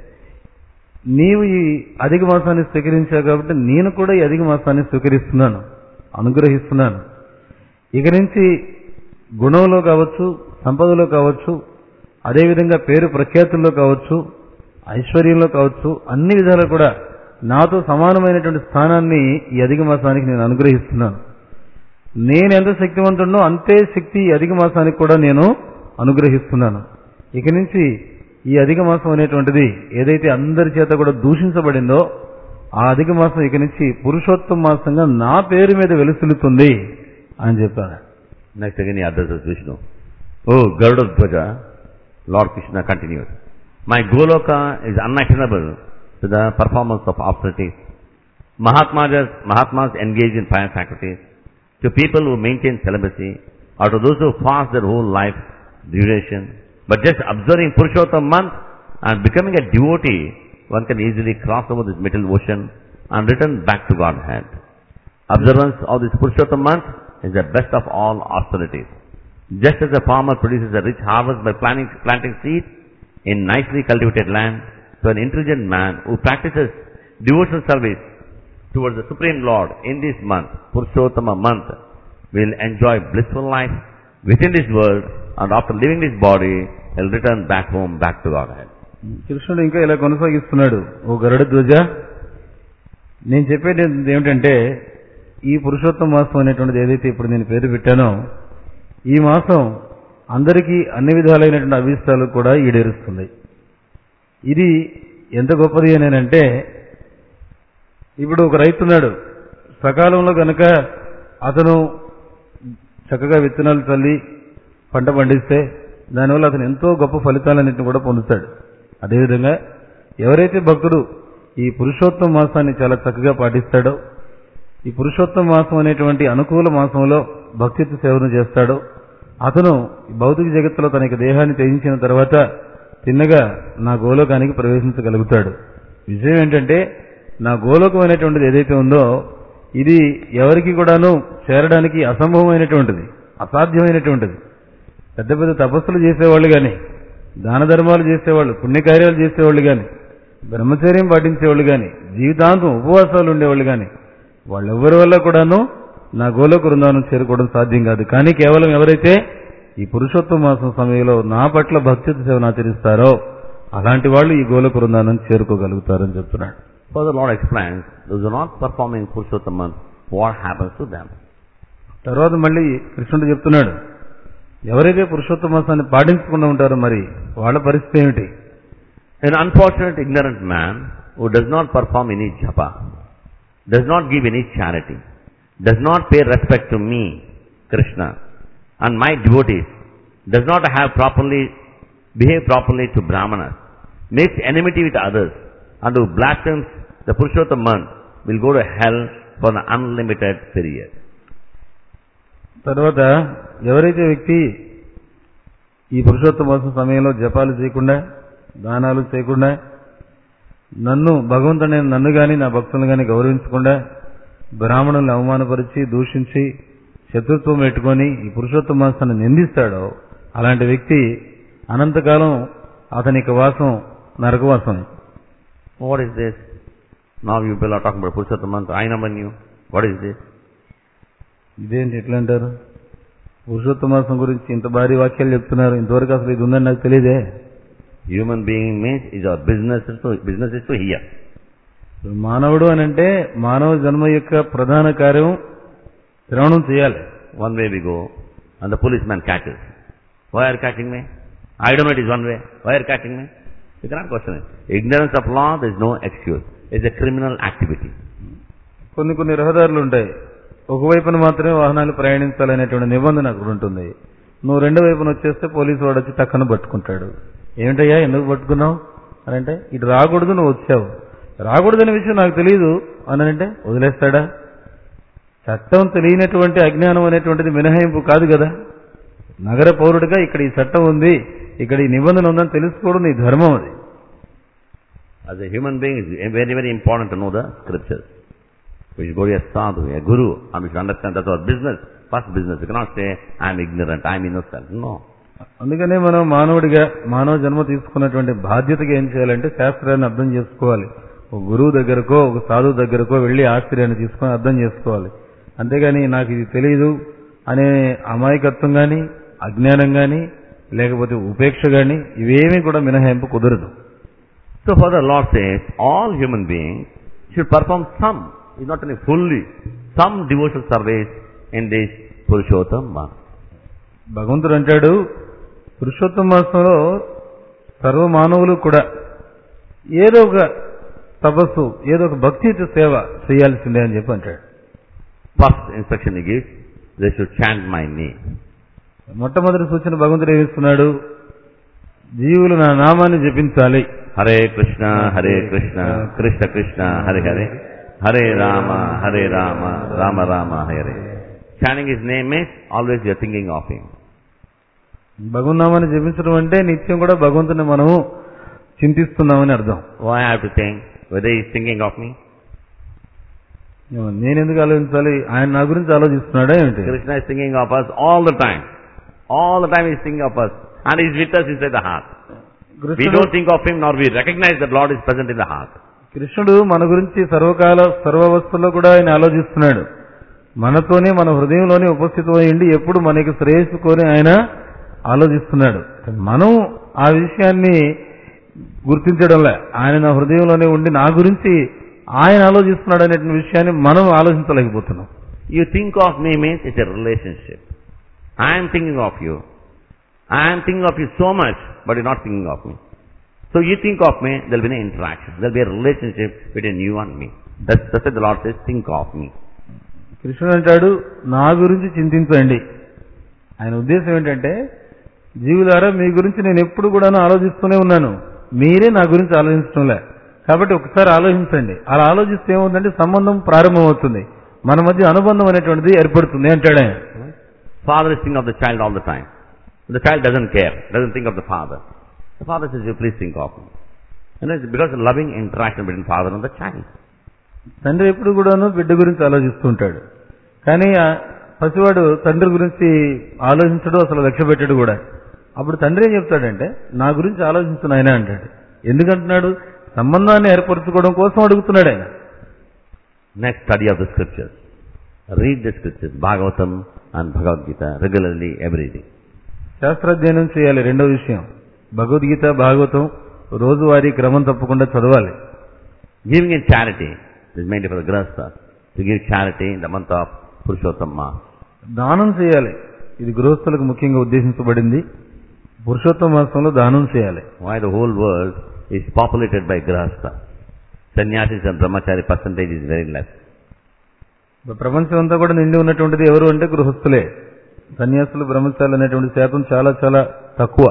Speaker 2: నీవు ఈ అధిక మాసాన్ని స్వీకరించావు కాబట్టి నేను కూడా ఈ అధిక మాసాన్ని స్వీకరిస్తున్నాను అనుగ్రహిస్తున్నాను ఇక నుంచి గుణంలో కావచ్చు సంపదలో కావచ్చు అదేవిధంగా పేరు ప్రఖ్యాతుల్లో కావచ్చు ఐశ్వర్యంలో కావచ్చు అన్ని విధాలు కూడా నాతో సమానమైనటువంటి స్థానాన్ని ఈ అధిక మాసానికి నేను అనుగ్రహిస్తున్నాను నేను ఎంత శక్తివంతుడో అంతే శక్తి ఈ అధిక మాసానికి కూడా నేను అనుగ్రహిస్తున్నాను ఇక నుంచి ఈ అధిక మాసం అనేటువంటిది ఏదైతే అందరి చేత కూడా దూషించబడిందో ఆ అధిక మాసం ఇక నుంచి పురుషోత్తమ మాసంగా నా పేరు మీద వెలుసులుతుంది అని చెప్పాను
Speaker 1: Next again he addresses Vishnu. Oh, Garuda Dvaja, Lord Krishna continues. My Goloka is unattainable to the performance of austerities. Mahatmas, Mahatmas engage in pious activities. To people who maintain celibacy, or to those who fast their whole life duration. But just observing Purushottam month and becoming a devotee, one can easily cross over this middle ocean and return back to Godhead. Observance of this Purushottam month is the best of all austerities. Just as a farmer produces a rich harvest by planting, planting seeds in nicely cultivated land, so an intelligent man who practices devotional service towards the Supreme Lord in this month, Purushottama month, will enjoy blissful life within this world and after leaving this body, will return back home, back to Godhead.
Speaker 2: కృష్ణుడు ఇంకా ఇలా కొనసాగిస్తున్నాడు ఓ గరుడ ధ్వజ నేను చెప్పేది ఏమిటంటే ఈ పురుషోత్తమ మాసం అనేటువంటిది ఏదైతే ఇప్పుడు నేను పేరు పెట్టానో ఈ మాసం అందరికీ అన్ని విధాలైనటువంటి అభిష్టాలు కూడా ఈడేరుస్తుంది ఇది ఎంత గొప్పది అని అంటే ఇప్పుడు ఒక రైతున్నాడు సకాలంలో కనుక అతను చక్కగా విత్తనాలు చల్లి పంట పండిస్తే దానివల్ల అతను ఎంతో గొప్ప ఫలితాలన్నింటిని కూడా పొందుతాడు అదేవిధంగా ఎవరైతే భక్తుడు ఈ పురుషోత్తమ మాసాన్ని చాలా చక్కగా పాటిస్తాడో ఈ పురుషోత్తమ మాసం అనేటువంటి అనుకూల మాసంలో భక్తిత్వ సేవను చేస్తాడో అతను ఈ భౌతిక జగత్తులో తన యొక్క దేహాన్ని త్యజించిన తర్వాత తిన్నగా నా గోలోకానికి ప్రవేశించగలుగుతాడు విషయం ఏంటంటే నా గోలోకం అనేటువంటిది ఏదైతే ఉందో ఇది ఎవరికి కూడాను చేరడానికి అసంభవమైనటువంటిది అసాధ్యమైనటువంటిది పెద్ద పెద్ద తపస్సులు చేసేవాళ్ళు కానీ దాన ధర్మాలు చేసేవాళ్ళు పుణ్యకార్యాలు చేసేవాళ్ళు కానీ బ్రహ్మచర్యం పాటించేవాళ్ళు కానీ జీవితాంతం ఉపవాసాలు ఉండేవాళ్ళు కానీ వాళ్ళెవ్వరి వల్ల కూడాను నా గోలోక బృందానం చేరుకోవడం సాధ్యం కాదు కానీ కేవలం ఎవరైతే ఈ పురుషోత్తమ మాసం సమయంలో నా పట్ల భక్తి సేవను ఆచరిస్తారో అలాంటి వాళ్ళు ఈ గోలోక బృందానం చేరుకోగలుగుతారని చెప్తున్నాడు
Speaker 1: Further Lord explains, those who are not performing Purushottam month, what happens to them?
Speaker 2: తర్వాత మళ్ళీ కృష్ణుడు చెప్తున్నాడు ఎవరైతే పురుషోత్తమ మాసాన్ని పాటించకుండా ఉంటారో మరి వాళ్ళ పరిస్థితి ఏమిటి
Speaker 1: An unfortunate ignorant man who does not perform any japa, does not give any charity, does not pay respect to me Krishna and my devotees does not have properly, behave properly to Brahmanas, makes enmity with others, and who blasphemes the Purushottam will go to hell for an unlimited period.
Speaker 2: తర్వాత ఎవరైతే వ్యక్తి ఈ పురుషోత్తమ మాసం సమయంలో జపాలు చేయకుండా దానాలు చేయకుండా నన్ను భగవంతుని నన్ను గాని నా భక్తులను గాని గౌరవించకుండా బ్రాహ్మణుల్ని అవమానపరిచి దూషించి శత్రుత్వం పెట్టుకొని ఈ పురుషోత్తమ మాసాన్ని నిందిస్తాడో అలాంటి వ్యక్తి అనంతకాలం అతని యొక్క వాసం నరకవాసం
Speaker 1: What is this? Now you people are talking about Purushottam I never knew. What is this?
Speaker 2: ఇదేంటి ఎట్లా అంటారు పురుషోత్తమ మాసం గురించి ఇంత భారీ వాక్యాలు చెప్తున్నారు ఇంతవరకు అసలు ఇది ఉందని నాకు తెలియదే
Speaker 1: Human being means is our business is to, business is to hear.
Speaker 2: మానవుడు అని అంటే మానవ జన్మ యొక్క ప్రధాన కార్యం శ్రవణం చేయాలి
Speaker 1: One way we go, and the policeman catches. Why are you catching me? I don't know it is one way. Why are you catching me? You cannot question it. Ignorance of law, there is no excuse. It's a criminal activity.
Speaker 2: కొన్ని కొన్ని రహదారులు ఉంటాయి ఒకవైపున మాత్రమే వాహనాలు ప్రయాణించాలనేటువంటి నిబంధన అక్కడ ఉంటుంది నువ్వు రెండో వైపున వచ్చేస్తే పోలీసు వాడు వచ్చి టక్కన పట్టుకుంటాడు ఏమిటయ్యా ఎందుకు పట్టుకున్నావు అని అంటే ఇటు రాకూడదు నువ్వు వచ్చావు రాకూడదనే విషయం నాకు తెలియదు అని అంటే వదిలేస్తాడా చట్టం తెలియనటువంటి అజ్ఞానం అనేటువంటిది మినహాయింపు కాదు కదా నగర పౌరుడిగా ఇక్కడ ఈ చట్టం ఉంది ఇక్కడ ఈ నిబంధన ఉందని తెలుసుకోవడం నీ ధర్మం అది
Speaker 1: As a human being, it's very, very important to know the scriptures. We should go to a sadhu, a guru, and we should understand that's our business. First business. You cannot say, I'm ignorant, I'm innocent. No.
Speaker 2: అందుకనే మనం మానవుడిగా మానవ జన్మ తీసుకున్నటువంటి బాధ్యతగా ఏం చేయాలంటే శాస్త్రాన్ని అర్థం చేసుకోవాలి ఒక గురువు దగ్గరకో ఒక సాధువు దగ్గరకో వెళ్లి ఆశ్చర్యాన్ని తీసుకొని అర్థం చేసుకోవాలి అంతేగాని నాకు ఇది తెలియదు అనే అమాయకత్వం గాని అజ్ఞానం గాని లేకపోతే ఉపేక్ష గాని ఇవేమీ కూడా మినహాయింపు కుదరదు
Speaker 1: So further Lord says, all human beings should perform some, is not only fully, some devotional service in this Purushottam month.
Speaker 2: భగవంతుడు అంటాడు పురుషోత్తమ మాసంలో సర్వ మానవులు కూడా ఏదో ఒక తపస్సు ఏదో ఒక భక్తియుత సేవ చేయాల్సిందే అని చెప్పి అంటాడు
Speaker 1: First instruction he gives, they should chant my name.
Speaker 2: మొట్టమొదటి సూచన భగవంతుడు ఏమిస్తున్నాడు జీవులు నా నామాన్ని జపించాలి
Speaker 1: Hare Krishna, Hare Krishna, Krishna Krishna, Hare Hare, Hare Rama, Hare Rama, Rama Rama, Hare. Chanting his name means always you are thinking of him.
Speaker 2: భగవన్నామాన్ని జపించడం అంటే నిత్యం కూడా భగవంతుని మనము చింతిస్తున్నామని అర్థం
Speaker 1: Why I have to think whether he is thinking of me?
Speaker 2: నేను ఎందుకు ఆలోచించాలి ఆయన నా గురించి ఆలోచిస్తున్నాడా ఏమిటి
Speaker 1: Krishna is thinking of us all the time. All the time he is thinking of us. And he is with us inside the heart. We
Speaker 2: కృష్ణుడు
Speaker 1: don't think of him nor we recognize that Lord is present in the heart.
Speaker 2: కృష్ణుడు మన గురించి సర్వకాల సర్వావస్థల్లో కూడా ఆయన ఆలోచిస్తున్నాడు మనతోనే మన హృదయంలోనే ఉపస్థితమై ఉండి ఎప్పుడు మనకి శ్రేయస్సు కోరి ఆయన ఆలోచిస్తున్నాడు మనం ఆ విషయాన్ని గుర్తించడంలే ఆయన నా హృదయంలోనే ఉండి నా గురించి ఆయన ఆలోచిస్తున్నాడు అనే విషయాన్ని మనం ఆలోచించలేకపోతున్నాం
Speaker 1: You think of me means it's a relationship. I am thinking of you. I am thinking of you so much, but you're not thinking of me. So you think of me, there'll be an interaction. There'll be a relationship between you and me. That's, that's what the Lord says, think of me.
Speaker 2: కృష్ణుడు అంటాడు నా గురించి చింతించండి ఆయన ఉద్దేశం ఏంటంటే జీవులారా మీ గురించి నేను ఎప్పుడు కూడా ఆలోచిస్తూనే ఉన్నాను మీరే నా గురించి ఆలోచించడంలే కాబట్టి ఒకసారి ఆలోచించండి అలా ఆలోచిస్తే ఏమవుతుందంటే సంబంధం ప్రారంభమవుతుంది మన మధ్య అనుబంధం అనేటువంటిది ఏర్పడుతుంది అంటాడు ఆయన
Speaker 1: Father is thinking of the child all the time. The child doesn't care, doesn't think of the father. The father says, you please think of me. And it's because of loving interaction between father and the child.
Speaker 2: తండ్రి ఎప్పుడు కూడాను బిడ్డ గురించి ఆలోచిస్తూ ఉంటాడు కానీ ఆ పసివాడు తండ్రి గురించి ఆలోచించడు అసలు లక్ష్య పెట్టాడు కూడా అప్పుడు తండ్రి ఏం చెప్తాడంటే నా గురించి ఆలోచించు నాయన అంటాడు ఎందుకంటున్నాడు సంబంధాన్ని ఏర్పరచుకోవడం కోసం అడుగుతున్నాడు ఆయన
Speaker 1: Next, study of the scriptures. Read the scriptures, Bhagavatam and Bhagavad Gita regularly every day.
Speaker 2: శాస్త్రాధ్యయనం చేయాలి రెండో విషయం భగవద్గీత భాగవతం రోజువారీ క్రమం తప్పకుండా చదవాలి
Speaker 1: Giving in charity is mainly for the grahastha. To give charity in the month of Purushottam Maas.
Speaker 2: దానం చేయాలి ఇది గృహస్థులకు ముఖ్యంగా ఉద్దేశించబడింది పురుషోత్తమ మాసంలో దానం చేయాలి
Speaker 1: Why the whole world is populated by grahastha. Sannyasis and brahmachari percentage is very less.
Speaker 2: ప్రపంచం అంతా కూడా నిండి ఉన్నటువంటిది ఎవరు అంటే గృహస్థులే సన్యాసులు బ్రహ్మచారులు అనేటువంటి శాతం చాలా చాలా తక్కువ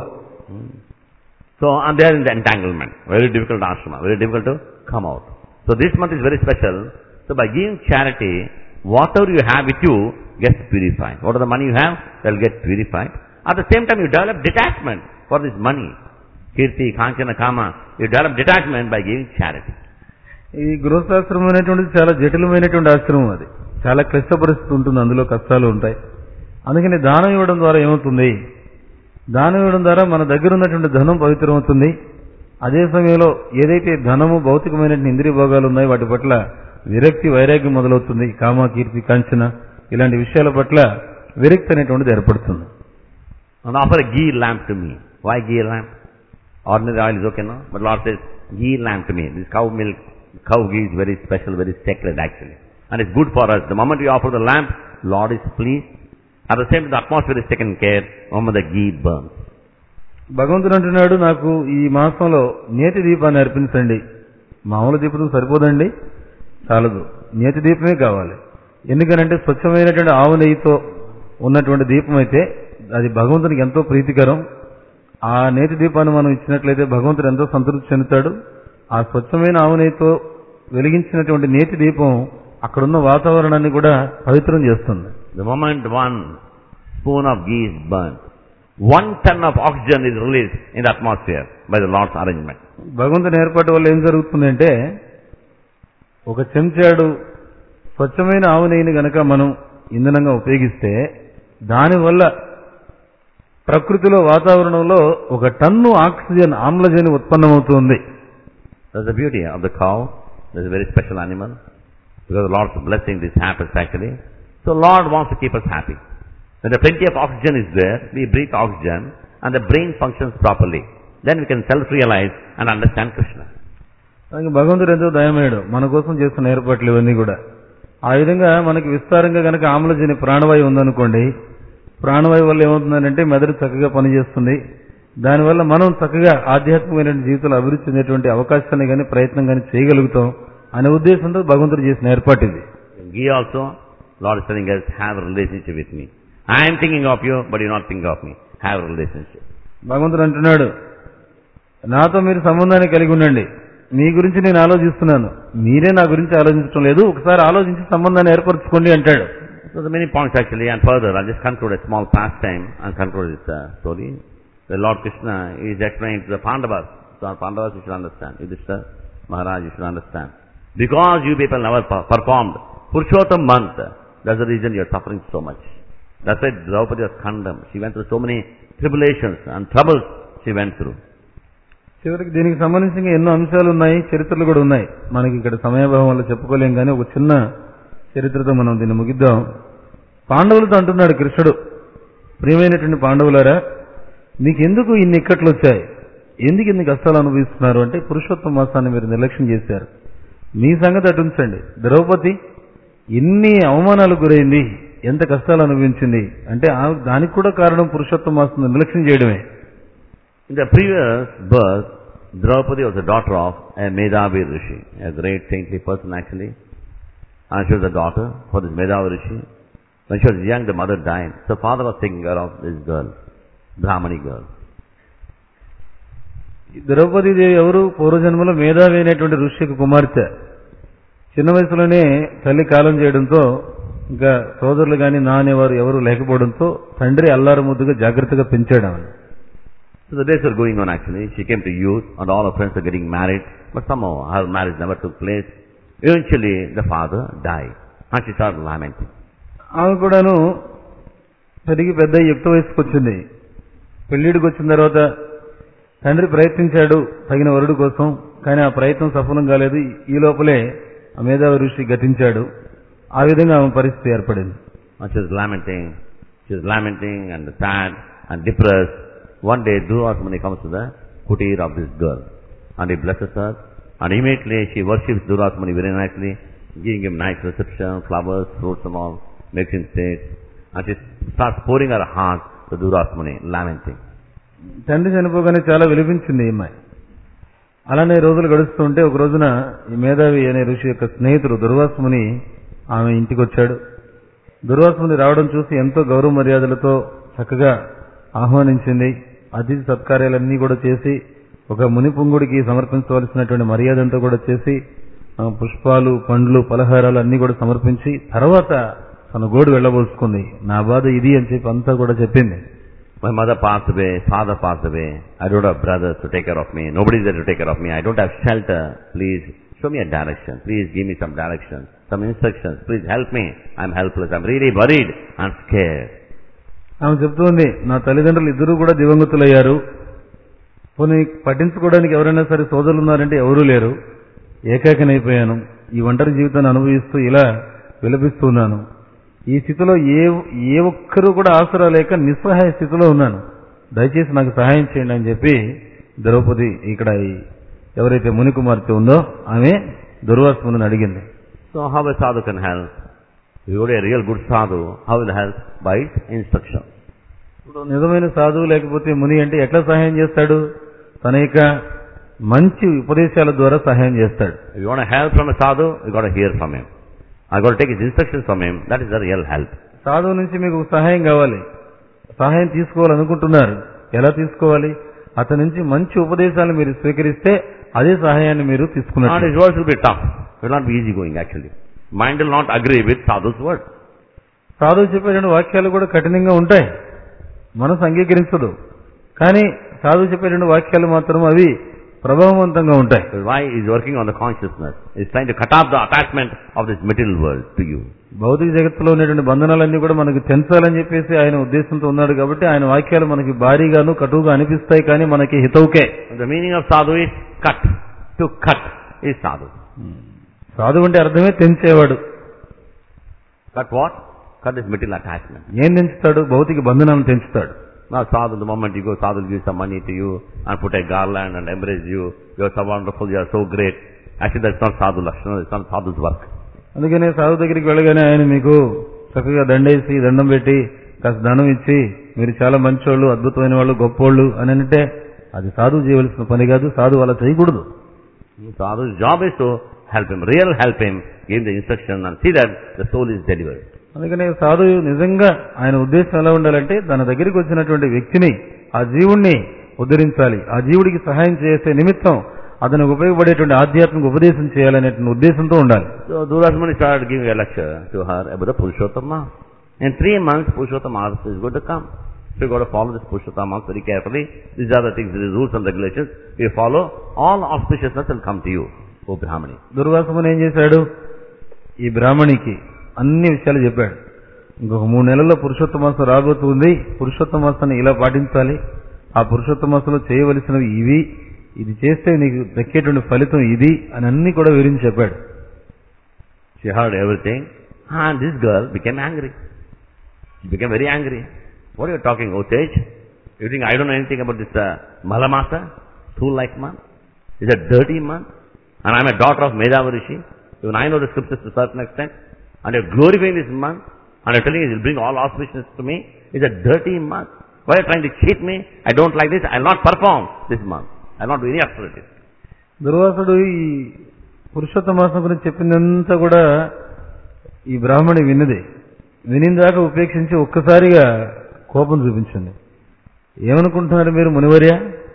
Speaker 1: So, and they are in the entanglement. Very difficult ashrama, very difficult to come out. So this month is very special. So by giving charity, whatever you have with you gets purified. Whatever the money you have, that will get purified. At the same time, you develop detachment for this money. Kirti, Kanchana, Kama, you develop detachment by giving charity.
Speaker 2: ఈ గృహశాస్త్రం అనేటువంటిది చాలా జటిలమైనటువంటి ఆశ్రమం అది చాలా క్లిష్ట పరిస్థితి ఉంటుంది అందులో కష్టాలు ఉంటాయి అందుకని దానం ఇవ్వడం ద్వారా ఏమవుతుంది దానం ఇవ్వడం ద్వారా మన దగ్గర ఉన్నటువంటి ధనం పవిత్రమవుతుంది అదే సమయంలో ఏదైతే ధనము భౌతికమైనటువంటి ఇంద్రియ భోగాలు ఉన్నాయో వాటి పట్ల విరక్తి వైరాగ్యం మొదలవుతుంది కామ కీర్తి కాంచన ఇలాంటి విషయాల పట్ల విరక్తి అనేటువంటిది ఏర్పడుతుంది
Speaker 1: And offer a ghee lamp to me. Why ghee lamp? Ordinary oil is okay, no? But Lord says, ghee lamp to me. This cow milk, cow ghee is very special, very sacred actually. And it's good for us. The moment we offer the lamp, Lord is pleased. At the same time, the atmosphere is taken care. The moment the ghee burns.
Speaker 2: భగవంతుడు అంటున్నాడు నాకు ఈ మాసంలో నేతి దీపాన్ని అర్పించండి మామూలు దీపం సరిపోదండి చాలదు నేతి దీపమే కావాలి ఎందుకనంటే స్వచ్ఛమైనటువంటి ఆవు నెయ్యితో ఉన్నటువంటి దీపం అయితే అది భగవంతునికి ఎంతో ప్రీతికరం ఆ నేతి దీపాన్ని మనం ఇచ్చినట్లయితే భగవంతుడు ఎంతో సంతృప్తి చెందుతాడు ఆ స్వచ్ఛమైన ఆవు నెయ్యితో వెలిగించినటువంటి నేతి దీపం అక్కడున్న వాతావరణాన్ని కూడా పవిత్రం చేస్తుంది
Speaker 1: The moment one spoon of ghee is burnt, one ton of oxygen is released in the atmosphere by the Lord's arrangement.
Speaker 2: భగవంతుని ఏర్పాటు వల్ల ఏం జరుగుతుందంటే ఒక చెంచాడు స్వచ్ఛమైన ఆవు నెయ్యిని గనక మనం ఇంధనంగా ఉపయోగిస్తే దానివల్ల ప్రకృతిలో వాతావరణంలో ఒక టన్ను ఆక్సిజన్ ఆమ్లజని ఉత్పన్నమవుతుంది
Speaker 1: That's the beauty of the cow. That's a very special animal. Because the Lord's blessing this happens actually. So Lord wants to keep us happy. When the plenty of oxygen is there, we breathe oxygen and the brain functions properly. Then we can self-realize and understand Krishna.
Speaker 2: అలాగే భగవంతుడు ఎంతో దయమేడు మన కోసం చేస్తున్న ఏర్పాట్లు ఇవన్నీ కూడా ఆ విధంగా మనకి విస్తారంగా గనక ఆమ్లజని ప్రాణవాయువు ఉందనుకోండి ప్రాణవాయువు వల్ల ఏమవుతుందంటే మెదడు చక్కగా పనిచేస్తుంది దానివల్ల మనం చక్కగా ఆధ్యాత్మికమైన జీవితంలో అభివృద్ధి చెందేటువంటి అవకాశాన్ని కానీ ప్రయత్నం కానీ చేయగలుగుతాం అనే ఉద్దేశంతో భగవంతుడు చేసిన ఏర్పాటు ఇది
Speaker 1: In ghee also, Lord is telling us, have a relationship with me. I am thinking of you, but you not think of me. Have a relationship.
Speaker 2: భగవంతుడు అంటున్నాడు నాతో మీరు సంబంధాన్ని కలిగి ఉండండి మీ గురించి నేను ఆలోచిస్తున్నాను మీరే నా గురించి ఆలోచించడం లేదు ఒకసారి ఆలోచించి సంబంధాన్ని ఏర్పరచుకోండి అంటాడు
Speaker 1: So there are many points actually, and further, I'll just conclude a small pastime and conclude this uh, story. The Lord Krishna is explaining to the Pandavas. So our Pandavas you should understand. Yudhishthira, Maharaj, you should understand. Because you people never per- performed Purushottam month, that's the reason you're suffering so much. That's why Draupadi was condemned. She went through so many tribulations and troubles she went through.
Speaker 2: చివరికి దీనికి సంబంధించిన ఎన్నో అంశాలు ఉన్నాయి చరిత్రలు కూడా ఉన్నాయి మనకి ఇక్కడ సమయాభావం వల్ల చెప్పుకోలేం కానీ ఒక చిన్న చరిత్రతో మనం దీన్ని ముగిద్దాం పాండవులతో అంటున్నాడు కృష్ణుడు ప్రియమైనటువంటి పాండవులారా మీకెందుకు ఇన్ని ఇక్కట్లు వచ్చాయి ఎందుకు ఇన్ని కష్టాలు అనుభవిస్తున్నారు అంటే పురుషోత్తమ మాసాన్ని మీరు నిర్లక్ష్యం చేశారు మీ సంగతి అటు ఉంచండి ద్రౌపది ఎన్ని అవమానాలకు గురైంది ఎంత కష్టాలు అనుభవించింది అంటే ఆ- దానికి కూడా కారణం పురుషోత్తమ మాసం నిర్లక్ష్యం చేయడమే
Speaker 1: In the previous birth, Draupadi was the daughter of a Medavi Rishi, a great saintly person actually. And she was the daughter for this Medavi Rishi. When she was young, the mother died. So father was taking care of this girl, Brahmani girl.
Speaker 2: ఈ ద్రౌపదీదేవి ఎవరు పూర్వజన్మలో మేధావి అయినటువంటి ఋషికి కుమార్తె చిన్న వయసులోనే తల్లి కాలం చేయడంతో ఇంకా సోదరులు గాని నా అనేవారు ఎవరు లేకపోవడంతో తండ్రి అల్లారు ముద్దుగా జాగ్రత్తగా పెంచాడు ఆమెను
Speaker 1: So the days were going on actually. She came to youth and all her friends were getting married. But somehow her marriage never took place. Eventually the father died. And she started lamenting.
Speaker 2: ఆమె కూడాను పెరిగి పెద్ద యుక్త వయసుకు వచ్చింది పెళ్లిడికి వచ్చిన తర్వాత తండ్రి ప్రయత్నించాడు తగిన వరుడు కోసం కానీ ఆ ప్రయత్నం సఫలం కాలేదు ఈ లోపలే ఆ మేధావి ఋషి గతించాడు ఆ విధంగా ఆమె పరిస్థితి ఏర్పడింది
Speaker 1: And she was lamenting. She was lamenting and sad and depressed. One day Durvasmani comes to the kutir of this girl and he blesses her and immediately she worships Durvasmani very nicely, giving him nice reception, flowers, fruits and all, makes him sit. And she starts pouring her heart to Durvasmani, lamenting.
Speaker 2: తండ్రి చనిపోగానే చాలా విలిపించింది ఈ అమ్మాయి అలానే రోజులు గడుస్తుంటే ఒక రోజున ఈ మేధావి అనే ఋషి యొక్క స్నేహితుడు దుర్వాసముని ఆమె ఇంటికి వచ్చాడు దుర్వాసుని రావడం చూసి ఎంతో గౌరవ మర్యాదలతో చక్కగా ఆహ్వానించింది అతిథి సత్కార్యాలన్నీ కూడా చేసి ఒక మునిపుంగుడికి సమర్పించవలసినటువంటి మర్యాదంతా కూడా చేసి ఆ, పుష్పాలు పండ్లు పలహారాలు అన్ని కూడా సమర్పించి తర్వాత తన గోడు వెళ్ళబోసుకుంది నా బాధ ఇది అని చెప్పి అంతా కూడా చెప్పింది
Speaker 1: My mother passed away, father passed away. I don't have brothers to take care of me. Nobody's there to take care of me. I don't have shelter. Please show me a direction. Please give me some direction, some instructions. Please help me. I'm helpless. I'm really worried. I'm scared.
Speaker 2: ఆమె చెప్తుంది నా తల్లిదండ్రులు ఇద్దరు కూడా దివంగతులయ్యారు పోనీ పట్టించుకోవడానికి ఎవరైనా సరే సోదరులు ఉన్నారంటే ఎవరూ లేరు ఏకాకినైపోయాను ఈ ఒంటరి జీవితాన్ని అనుభవిస్తూ ఇలా విలపిస్తున్నాను ఈ స్థితిలో ఏ ఏ ఒక్కరూ కూడా ఆసరా లేక నిస్సహాయ స్థితిలో ఉన్నాను దయచేసి నాకు సహాయం చేయండి అని చెప్పి ద్రౌపది ఇక్కడ ఈ ఎవరైతే ముని కుమార్తె ఉందో ఆమె దుర్వాసముని అడిగింది
Speaker 1: So how a sadhu can help? If you are a real good sadhu, how will help? By its instruction.
Speaker 2: ఇప్పుడు నిజమైన సాధువు లేకపోతే ముని అంటే ఎట్లా సహాయం చేస్తాడు తన యొక్క మంచి ఉపదేశాల ద్వారా సహాయం చేస్తాడు
Speaker 1: If you want to help from a sadhu, you got to hear from him. I got to take his instructions from him. That is the real help.
Speaker 2: సాధువు నుంచి మీకు సహాయం కావాలి సహాయం తీసుకోవాలనుకుంటున్నారు ఎలా తీసుకోవాలి అతని నుంచి మంచి ఉపదేశాలు మీరు స్వీకరిస్తే అదే సహాయాన్ని మీరు
Speaker 1: And
Speaker 2: తీసుకున్నారు
Speaker 1: his words will be tough. It will not be easy going actually. Mind will not agree with sadhu's word.
Speaker 2: సాధువు చెప్పేటువంటి వాక్యాలు కూడా కఠినంగా ఉంటాయి మనసు అంగీకరించదు కానీ సాధువు చెప్పేటువంటి వాక్యాలు మాత్రం అవి ప్రభావవంతంగా ఉంటాయి
Speaker 1: That's why he is working on the consciousness. He is trying to cut off the attachment of this material world to you.
Speaker 2: భౌతిక జగత్తులో ఉన్నటువంటి బంధనాలన్నీ కూడా మనకు తెంచాలని చెప్పేసి ఆయన ఉద్దేశంతో ఉన్నాడు కాబట్టి ఆయన వాక్యాలు మనకి భారీగాను కటువుగా అనిపిస్తాయి కానీ మనకి హితవుకే
Speaker 1: The meaning of sadhu is cut. To cut is sadhu.
Speaker 2: సాధువు అంటే అర్థమే తెంచేవాడు
Speaker 1: Cut what? Cut this material attachment.
Speaker 2: ఏం తెంచుతాడు భౌతిక బంధనాలను తెంచుతాడు
Speaker 1: Now sadhu, the moment you go, sadhu will give some money to you and put a garland and embrace you. You are so wonderful, you are so great. Actually that's not sadhu lakshana, it's not sadhu's work.
Speaker 2: అందుకనే సాధు దగ్గరికి వెళ్ళగానే ఆయన మీకు చక్కగా దండేసి దండం పెట్టి కాస్త ధనం ఇచ్చి మీరు చాలా మంచోళ్ళు అద్భుతమైన వాళ్ళు గొప్పోళ్ళు అని అంటే అది సాధువు చేయవలసిన పని కాదు సాధువు అలా చేయకూడదు
Speaker 1: Sadhu's job is to help him, real help him, give the instruction and see that the soul is delivered.
Speaker 2: అందుకనే సాధువు నిజంగా ఆయన ఉద్దేశం ఎలా ఉండాలంటే తన దగ్గరికి వచ్చినటువంటి వ్యక్తిని ఆ జీవుణ్ణి ఉద్ధరించాలి ఆ జీవుడికి సహాయం చేసే నిమిత్తం అతనికి ఉపయోగపడేటువంటి ఆధ్యాత్మిక ఉపదేశం చేయాలనేటువంటి ఉద్దేశంతో ఉండాలి
Speaker 1: So Durasmani started giving a lecture to her about the Purushottama. In three months, Purushottama is going to come. So you got to follow this Purushottama very carefully. These are the things, the rules and regulations. If you follow, all auspiciousness will come to you, O Brahmani.
Speaker 2: దుర్వాసముని ఏం చేశాడు ఈ బ్రాహ్మణికి అన్ని విషయాలు చెప్పాడు ఇంకొక మూడు నెలల్లో పురుషోత్తమ మాసం రాబోతుంది పురుషోత్తమ మాసాన్ని ఇలా పాటించాలి ఆ పురుషోత్తమ మాసంలో చేయవలసినవి ఇవి ఇది చేస్తే నీకు దక్కేటువంటి ఫలితం ఇది అని అన్ని కూడా వివరించి చెప్పాడు
Speaker 1: She heard everything, and this girl became angry. She became very angry. What are you talking, O sage? You think I don't know anything about this uh, Malamasa, tool-like man? It's a dirty man, and I'm a daughter of Medava Rishi. Even I know the scriptures to a certain extent, and you're glorifying this man, and you're telling me he'll bring all auspiciousness to me. It's a dirty man. Why are you trying to cheat me? I don't like this. I'll not perform this month. I'll not do any activity.
Speaker 2: దుర్వాసుడు ఈ పురుషోత్తమ మాసం గురించి చెప్పిందంతా కూడా ఈ బ్రాహ్మణి విన్నది వినిందాక ఉపేక్షించి ఒక్కసారిగా కోపం చూపించింది ఏమనుకుంటున్నారు మీరు మునివర్య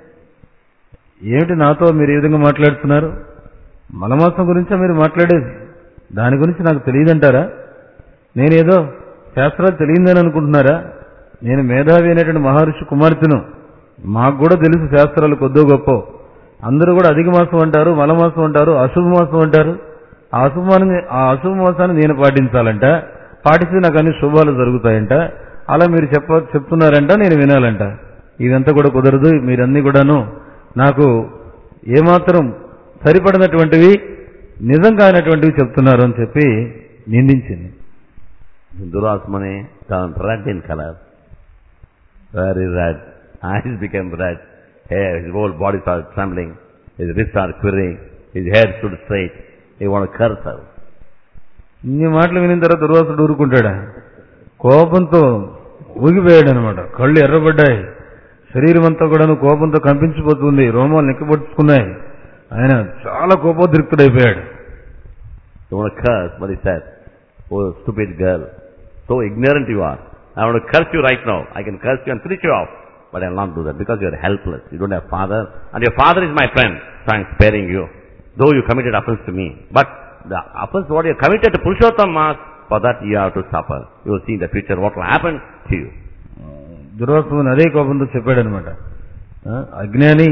Speaker 2: ఏమిటి నాతో మీరు ఏ విధంగా మాట్లాడుతున్నారు మలమాసం గురించా మీరు మాట్లాడేది దాని గురించి నాకు తెలియదంటారా నేనేదో శాస్త్రాలు తెలియదని అనుకుంటున్నారా నేను మేధావి అనేటువంటి మహర్షి కుమార్తెను మాకు కూడా తెలుసు శాస్త్రాలు కొద్దో గొప్ప అందరూ కూడా అధిక మాసం అంటారు మలమాసం అంటారు అశుభ మాసం అంటారు ఆ అశుభమాన్ని ఆ అశుభ మాసాన్ని నేను పాటించాలంట పాటిస్తే నాకు అన్ని శుభాలు జరుగుతాయంట అలా మీరు చెప్ప చెప్తున్నారంట నేను వినాలంట ఇదంతా కూడా కుదరదు మీరన్నీ కూడాను నాకు ఏమాత్రం సరిపడినటువంటివి నిజం కానటువంటివి చెప్తున్నారు అని చెప్పి నిందించింది
Speaker 1: Durasmani turned red in color. Very red. Eyes became red. Hair, his whole body started trembling. His wrists started quivering. His hair stood straight. He wanted to curse her.
Speaker 2: ఇన్ని మాటలు వినిన తర్వాత దుర్వాసుడు ఊరుకుంటాడా కోపంతో ఊగిపోయాడు అనమాట కళ్ళు ఎర్రబడ్డాయి శరీరం అంతా కూడాను కోపంతో కంపించిపోతుంది రోమాలు నిక్కబొట్టుకున్నాయి ఆయన చాలా కోపోద్రిక్తుడైపోయాడు
Speaker 1: He wanted to curse, but he said, Oh, stupid girl, So ignorant you are. I want to curse you right now. I can curse you and finish you off. But I will not do that because you are helpless. You don't have father. And your father is my friend. So I am sparing you. Though you committed offense to me. But the offense what you have committed to Purushottam Mas, for that you have to suffer. You will see in the future what will happen to you.
Speaker 2: దుర్వాసుని అదే కోపంతో చెప్పాడనమాట ఆ, అజ్ఞాని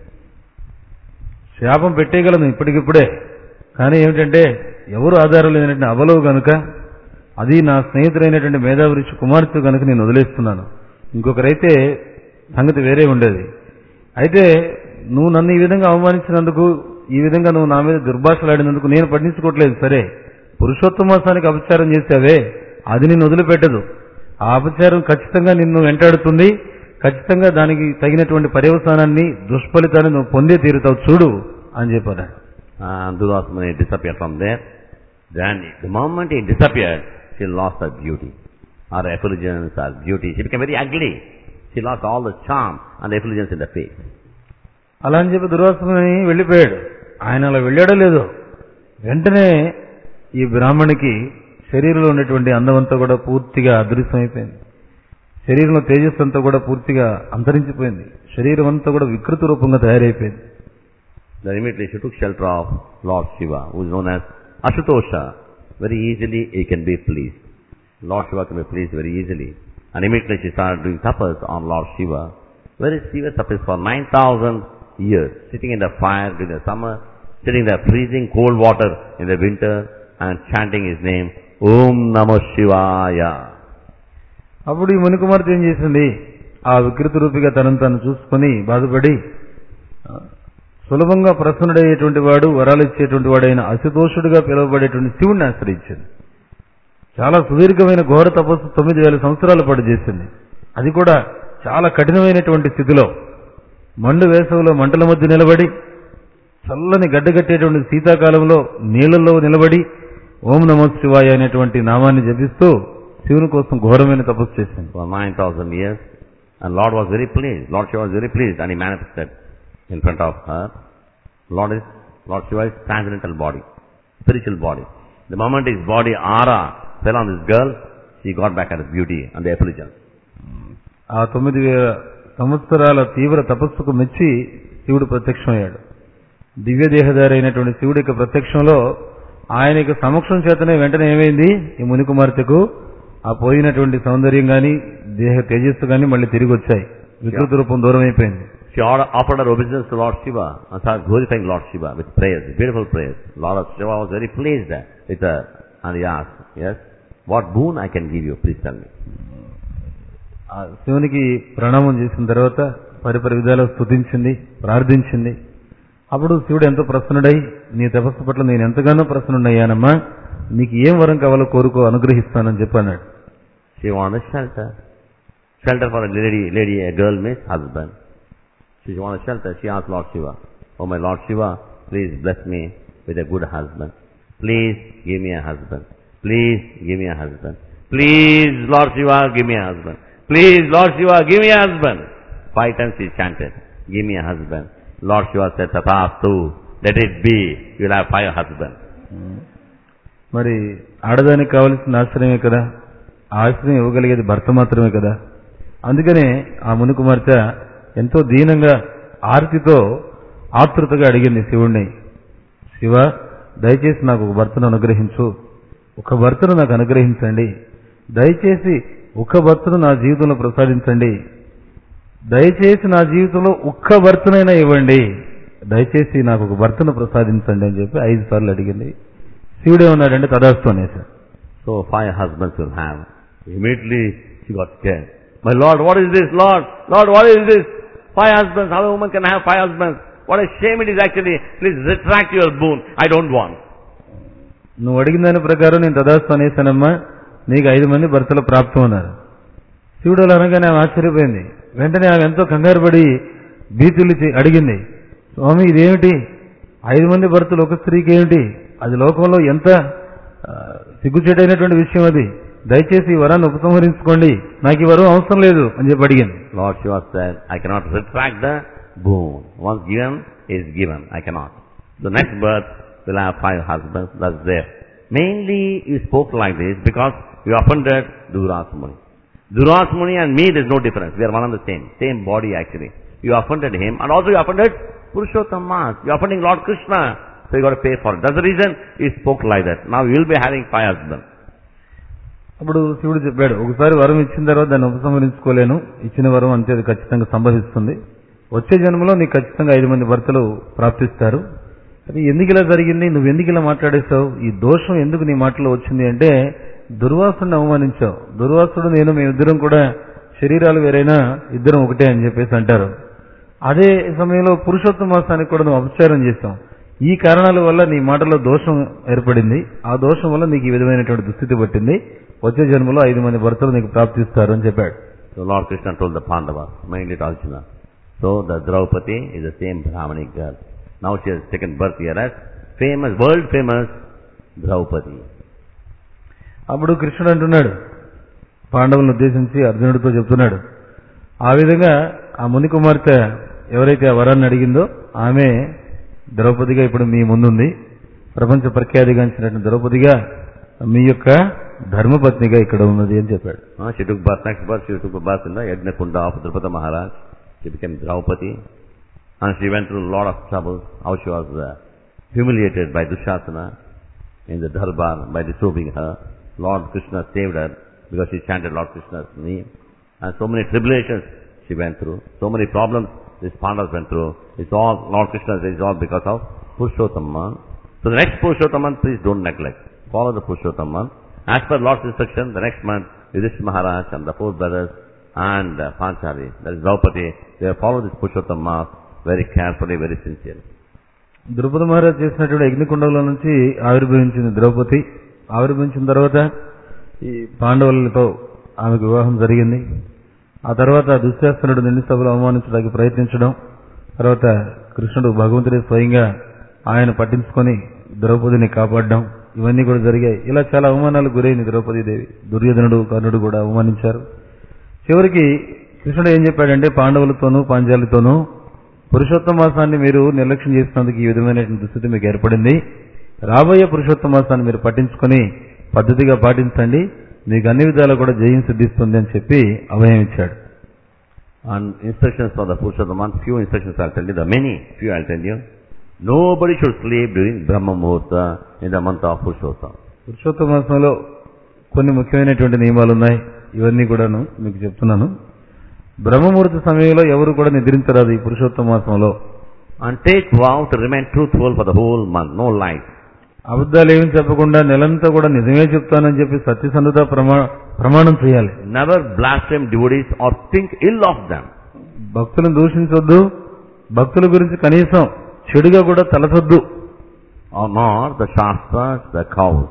Speaker 2: శాపం పెట్టేయగలను ఇప్పటికిప్పుడే కానీ ఏమిటంటే ఎవరు ఆధారం లేనటువంటి అవలవు గనుక అది నా స్నేహితుడైనటువంటి మేధావృషి కుమార్తె కనుక నేను వదిలేస్తున్నాను ఇంకొకరైతే సంగతి వేరే ఉండేది అయితే నువ్వు నన్ను ఈ విధంగా అవమానించినందుకు ఈ విధంగా నువ్వు నా మీద దుర్భాషలాడినందుకు నేను పట్టించుకోవట్లేదు సరే పురుషోత్తమాసానికి అపచారం చేసావే అది నిన్ను వదిలిపెట్టదు ఆ అపచారం ఖచ్చితంగా నిన్ను వెంటాడుతుంది ఖచ్చితంగా దానికి తగినటువంటి పర్యవసానాన్ని దుష్ఫలితాన్ని నువ్వు పొందే తీరుతావు చూడు అని చెప్పాడు
Speaker 1: And Durasmani disappeared from there. Then the moment he disappeared, she lost her beauty. Her effulgence, her beauty. She became very ugly. She lost all the charm and the effulgence in the face.
Speaker 2: అలా అని చెప్పి దుర్వాసుని వెళ్ళిపోయాడు ఆయన అలా వెళ్ళాడో లేదో వెంటనే ఈ బ్రాహ్మణికి శరీరంలో ఉన్నటువంటి అందమంతా కూడా పూర్తిగా అదృశ్యమైపోయింది శరీరంలో తేజస్సు అంతా కూడా పూర్తిగా అంతరించిపోయింది శరీరం అంతా కూడా వికృత రూపంగా తయారైపోయింది
Speaker 1: Then immediately she took shelter of Lord Shiva, who is known as Ashutosha. Very easily he can be pleased. Lord Shiva can be pleased very easily. And immediately she started doing tapas on Lord Shiva. Very serious tapas for 9,000 years. Sitting in the fire during the summer, sitting in the freezing cold water in the winter, and chanting his name, Om Namah Shivaya.
Speaker 2: అప్పుడు ఈ మునికుమార్తె ఏం చేసింది ఆ వికృత రూపిగా తనను తాను చూసుకొని బాధపడి ఆ, సులభంగా ప్రసన్నుడయ్యేటువంటి వాడు వరాలు ఇచ్చేటువంటి వాడైన అశుతోషుడుగా పిలువబడేటువంటి శివుణ్ణి ఆశ్రయించింది చాలా సుదీర్ఘమైన ఘోర తపస్సు తొమ్మిది వేల సంవత్సరాల పాటు చేసింది అది కూడా చాలా కఠినమైనటువంటి స్థితిలో మండు వేసవిలో మంటల మధ్య నిలబడి చల్లని గడ్డగట్టేటువంటి శీతాకాలంలో నీళ్లలో నిలబడి ఓం నమో శివాయ అనేటువంటి నామాన్ని జపిస్తూ శివుని కోసం ఘోరమైన తపస్సు చేసింది
Speaker 1: for 9,000 years. And Lord was very pleased. Lord Shiva was very pleased and he manifested in front of her. Lord is, Lord Shiva is transcendental body, spiritual body. The moment his body aura fell on this girl, she got back her beauty and the effulgence.
Speaker 2: ఆ తొమ్మిది వేల సంవత్సరాల తీవ్ర తపస్సుకు మెచ్చి శివుడు ప్రత్యక్షమయ్యాడు దివ్య దేహధారి అయినటువంటి శివుడి యొక్క ప్రత్యక్షంలో ఆయన యొక్క సమక్షం చేతనే వెంటనే ఏమైంది ఈ ముని కుమార్తెకు ఆ పోయినటువంటి సౌందర్యం గాని దేహ తేజస్సు గాని మళ్ళీ తిరిగి వచ్చాయి వికృత రూపం దూరం అయిపోయింది
Speaker 1: She order- offered her obeisance to Lord Shiva and started glorifying Lord Shiva with prayers, beautiful prayers. Lord Shiva was very pleased with her and he asked, yes, what boon I can give you? Please tell me.
Speaker 2: ఆ శివునికి ప్రణామం చేసిన తర్వాత పరిపరి విధాలు స్తుతించింది ప్రార్థించింది అప్పుడు శివుడు ఎంతో ప్రసన్నుడై నీ తపస్సు పట్ల నేను ఎంతగానో ప్రసన్నుడయ్యానమ్మా నీకు ఏం వరం కావాలో కోరుకో అనుగ్రహిస్తానని చెప్పన్నాడు
Speaker 1: She wanted shelter. Shelter for a lady, lady, a girl means husband. She wanted shelter. She asked Lord Shiva, Oh my Lord Shiva, please bless me with a good husband. Please give me a husband. Please give me a husband. Please Lord Shiva, give me a husband. Please Lord Shiva, give me a husband. Five times she chanted, give me a husband. Lord Shiva said, Tathastu, let it be. You'll have five husbands.
Speaker 2: మరి ఆడదానికి కావలసిన ఆశ్రయమే కదా ఆ ఆశ్రయం ఇవ్వగలిగేది భర్త మాత్రమే కదా అందుకనే ఆ ముని కుమార్తె ఎంతో దీనంగా ఆర్తితో ఆతృతగా అడిగింది శివుణ్ణి శివ దయచేసి నాకు ఒక భర్తను అనుగ్రహించు ఒక భర్తను నాకు అనుగ్రహించండి దయచేసి ఒక భర్తను నా జీవితంలో ప్రసాదించండి దయచేసి నా జీవితంలో ఒక్క భర్తనైనా ఇవ్వండి దయచేసి నాకు ఒక భర్తను ప్రసాదించండి అని చెప్పి ఐదు సార్లు అడిగింది శివుడు ఏమన్నాడంటే తదాస్తు అనేసాడు
Speaker 1: So five husbands will have. Immediately she got scared. My Lord, what is this, Lord? Lord, what is this? Five husbands. How a woman can have five husbands? What a shame it is actually. Please retract your boon. I don't want.
Speaker 2: నువ్వు అడిగిన దాని ప్రకారం నేను తదాస్తు అనేసానమ్మా నీకు ఐదు మంది భర్తలు ప్రాప్తం అన్నారు శివుడు అలా అనగానే ఆమె ఆశ్చర్యపోయింది వెంటనే ఆమె ఎంతో కంగారు పడి భీతులు చే- అడిగింది స్వామి ఇదేమిటి ఐదు మంది భర్తలు ఒక స్త్రీకి ఏమిటి అది లోకంలో ఎంత ఆ, సిగ్గుచేటైనటువంటి విషయం అది దయచేసి ఈ వరాన్ని ఉపసంహరించుకోండి నాకు ఈ వరం అవసరం లేదు అని చెప్పి అడిగింది
Speaker 1: Lord Shiva said, I cannot retract the boon. Once given is given. I cannot. The next birth will have five husbands. That's there. Mainly you spoke like this because You offended Durasmuni. Durasmuni and me, there's no difference. We are one and the same. Same body actually. You offended him and also you offended Purushottam You are offending Lord Krishna. So you got to pay for it. That's the reason he spoke like that. Now you will be having five husbands.
Speaker 2: అప్పుడు శివుడు చెప్పాడు ఒకసారి వరం ఇచ్చిన తర్వాత దాన్ని ఉపసంహరించుకోలేను ఇచ్చిన వరం అంతే అది ఖచ్చితంగా సంభవిస్తుంది వచ్చే జన్మలో నీకు ఖచ్చితంగా ఐదు మంది భర్తలు ప్రాప్తిస్తారు అది ఎందుకు ఇలా జరిగింది నువ్వు ఎందుకు ఇలా మాట్లాడేశావు ఈ దోషం ఎందుకు నీ మాటలో వచ్చింది అంటే దుర్వాసుడిని అవమానించావు దుర్వాసుడు నేను మేమిద్దరం కూడా శరీరాలు వేరైనా ఇద్దరం ఒకటే అని చెప్పేసి అంటారు అదే సమయంలో పురుషోత్తమ మాసానికి కూడా నువ్వు అపచారం చేశావు ఈ కారణాల వల్ల నీ మాటలో దోషం ఏర్పడింది ఆ దోషం వల్ల నీకు ఈ విధమైనటువంటి దుస్థితి పట్టింది వచ్చే జన్మలో ఐదు మంది భర్తలు నీకు ప్రాప్తిస్తారు అని చెప్పాడు
Speaker 1: So Lord Krishna told the Pandavas, mainly to Arjuna. So the Draupadi is the same Brahmanic girl. Now she has taken birth here as famous, world famous Draupadi.
Speaker 2: అప్పుడు కృష్ణుడు అంటున్నాడు పాండవులను ఉద్దేశించి అర్జునుడితో చెప్తున్నాడు ఆ విధంగా ఆ ముని కుమార్తె ఎవరైతే ఆ వరాన్ని అడిగిందో ఆమె ద్రౌపదిగా ఇప్పుడు మీ ముందుంది ప్రపంచ ప్రఖ్యాతిగాంచినటువంటి ద్రౌపదిగా మీ యొక్క ధర్మపత్నిగా ఇక్కడ ఉన్నది అని చెప్పాడు
Speaker 1: Uh, she took birth, next birth, she took birth in the Yajnakunda of Drupada Maharaj. She became Draupadi. And she went through a lot of troubles. How she was uh, humiliated by Dushasana in the Darbar by disobeying her. Lord Krishna saved her because she chanted Lord Krishna's name. And so many tribulations she went through. So many problems these Pandavas went through. It's all, Lord Krishna says it's all because of Purushottamman. So the next Purushottamman, please don't neglect. Follow the Purushottamman. As per Lord's instruction, the next month, Yudhishthira Maharaj and the four brothers and uh, Panchali, that is Draupadi, they have followed this Purushottamma very carefully, very sincerely.
Speaker 2: Draupadi Maharaj చేసినటువంటి అగ్నికుండంలో నుంచి ఆవిర్భవించింది ద్రౌపది ఆవిర్భవించిన తర్వాత ఈ పాండవులతో ఆమెకు వివాహం జరిగింది ఆ తర్వాత దుశ్శాసనుడు నిండి సభలు అవమానించడానికి ప్రయత్నించడం తర్వాత కృష్ణుడు భగవంతుడే స్వయంగా ఆయన పట్టించుకొని ద్రౌపదిని కాపాడడం ఇవన్నీ కూడా జరిగాయి ఇలా చాలా అవమానాలకు గురైంది ద్రౌపది దేవి దుర్యోధనుడు కర్ణుడు కూడా అవమానించారు చివరికి కృష్ణుడు ఏం చెప్పాడంటే పాండవులతోనూ పాంచాలితోనూ పురుషోత్తమ మాసాన్ని మీరు నిర్లక్ష్యం చేసినందుకు ఈ విధమైనటువంటి దుస్థితి మీకు ఏర్పడింది రాబోయే పురుషోత్తమ మాసాన్ని మీరు పట్టించుకొని పద్ధతిగా పాటించండి మీకు అన్ని విధాలు కూడా జయం సిద్ధిస్తుంది అని చెప్పి అభయం ఇచ్చాడు
Speaker 1: And instructions for the Purushottamman, few instructions I'll tell you, the many, few I'll tell you. Nobody should sleep during Brahma Muhurta in the month of Purushottam.
Speaker 2: Purushottama మాసంలో కొన్ని ముఖ్యమైనటువంటి నియమాలు ఉన్నాయి ఇవన్నీ కూడాను మీకు చెప్తున్నాను బ్రహ్మముహూర్త సమయంలో ఎవరు కూడా నిద్రించరాదు ఈ పురుషోత్తమ మాసంలో
Speaker 1: And take vow to remain truthful for the whole month, no lies.
Speaker 2: అబద్ధాలు ఏమి చెప్పకుండా నెలంతా కూడా నిజమే చెప్తానని చెప్పి సత్యసంధత ప్రమా ప్రమాణం చేయాలి
Speaker 1: Never blaspheme devotees or think ill of them.
Speaker 2: భక్తులను దూషించొద్దు భక్తుల గురించి కనీసం చెడుగా కూడా తలచొద్దు
Speaker 1: Or nor the Shastras, the cows.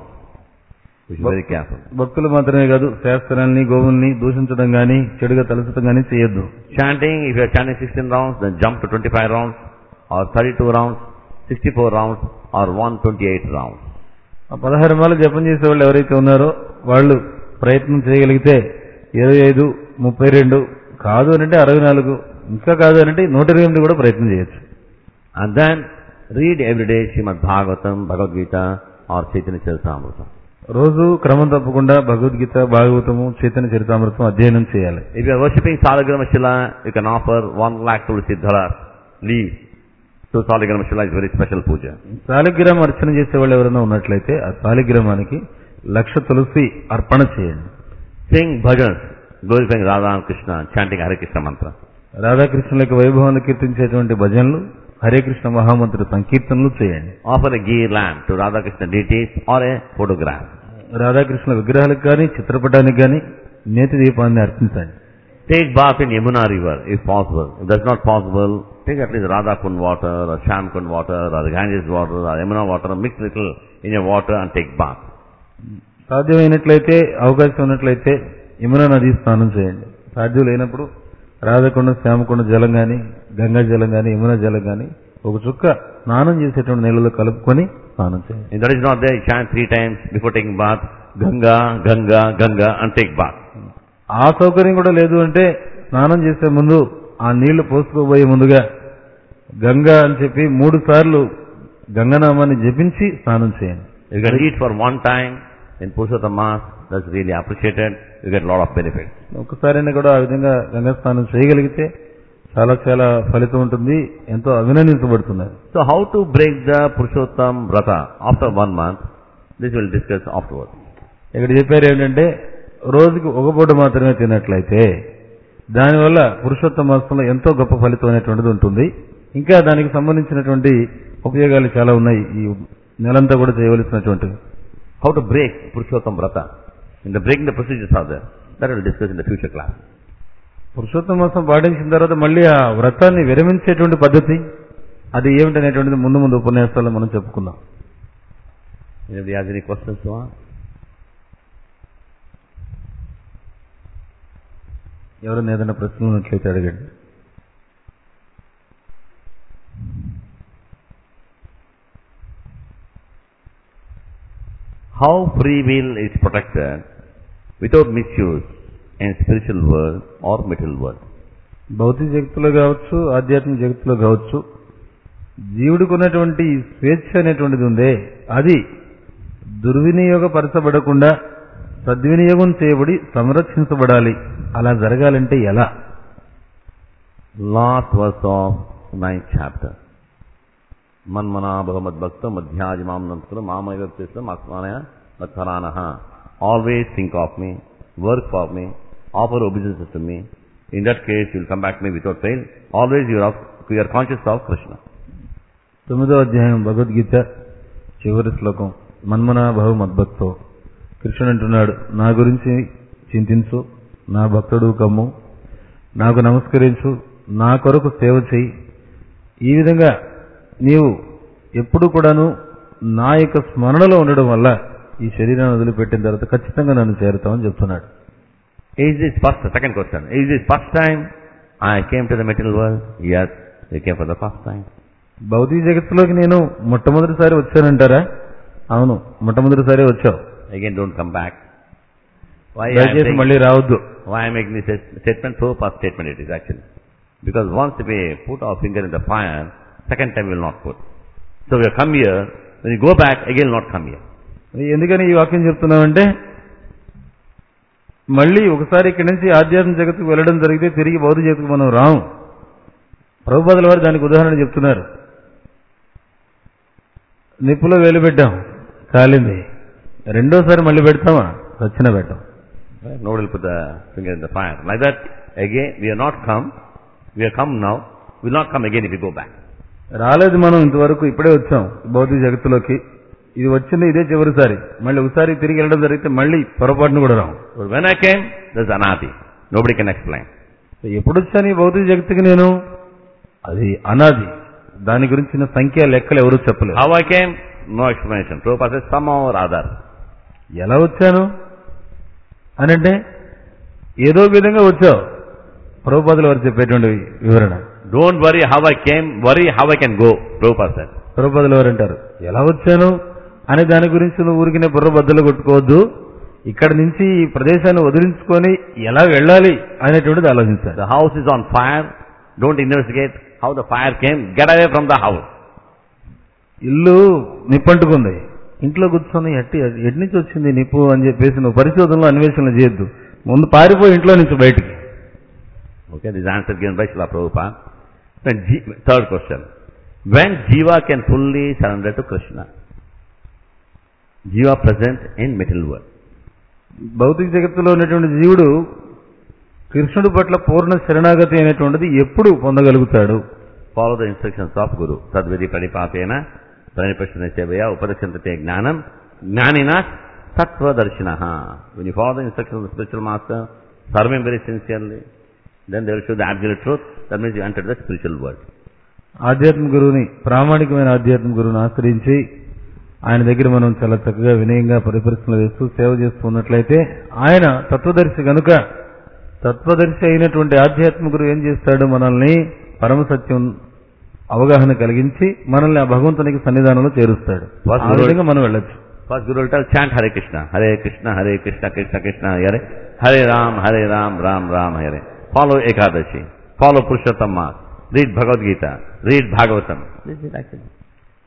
Speaker 1: We should be very careful.
Speaker 2: భక్తులు మాత్రమే కాదు శాస్త్రాల్ని గోవుల్ని దూషించడం గాని చెడుగా తలచడం గాని చేయొద్దు
Speaker 1: Chanting, if you are chanting 16 rounds, then jump to 25 rounds, or 32 rounds, 64 rounds, or 128 rounds.
Speaker 2: ఆ పదహారు మాలు జపం చేసే వాళ్ళు ఎవరైతే ఉన్నారో వాళ్ళు ప్రయత్నం చేయగలిగితే ఇరవై ఐదు ముప్పై రెండు కాదు అని అంటే అరవై నాలుగు ఇంకా కాదు అని అంటే నూట ఇరవై ఎనిమిది కూడా ప్రయత్నం చేయొచ్చు
Speaker 1: And then read every day Srimad Bhagavatam, Bhagavad Gita, or Chaitanya Charitamrita.
Speaker 2: రోజు క్రమం తప్పకుండా భగవద్గీత భాగవతము చైతన్య చరితామృతం అధ్యయనం చేయాలి
Speaker 1: If you are worshipping Salagrama Shila, you can offer 1 lakh tulsi dhara leaves to Salagrama Shila. It's very special puja.
Speaker 2: శాలిగ్రామ అర్చన చేసే వాళ్ళు ఎవరైనా ఉన్నట్లయితే ఆ శాలిగ్రామానికి లక్ష తులసి అర్పణ చేయండి
Speaker 1: Sing bhajans, glorifying Radha and Krishna, chanting Hare Krishna mantra.
Speaker 2: రాధాకృష్ణుల యొక్క వైభవాన్ని కీర్తించేటువంటి భజనలు హరే కృష్ణ మహామంత్రి సంకీర్తనలు చేయండి
Speaker 1: Offer a ghee lamp to Radha Krishna deities or a photograph.
Speaker 2: Radhakrishna విగ్రహాలకు కానీ చిత్రపటానికి కానీ నేతి దీపాన్ని అర్పించండి
Speaker 1: Take bath in Yamuna river if possible. If that's not possible, take at least Radha Kund water or Sham Kund water or Ganges water or Yamuna water, mix little in your water and take bath.
Speaker 2: సాధ్యమైనట్లయితే అవకాశం ఉన్నట్లయితే యమునా నది స్నానం చేయండి సాధ్యం లేనప్పుడు రాధకొండ శ్యామకొండ జలం కానీ గంగా జలం కానీ యమునా జలం కానీ ఒక చుక్క స్నానం చేసేటువంటి నీళ్ళలో కలుపుకొని స్నానం చేయండి
Speaker 1: If that is not there, you chant three times before taking bath, Ganga, Ganga, Ganga and take bath.
Speaker 2: ఆ సౌకర్యం కూడా లేదు అంటే స్నానం చేసే ముందు ఆ నీళ్లు పోసుకోబోయే ముందుగా గంగా అని చెప్పి మూడు సార్లు గంగనామాన్ని జపించి స్నానం చేయండి
Speaker 1: You can eat for one time In Purushottam Mass, that's really appreciated. You get a lot of benefits.
Speaker 2: ఒక్కసారైనా కూడా ఆ విధంగా గంగా స్నానం చేయగలిగితే చాలా చాలా ఫలితం ఉంటుంది ఎంతో అభినందించబడుతున్నారు
Speaker 1: So how to break the Purushottam Vrata after one month, this we'll discuss afterwards.
Speaker 2: ఇక్కడ చెప్పారు ఏంటంటే రోజుకి ఒక పూట మాత్రమే తిన్నట్లయితే దానివల్ల పురుషోత్తమ మాసంలో ఎంతో గొప్ప ఫలితం అనేటువంటిది ఉంటుంది ఇంకా దానికి సంబంధించినటువంటి ఉపయోగాలు చాలా ఉన్నాయి ఈ నెలంతా కూడా చేయవలసినటువంటివి
Speaker 1: How to break Purushottam Vrata. In the breaking the procedures are there. That we'll discuss in the future class.
Speaker 2: Purushottama మాసం పాటించిన తర్వాత మళ్ళీ ఆ వ్రతాన్ని విరమించేటువంటి పద్ధతి అది ఏమిటనేటువంటిది ముందు ముందు ఉపన్యాసాల్లో మనం చెప్పుకుందాం
Speaker 1: Anybody has any questions to ask?
Speaker 2: ఎవరైనా ఏదైనా ప్రశ్నలు ఉన్నట్లయితే అడగండి
Speaker 1: How free will is protected without misuse in spiritual world or material world.
Speaker 2: భౌతిక జగత్తులో కావచ్చు ఆధ్యాత్మిక జగత్తులో కావచ్చు జీవుడికి ఉన్నటువంటి ఈ స్వేచ్ఛ అనేటువంటిది ఉందే అది దుర్వినియోగపరచబడకుండా సద్వినియోగం చేయబడి సంరక్షించబడాలి అలా జరగాలంటే ఎలా
Speaker 1: Last verse of ninth chapter. మన్మనా భగవద్భక్త మధ్యాజిమాం నంతరం మామయ మాస్మానయ మత్సరానః always think of me work for me offer obeisances to me in that case you'll come back me without fail always your of you're conscious of Krishna
Speaker 2: తొమ్మిదో అధ్యాయం భగవద్గీత చివరి శ్లోకం మన్మనా భవ మద్భక్తో కృష్ణుడు అంటున్నాడు నా గురించి చింతించు నా భక్తుడు కమ్ము నాకు నమస్కరించు నా కొరకు సేవ చేయి ఈ విధంగా నీవు ఎప్పుడు కూడాను నా యొక్క స్మరణలో ఉండడం వల్ల ఈ శరీరాన్ని వదిలిపెట్టిన తర్వాత ఖచ్చితంగా నన్ను చేరుతామని చెప్తున్నాడు
Speaker 1: Is this first, second question, is this first time I came to the material world? Yes, I came for the first time.
Speaker 2: భౌతిక జగత్తులోకి నేను మొట్టమొదటిసారి వచ్చానంటారా అవును మొట్టమొదటిసారి వచ్చావు
Speaker 1: Again, don't come back. Why I am
Speaker 2: దయచేసి
Speaker 1: saying-
Speaker 2: మళ్ళీ రావద్దు
Speaker 1: Why I am making this stat- statement? So fast statement it is actually. Because once we put our finger in the fire, second time we will not put. So we have come here, when you go back, again will not come here.
Speaker 2: ఎందుకని ఈ వాక్యం చెప్తున్నామంటే మళ్ళీ ఒకసారి ఇక్కడి నుంచి ఆధ్యాత్మిక జగత్తుకు వెళ్ళడం జరిగితే తిరిగి బౌద్ధ జగత్తుకు మనం రాము ప్రభుపాదుల వారు దానికి ఉదాహరణ చెప్తున్నారు నిప్పులో వేలు పెట్టాం కాలింది రెండోసారి మళ్ళీ పెడతామా వచ్చిన పెట్టాం
Speaker 1: Right? Nobody will put the finger in the fire. Like that, again, we are not come, we are come now, we will not come again if we go back.
Speaker 2: రాలేదు మనం ఇంతవరకు ఇప్పుడే వచ్చాం భౌతిక జగత్తులోకి ఇది వచ్చింది ఇదే చివరిసారి మళ్ళీ ఒకసారి తిరిగి వెళ్ళడం జరిగితే మళ్ళీ పొరపాటును కూడా రాము
Speaker 1: But when I came, there's anati. Nobody can explain.
Speaker 2: ఎప్పుడు వచ్చాను ఈ భౌతిక జగత్తుకి నేను అది అనాది దాని గురించిన సంఖ్య లెక్కలు ఎవరు చెప్పలేదు
Speaker 1: How I came? No explanation. Prabhupada says somehow or other.
Speaker 2: ఎలా వచ్చాను అని అంటే ఏదో విధంగా వచ్చావు ప్రభుపాదుల వారు చెప్పేటువంటి వివరణ
Speaker 1: Don't worry how I came, worry how I can go, Prabhupada said.
Speaker 2: ప్రభుపాదుల వారు అంటారు ఎలా వచ్చాను అనే దాని గురించి నువ్వు ఊరికినే బుర్ర బద్దలు కొట్టుకోవద్దు ఇక్కడ నుంచి ఈ ప్రదేశాన్ని వదిలించుకొని ఎలా వెళ్ళాలి అనేటువంటిది ఆలోచించాలి
Speaker 1: The house is on fire. Don't investigate how the fire came. Get away from the house.
Speaker 2: ఇల్లు నిప్పంటుకుంది ఇంట్లో కూర్చొని ఎట్టి ఎటు నుంచి వచ్చింది నిప్పు అని చెప్పేసి నువ్వు పరిశోధనలో అన్వేషణ చేయొద్దు ముందు పారిపోయి ఇంట్లో నుంచి బయటికి
Speaker 1: Okay, this answer given by Srila Prabhupada. When Ji- third question. When Jiva can fully surrender to Krishna? Jiva present in material world.
Speaker 2: భౌతిక జగత్తులో ఉన్నటువంటి జీవుడు కృష్ణుడి పట్ల పూర్ణ శరణాగతి అనేటువంటిది ఎప్పుడు పొందగలుగుతాడు
Speaker 1: Follow the instructions of Guru. Tadvidi pradipatena pranipashana sevaya upadakshante gnanam gnanina sattva darshinaha. When you follow the instructions of the spiritual master, serve him very sincerely, then they will show the absolute truth. That means you enter the spiritual world.
Speaker 2: ఆధ్యాత్మిక గురువుని ప్రామాణికమైన ఆధ్యాత్మిక గురువుని ఆశ్రయించి ఆయన దగ్గర మనం చాలా చక్కగా వినయంగా పరిపరిశ్రమలు వేస్తూ సేవ చేస్తూ ఉన్నట్లయితే ఆయన తత్వదర్శి గనుక తత్వదర్శి అయినటువంటి ఆధ్యాత్మిక గురువు ఏం చేస్తాడు మనల్ని పరమ సత్యం అవగాహన కలిగించి మనల్ని ఆ భగవంతునికి సన్నిధానంలో చేరుస్తాడు
Speaker 1: First
Speaker 2: ఆ
Speaker 1: Guru-
Speaker 2: విధంగా మనం వెళ్ళొచ్చు
Speaker 1: First Guru will tell, chant Hare Krishna, Hare Krishna, Hare Krishna, Krishna Krishna, Hare Hare Ram, Hare Ram, Ram Ram, Hare. Follow Ekadashi, follow Purushottam Mass, read Bhagavad Gita, read Bhagavatam. This is actually.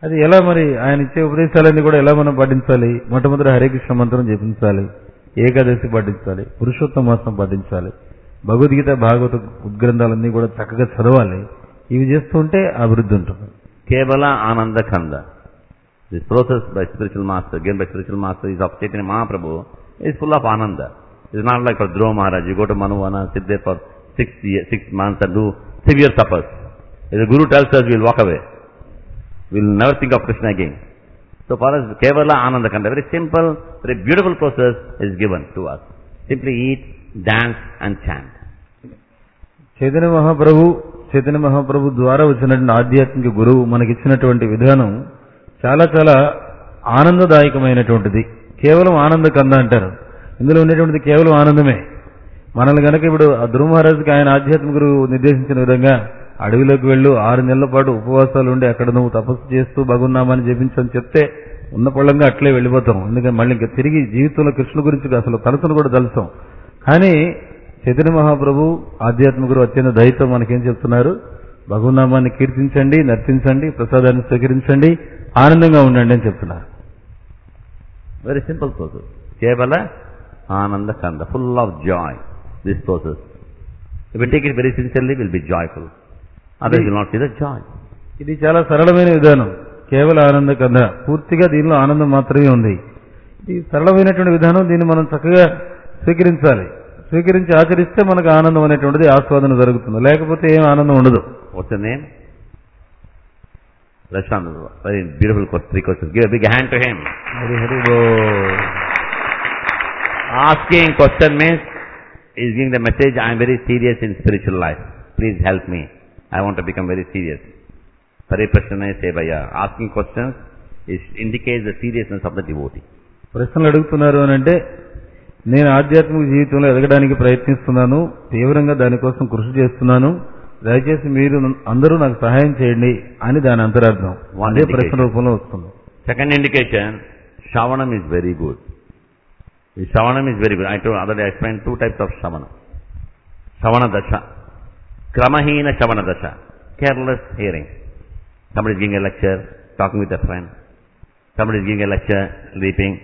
Speaker 2: అది ఎలా మరి ఆయన ఇచ్చే ఉపదేశాలన్నీ కూడా ఎలా మనం పాటించాలి మొట్టమొదటి హరే కృష్ణ మంత్రం జపించాలి ఏకాదశి పాటించాలి పురుషోత్తమ మాసం పాటించాలి భగవద్గీత భాగవత ఉద్గ్రంథాలన్నీ కూడా చక్కగా చదవాలి ఇవి చేస్తుంటే అభివృద్ధి ఉంటుంది
Speaker 1: Kevala Ananda Kanda. This process by spiritual master, given by spiritual master is of Chaitanya Mahaprabhu, is full of Ananda. It's not like for Dhruva Maharaj, you go to Manuvana, sit there for six, year, six months and do severe tapas. If the Guru tells us, we'll walk away. We'll never think of Krishna again. So for us, Kevala Ananda Kanda, very simple, very beautiful process is given to us. Simply eat, dance and chant.
Speaker 2: Chaitanya మహాప్రభు చైతన్య మహాప్రభు ద్వారా వచ్చినటువంటి ఆధ్యాత్మిక గురువు మనకిచ్చినటువంటి విధానం చాలా చాలా ఆనందదాయకమైనటువంటిది కేవలం ఆనంద కంద అంటారు ఇందులో ఉండేటువంటిది కేవలం ఆనందమే మనల్ని గనక ఇప్పుడు ఆ ధ్రువ మహారాజుకి ఆయన ఆధ్యాత్మిక గురువు నిర్దేశించిన విధంగా అడవిలోకి వెళ్ళు ఆరు నెలల పాటు ఉపవాసాలు ఉండి అక్కడ నువ్వు తపస్సు చేస్తూ భగున్నామని జపించని చెప్తే ఉన్న పళ్ళంగా అట్లే వెళ్ళిపోతాం ఎందుకంటే మళ్ళీ ఇంకా తిరిగి జీవితంలో కృష్ణుల గురించి అసలు తలసును కూడా తలుస్తాం కానీ చైతన్య మహాప్రభు ఆధ్యాత్మిక గురువు అత్యంత దయతో మనకేం చెప్తున్నారు భగవన్నామాన్ని కీర్తించండి నర్తించండి ప్రసాదాన్ని స్వీకరించండి ఆనందంగా ఉండండి అని చెప్తున్నారు
Speaker 1: Very simple process. Kevala Ananda Kanda, full of joy, this process. If we take it very sincerely, we'll be joyful. Others will not see the joy.
Speaker 2: ఇది చాలా సరళమైన విధానం కేవల ఆనంద కథ పూర్తిగా దీనిలో ఆనందం మాత్రమే ఉంది ఈ సరళమైనటువంటి విధానం దీన్ని మనం చక్కగా స్వీకరించాలి స్వీకరించి ఆచరిస్తే మనకు ఆనందం అనేటువంటిది ఆస్వాదన జరుగుతుంది లేకపోతే ఏం ఆనందం ఉండదు
Speaker 1: What's your name? Rashand, very beautiful que- three questions. Give a big hand to him.
Speaker 2: Hari Hari boll.
Speaker 1: Asking question means is giving the message, I am very serious in spiritual life. Please help me. I want to become very serious. Pariprashanaya Sevaya. Asking questions is, indicates the seriousness of the devotee.
Speaker 2: ప్రశ్నలు అడుగుతున్నారు అని అంటే నేను ఆధ్యాత్మిక జీవితంలో ఎదగడానికి ప్రయత్నిస్తున్నాను తీవ్రంగా దానికోసం కృషి చేస్తున్నాను దయచేసి మీరు అందరూ నాకు సహాయం చేయండి అని దాని అంతరార్థం
Speaker 1: One
Speaker 2: అదే ప్రశ్న
Speaker 1: indication.
Speaker 2: రూపంలో వస్తుంది
Speaker 1: Second indication, Shavanam is very good. The Shavanam is very good. I told other day I explained two types of Shavana. Shavana Dasha. Kramahina Shavana Dasha. Careless hearing. Somebody is giving a lecture, talking with a friend. Somebody is giving a lecture, sleeping,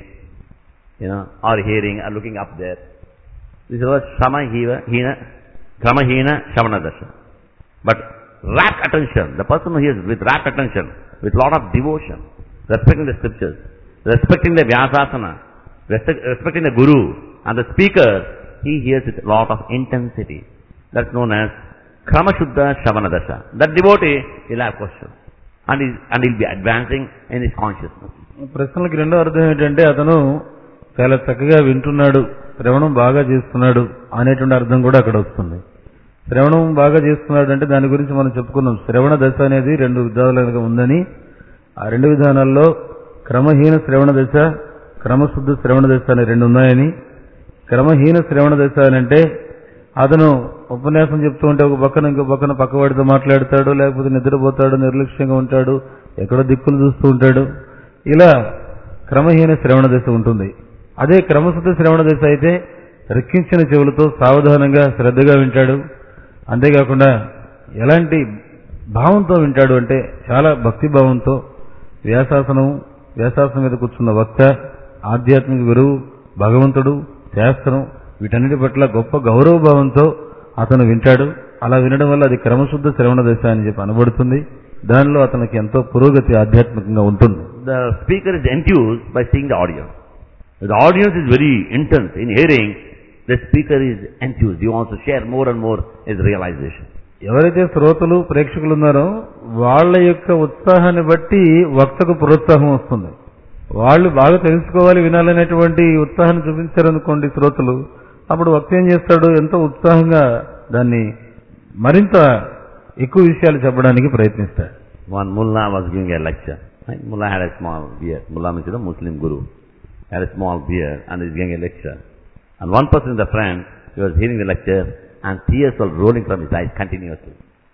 Speaker 1: you know, or hearing, or looking up there. This is what Shamahina, Hina, Kramahina Shavana Dasha. But rapt attention, the person who hears with rapt attention, with lot of devotion, respecting the scriptures, respecting the Vyasasana, respect, respecting the Guru and the speaker, he hears with lot of intensity. That's known as Kramashuddha Shavana Dasha. That devotee will have questions. And, he's, and he'll be advancing in his consciousness.
Speaker 2: ప్రశ్నలకి రెండో అర్థం ఏంటంటే అతను చాలా చక్కగా వింటున్నాడు శ్రవణం బాగా చేస్తున్నాడు అనేటువంటి అర్థం కూడా అక్కడ వస్తుంది శ్రవణం బాగా చేస్తున్నాడు అంటే దాని గురించి మనం చెప్పుకున్నాం శ్రవణ దశ అనేది రెండు విధాలుగా ఉందని ఆ రెండు విధానాల్లో క్రమహీన శ్రవణ దశ క్రమశుద్ధ శ్రవణ దశ అనే రెండు ఉన్నాయని క్రమహీన శ్రవణ దశ అని అంటే అతను ఉపన్యాసం చెప్తూ ఉంటే ఒక పక్కన ఇంకో పక్కన పక్కవాడితో మాట్లాడతాడు లేకపోతే నిద్రపోతాడు నిర్లక్ష్యంగా ఉంటాడు ఎక్కడో దిక్కులు చూస్తూ ఉంటాడు ఇలా క్రమహీన శ్రవణ దశ ఉంటుంది అదే క్రమశుద్ధ శ్రవణ దశ అయితే రెక్కించిన చెవులతో సావధానంగా శ్రద్ధగా వింటాడు అంతేకాకుండా ఎలాంటి భావంతో వింటాడు అంటే చాలా భక్తి భావంతో వ్యాసాసనం వ్యాసాసనం మీద కూర్చున్న వక్త ఆధ్యాత్మిక గురువు భగవంతుడు శాస్త్రం వీటన్నిటి పట్ల గొప్ప గౌరవ భావంతో అతను వింటాడు అలా వినడం వల్ల అది క్రమశుద్ధ శ్రవణ దశ అని చెప్పి అనబడుతుంది దానిలో అతనికి ఎంతో పురోగతి ఆధ్యాత్మికంగా ఉంటుంది
Speaker 1: The speaker is enthused by seeing the audience. The audience is very intense in hearing. The speaker is enthused. He wants to share more and more his realization.
Speaker 2: ఎవరైతే శ్రోతలు ప్రేక్షకులు ఉన్నారో వాళ్ళ యొక్క ఉత్సాహాన్ని బట్టి వక్తకు ప్రోత్సాహం వస్తుంది వాళ్ళు బాగా తెలుసుకోవాలి వినాలనేటువంటి ఉత్సాహాన్ని చూపించారనుకోండి శ్రోతలు అప్పుడు వక్త ఏం చేస్తాడు ఎంతో ఉత్సాహంగా దాన్ని మరింత ఎక్కువ విషయాలు చెప్పడానికి ప్రయత్నిస్తాడు
Speaker 1: One mullah was giving a lecture. Right? Mullah had a small beard. Mullah means a Muslim guru. Had a small beard and is giving a lecture. And one person in the front, he was hearing the lecture and tears were rolling from his eyes continuously.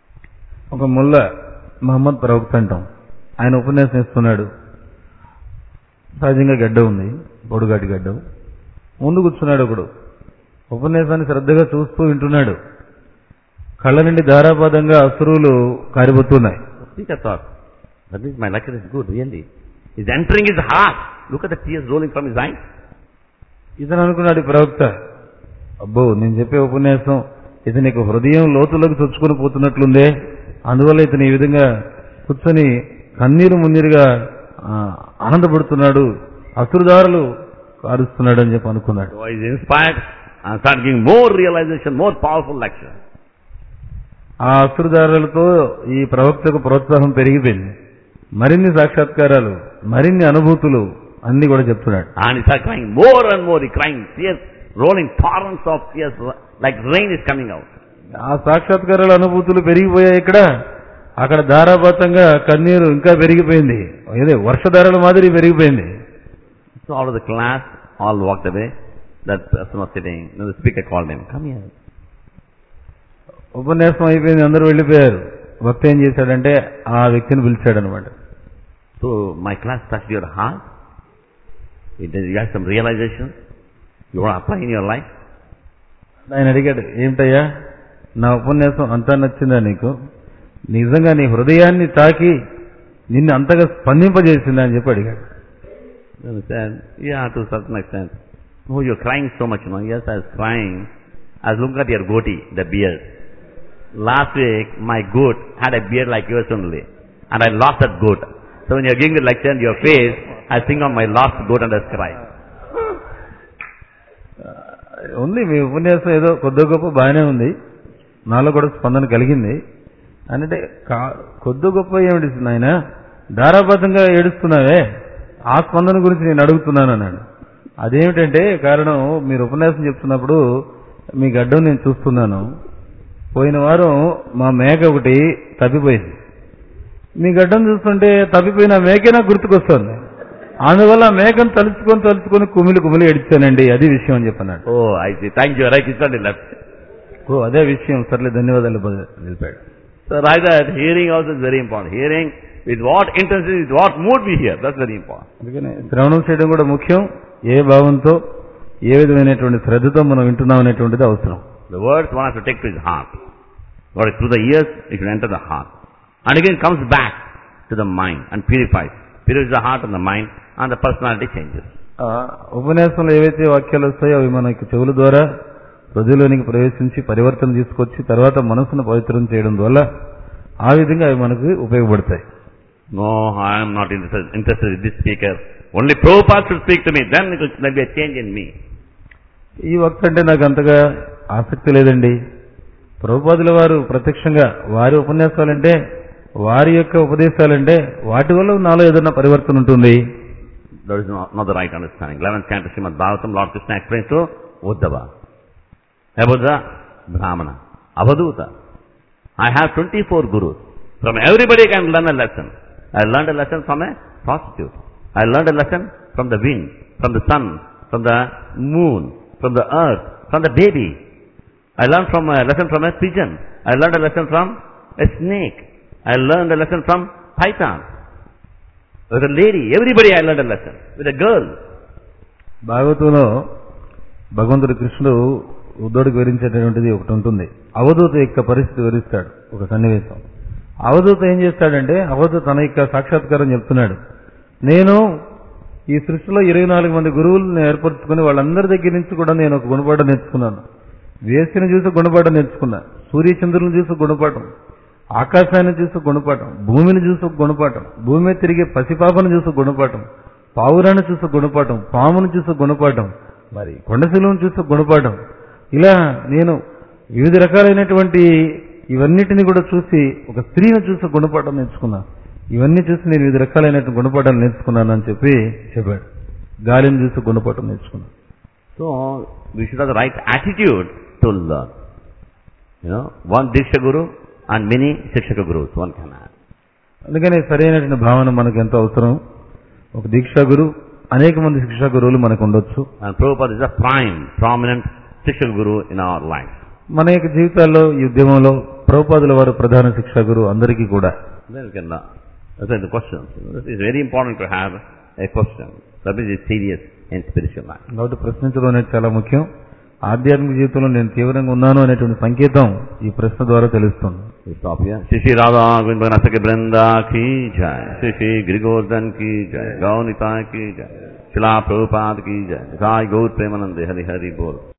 Speaker 2: ఒక ముల్ల మహమ్మద్ ప్రవక్త అంటాం ఆయన ఉపన్యాసం ఇస్తున్నాడు సహజంగా గడ్డ ఉంది పొడుగాటి గడ్డ ముందు కూర్చున్నాడు ఒకడు ఉపన్యాసాన్ని శ్రద్ధగా చూస్తూ వింటున్నాడు కళ్ళ నుండి ధారాపాతంగా అసురువులు కారిపోతున్నాయి
Speaker 1: The speaker thought, That means my lecture is good, really. It's entering his heart. Look at the tears rolling from his eyes.
Speaker 2: ఇతను అనుకున్నాడు ఈ ప్రవక్త అబ్బో నేను చెప్పే ఉపన్యాసం ఇతనికి హృదయం లోతులోకి చొచ్చుకొని పోతున్నట్లుందే అందువల్ల ఇతను ఈ విధంగా కూర్చొని కన్నీరు మున్నీరుగా ఆ, ఆనందపడుతున్నాడు అసురుదారులు కారుస్తున్నాడు అని చెప్పి అనుకున్నాడు
Speaker 1: So he's inspired and started giving more realization, more powerful lecture.
Speaker 2: ఆ అసురుదారులతో ఈ ప్రవక్తకు ప్రోత్సాహం పెరిగిపోయింది మరిన్ని సాక్షాత్కారాలు మరిన్ని అనుభూతులు అన్ని కూడా చెప్తున్నాడు
Speaker 1: And he started crying more and more. He crying tears, rolling torrents of tears like rain is coming out.
Speaker 2: ఆ సాక్షాత్కారాల అనుభూతులు పెరిగిపోయాయి ఇక్కడ అక్కడ ధారాపాతంగా కన్నీరు ఇంకా పెరిగిపోయింది ఇదే వర్షధారల మాదిరి పెరిగిపోయింది
Speaker 1: So out of the class, all walked away. That person was sitting. Then the speaker called him. Come here.
Speaker 2: ఉపన్యాసం అయిపోయింది అందరూ వెళ్ళిపోయారు భక్త ఏం చేశాడంటే ఆ వ్యక్తిని పిలిచాడు అనమాట
Speaker 1: So my class touched your heart. It, you have some realization. You want to apply in your life.
Speaker 2: ఆయన అడిగాడు ఏమిటయ్యా నా ఉపన్యాసం అంతా నచ్చిందా నీకు నిజంగా నీ హృదయాన్ని తాకి నిన్ను అంతగా స్పందింపజేసిందా అని చెప్పి అడిగాడు
Speaker 1: Then he said, yeah, to a certain extent. Oh, you're crying so much, you know. Yes, I was crying. I was looking at your goatee, the beard. Last week, my goat had a beard like yours only. And I lost that goat. So when you're giving the lecture in your face, I think of my lost goat and I was crying.
Speaker 2: ఉంది మీ ఉపన్యాసం ఏదో కొద్ది గొప్ప బాగానే ఉంది నాలో కూడా స్పందన కలిగింది అంటే కా- కొద్ది గొప్ప ఏమిటి నాయన ధారాబద్ధంగా ఏడుస్తున్నావే ఆ స్పందన గురించి నేను అడుగుతున్నాను అన్నాడు అదేమిటంటే కారణం మీరు ఉపన్యాసం చెప్తున్నప్పుడు మీ గడ్డం నేను చూస్తున్నాను పోయిన వారం మా మేక ఒకటి తప్పిపోయింది మీ గడ్డం చూస్తుంటే తప్పిపోయిన మేకే నాకు గుర్తుకొస్తుంది అందువల్ల ఆ మేకను తలుచుకొని తలుచుకొని కుమిలి కుమిలి ఏడిచానండి అది విషయం అని చెప్పన్నాడు
Speaker 1: Oh, I see. Thank you. Right, it's not left.
Speaker 2: ఓ అదే విషయం సర్లే ధన్యవాదాలు బ- తెలిపాడు
Speaker 1: So like that, hearing also is very important. Hearing with what intensity, with what mood we hear. That's very important.
Speaker 2: అందుకని శ్రవణం చేయడం కూడా ముఖ్యం ఏ భావంతో ఏ విధమైనటువంటి శ్రద్ధతో మనం వింటున్నాం అనేటువంటిది అవసరం
Speaker 1: The words one has to take to his heart. Or through the ears, it should enter the heart. And again comes back to the mind and purifies. Purifies the heart and the mind and the personality changes.
Speaker 2: ఆ ఉపన్యాసంలో ఏవైతే వాక్యాలు వస్తాయో అవి మనకి చెవుల ద్వారా హృదయలోనికి ప్రవేశించి పరివర్తన తీసుకొచ్చి తర్వాత మనసును పవిత్రం చేయడం వల్ల ఆ విధంగా అవి మనకు ఉపయోగపడతాయి
Speaker 1: No, I am not interested, interested in this speaker. Only Prabhupada should speak to me. Then it will there will be a change in me.
Speaker 2: ఈ వక్త అంటే నాకు అంతగా ఆసక్తి లేదండి ప్రభుపాదుల వారు ప్రత్యక్షంగా వారి ఉపన్యాసాలంటే వారి యొక్క ఉపదేశాలంటే వాటి వల్ల నాలో ఏదైనా పరివర్తన ఉంటుంది
Speaker 1: That is not, not the right understanding. 11th canto Srimad Bhagavatam, Lord Krishna explains to Uddhava. Abudha, Brahmana, Avaduta. I have 24 gurus. From everybody I can learn a lesson. I learned a lesson from a prostitute. I learned a lesson from the wind, from the sun, from the moon, from the earth, from the baby. I learned from a lesson from a pigeon. I learned a lesson from a snake. I learned a lesson from python. With a lady, everybody I learned a lesson. With a girl.
Speaker 2: భాగవతంలో భగవంతుడు కృష్ణుడు ఉద్ధవుడికి వివరించేటటువంటిది ఒకటి ఉంటుంది అవధూత యొక్క పరిస్థితి వివరిస్తాడు ఒక సన్నివేశం అవధూత ఏం చేస్తాడంటే అవధూత తన యొక్క సాక్షాత్కారం చెప్తున్నాడు నేను ఈ సృష్టిలో ఇరవై నాలుగు మంది గురువులను ఏర్పరచుకుని వాళ్ళందరి దగ్గర నుంచి కూడా నేను ఒక గుణపాఠం నేర్చుకున్నాను వేసిని చూసి గుణపాఠం నేర్చుకున్నా సూర్యచంద్రులను చూసి గుణపాఠం ఆకాశాన్ని చూసి గుణపాఠం భూమిని చూసి గుణపాఠం భూమి మీద తిరిగే పసిపాపను చూసి గుణపాఠం పావురాన్ని చూసి గుణపాఠం పామును చూసి గుణపాఠం మరి కొండశిలువను చూసి గుణపాఠం ఇలా నేను వివిధ రకాలైనటువంటి ఇవన్నిటిని కూడా చూసి ఒక స్త్రీని చూసి గుణపాఠం నేర్చుకున్నా ఇవన్నీ చూసి నేను వివిధ రకాలైనటువంటి గుణపాఠాలు నేర్చుకున్నాను అని చెప్పి చెప్పాడు గాలిని చూసి గుణపాఠం నేర్చుకున్నాను
Speaker 1: So, we should have the right attitude to learn. You know, one Diksha Guru and many Shikshaka Gurus, one can have.
Speaker 2: అందుకని సరైనటువంటి భావన మనకు ఎంతో అవసరం ఒక దీక్షా గురు అనేక మంది శిక్షా గురువులు మనకు ఉండొచ్చు
Speaker 1: And Prabhupada is a prime, prominent Shikshaka Guru in our life.
Speaker 2: మన యొక్క జీవితాల్లో ఈ ఉద్యమంలో ప్రభుపాదుల వారు ప్రధాన శిక్షా గురువు అందరికీ కూడా
Speaker 1: Then we can learn. That's why the questions. It is very important to have a question. That is serious in spiritual life.
Speaker 2: కాబట్టి ప్రశ్నించడం అనేది చాలా ముఖ్యం ఆధ్యాత్మిక జీవితంలో నేను తీవ్రంగా ఉన్నాను అనేటువంటి సంకేతం ఈ ప్రశ్న ద్వారా తెలుస్తుంది
Speaker 1: We stop here. Shri Shri Radha Govinda Nasaki Brinda ki jai. Shri Shri Girigordhan ki jai. Gaunita ki jai. Shila Prabhupada ki jai. Sai Gaur Premanande Hari Hari Bol.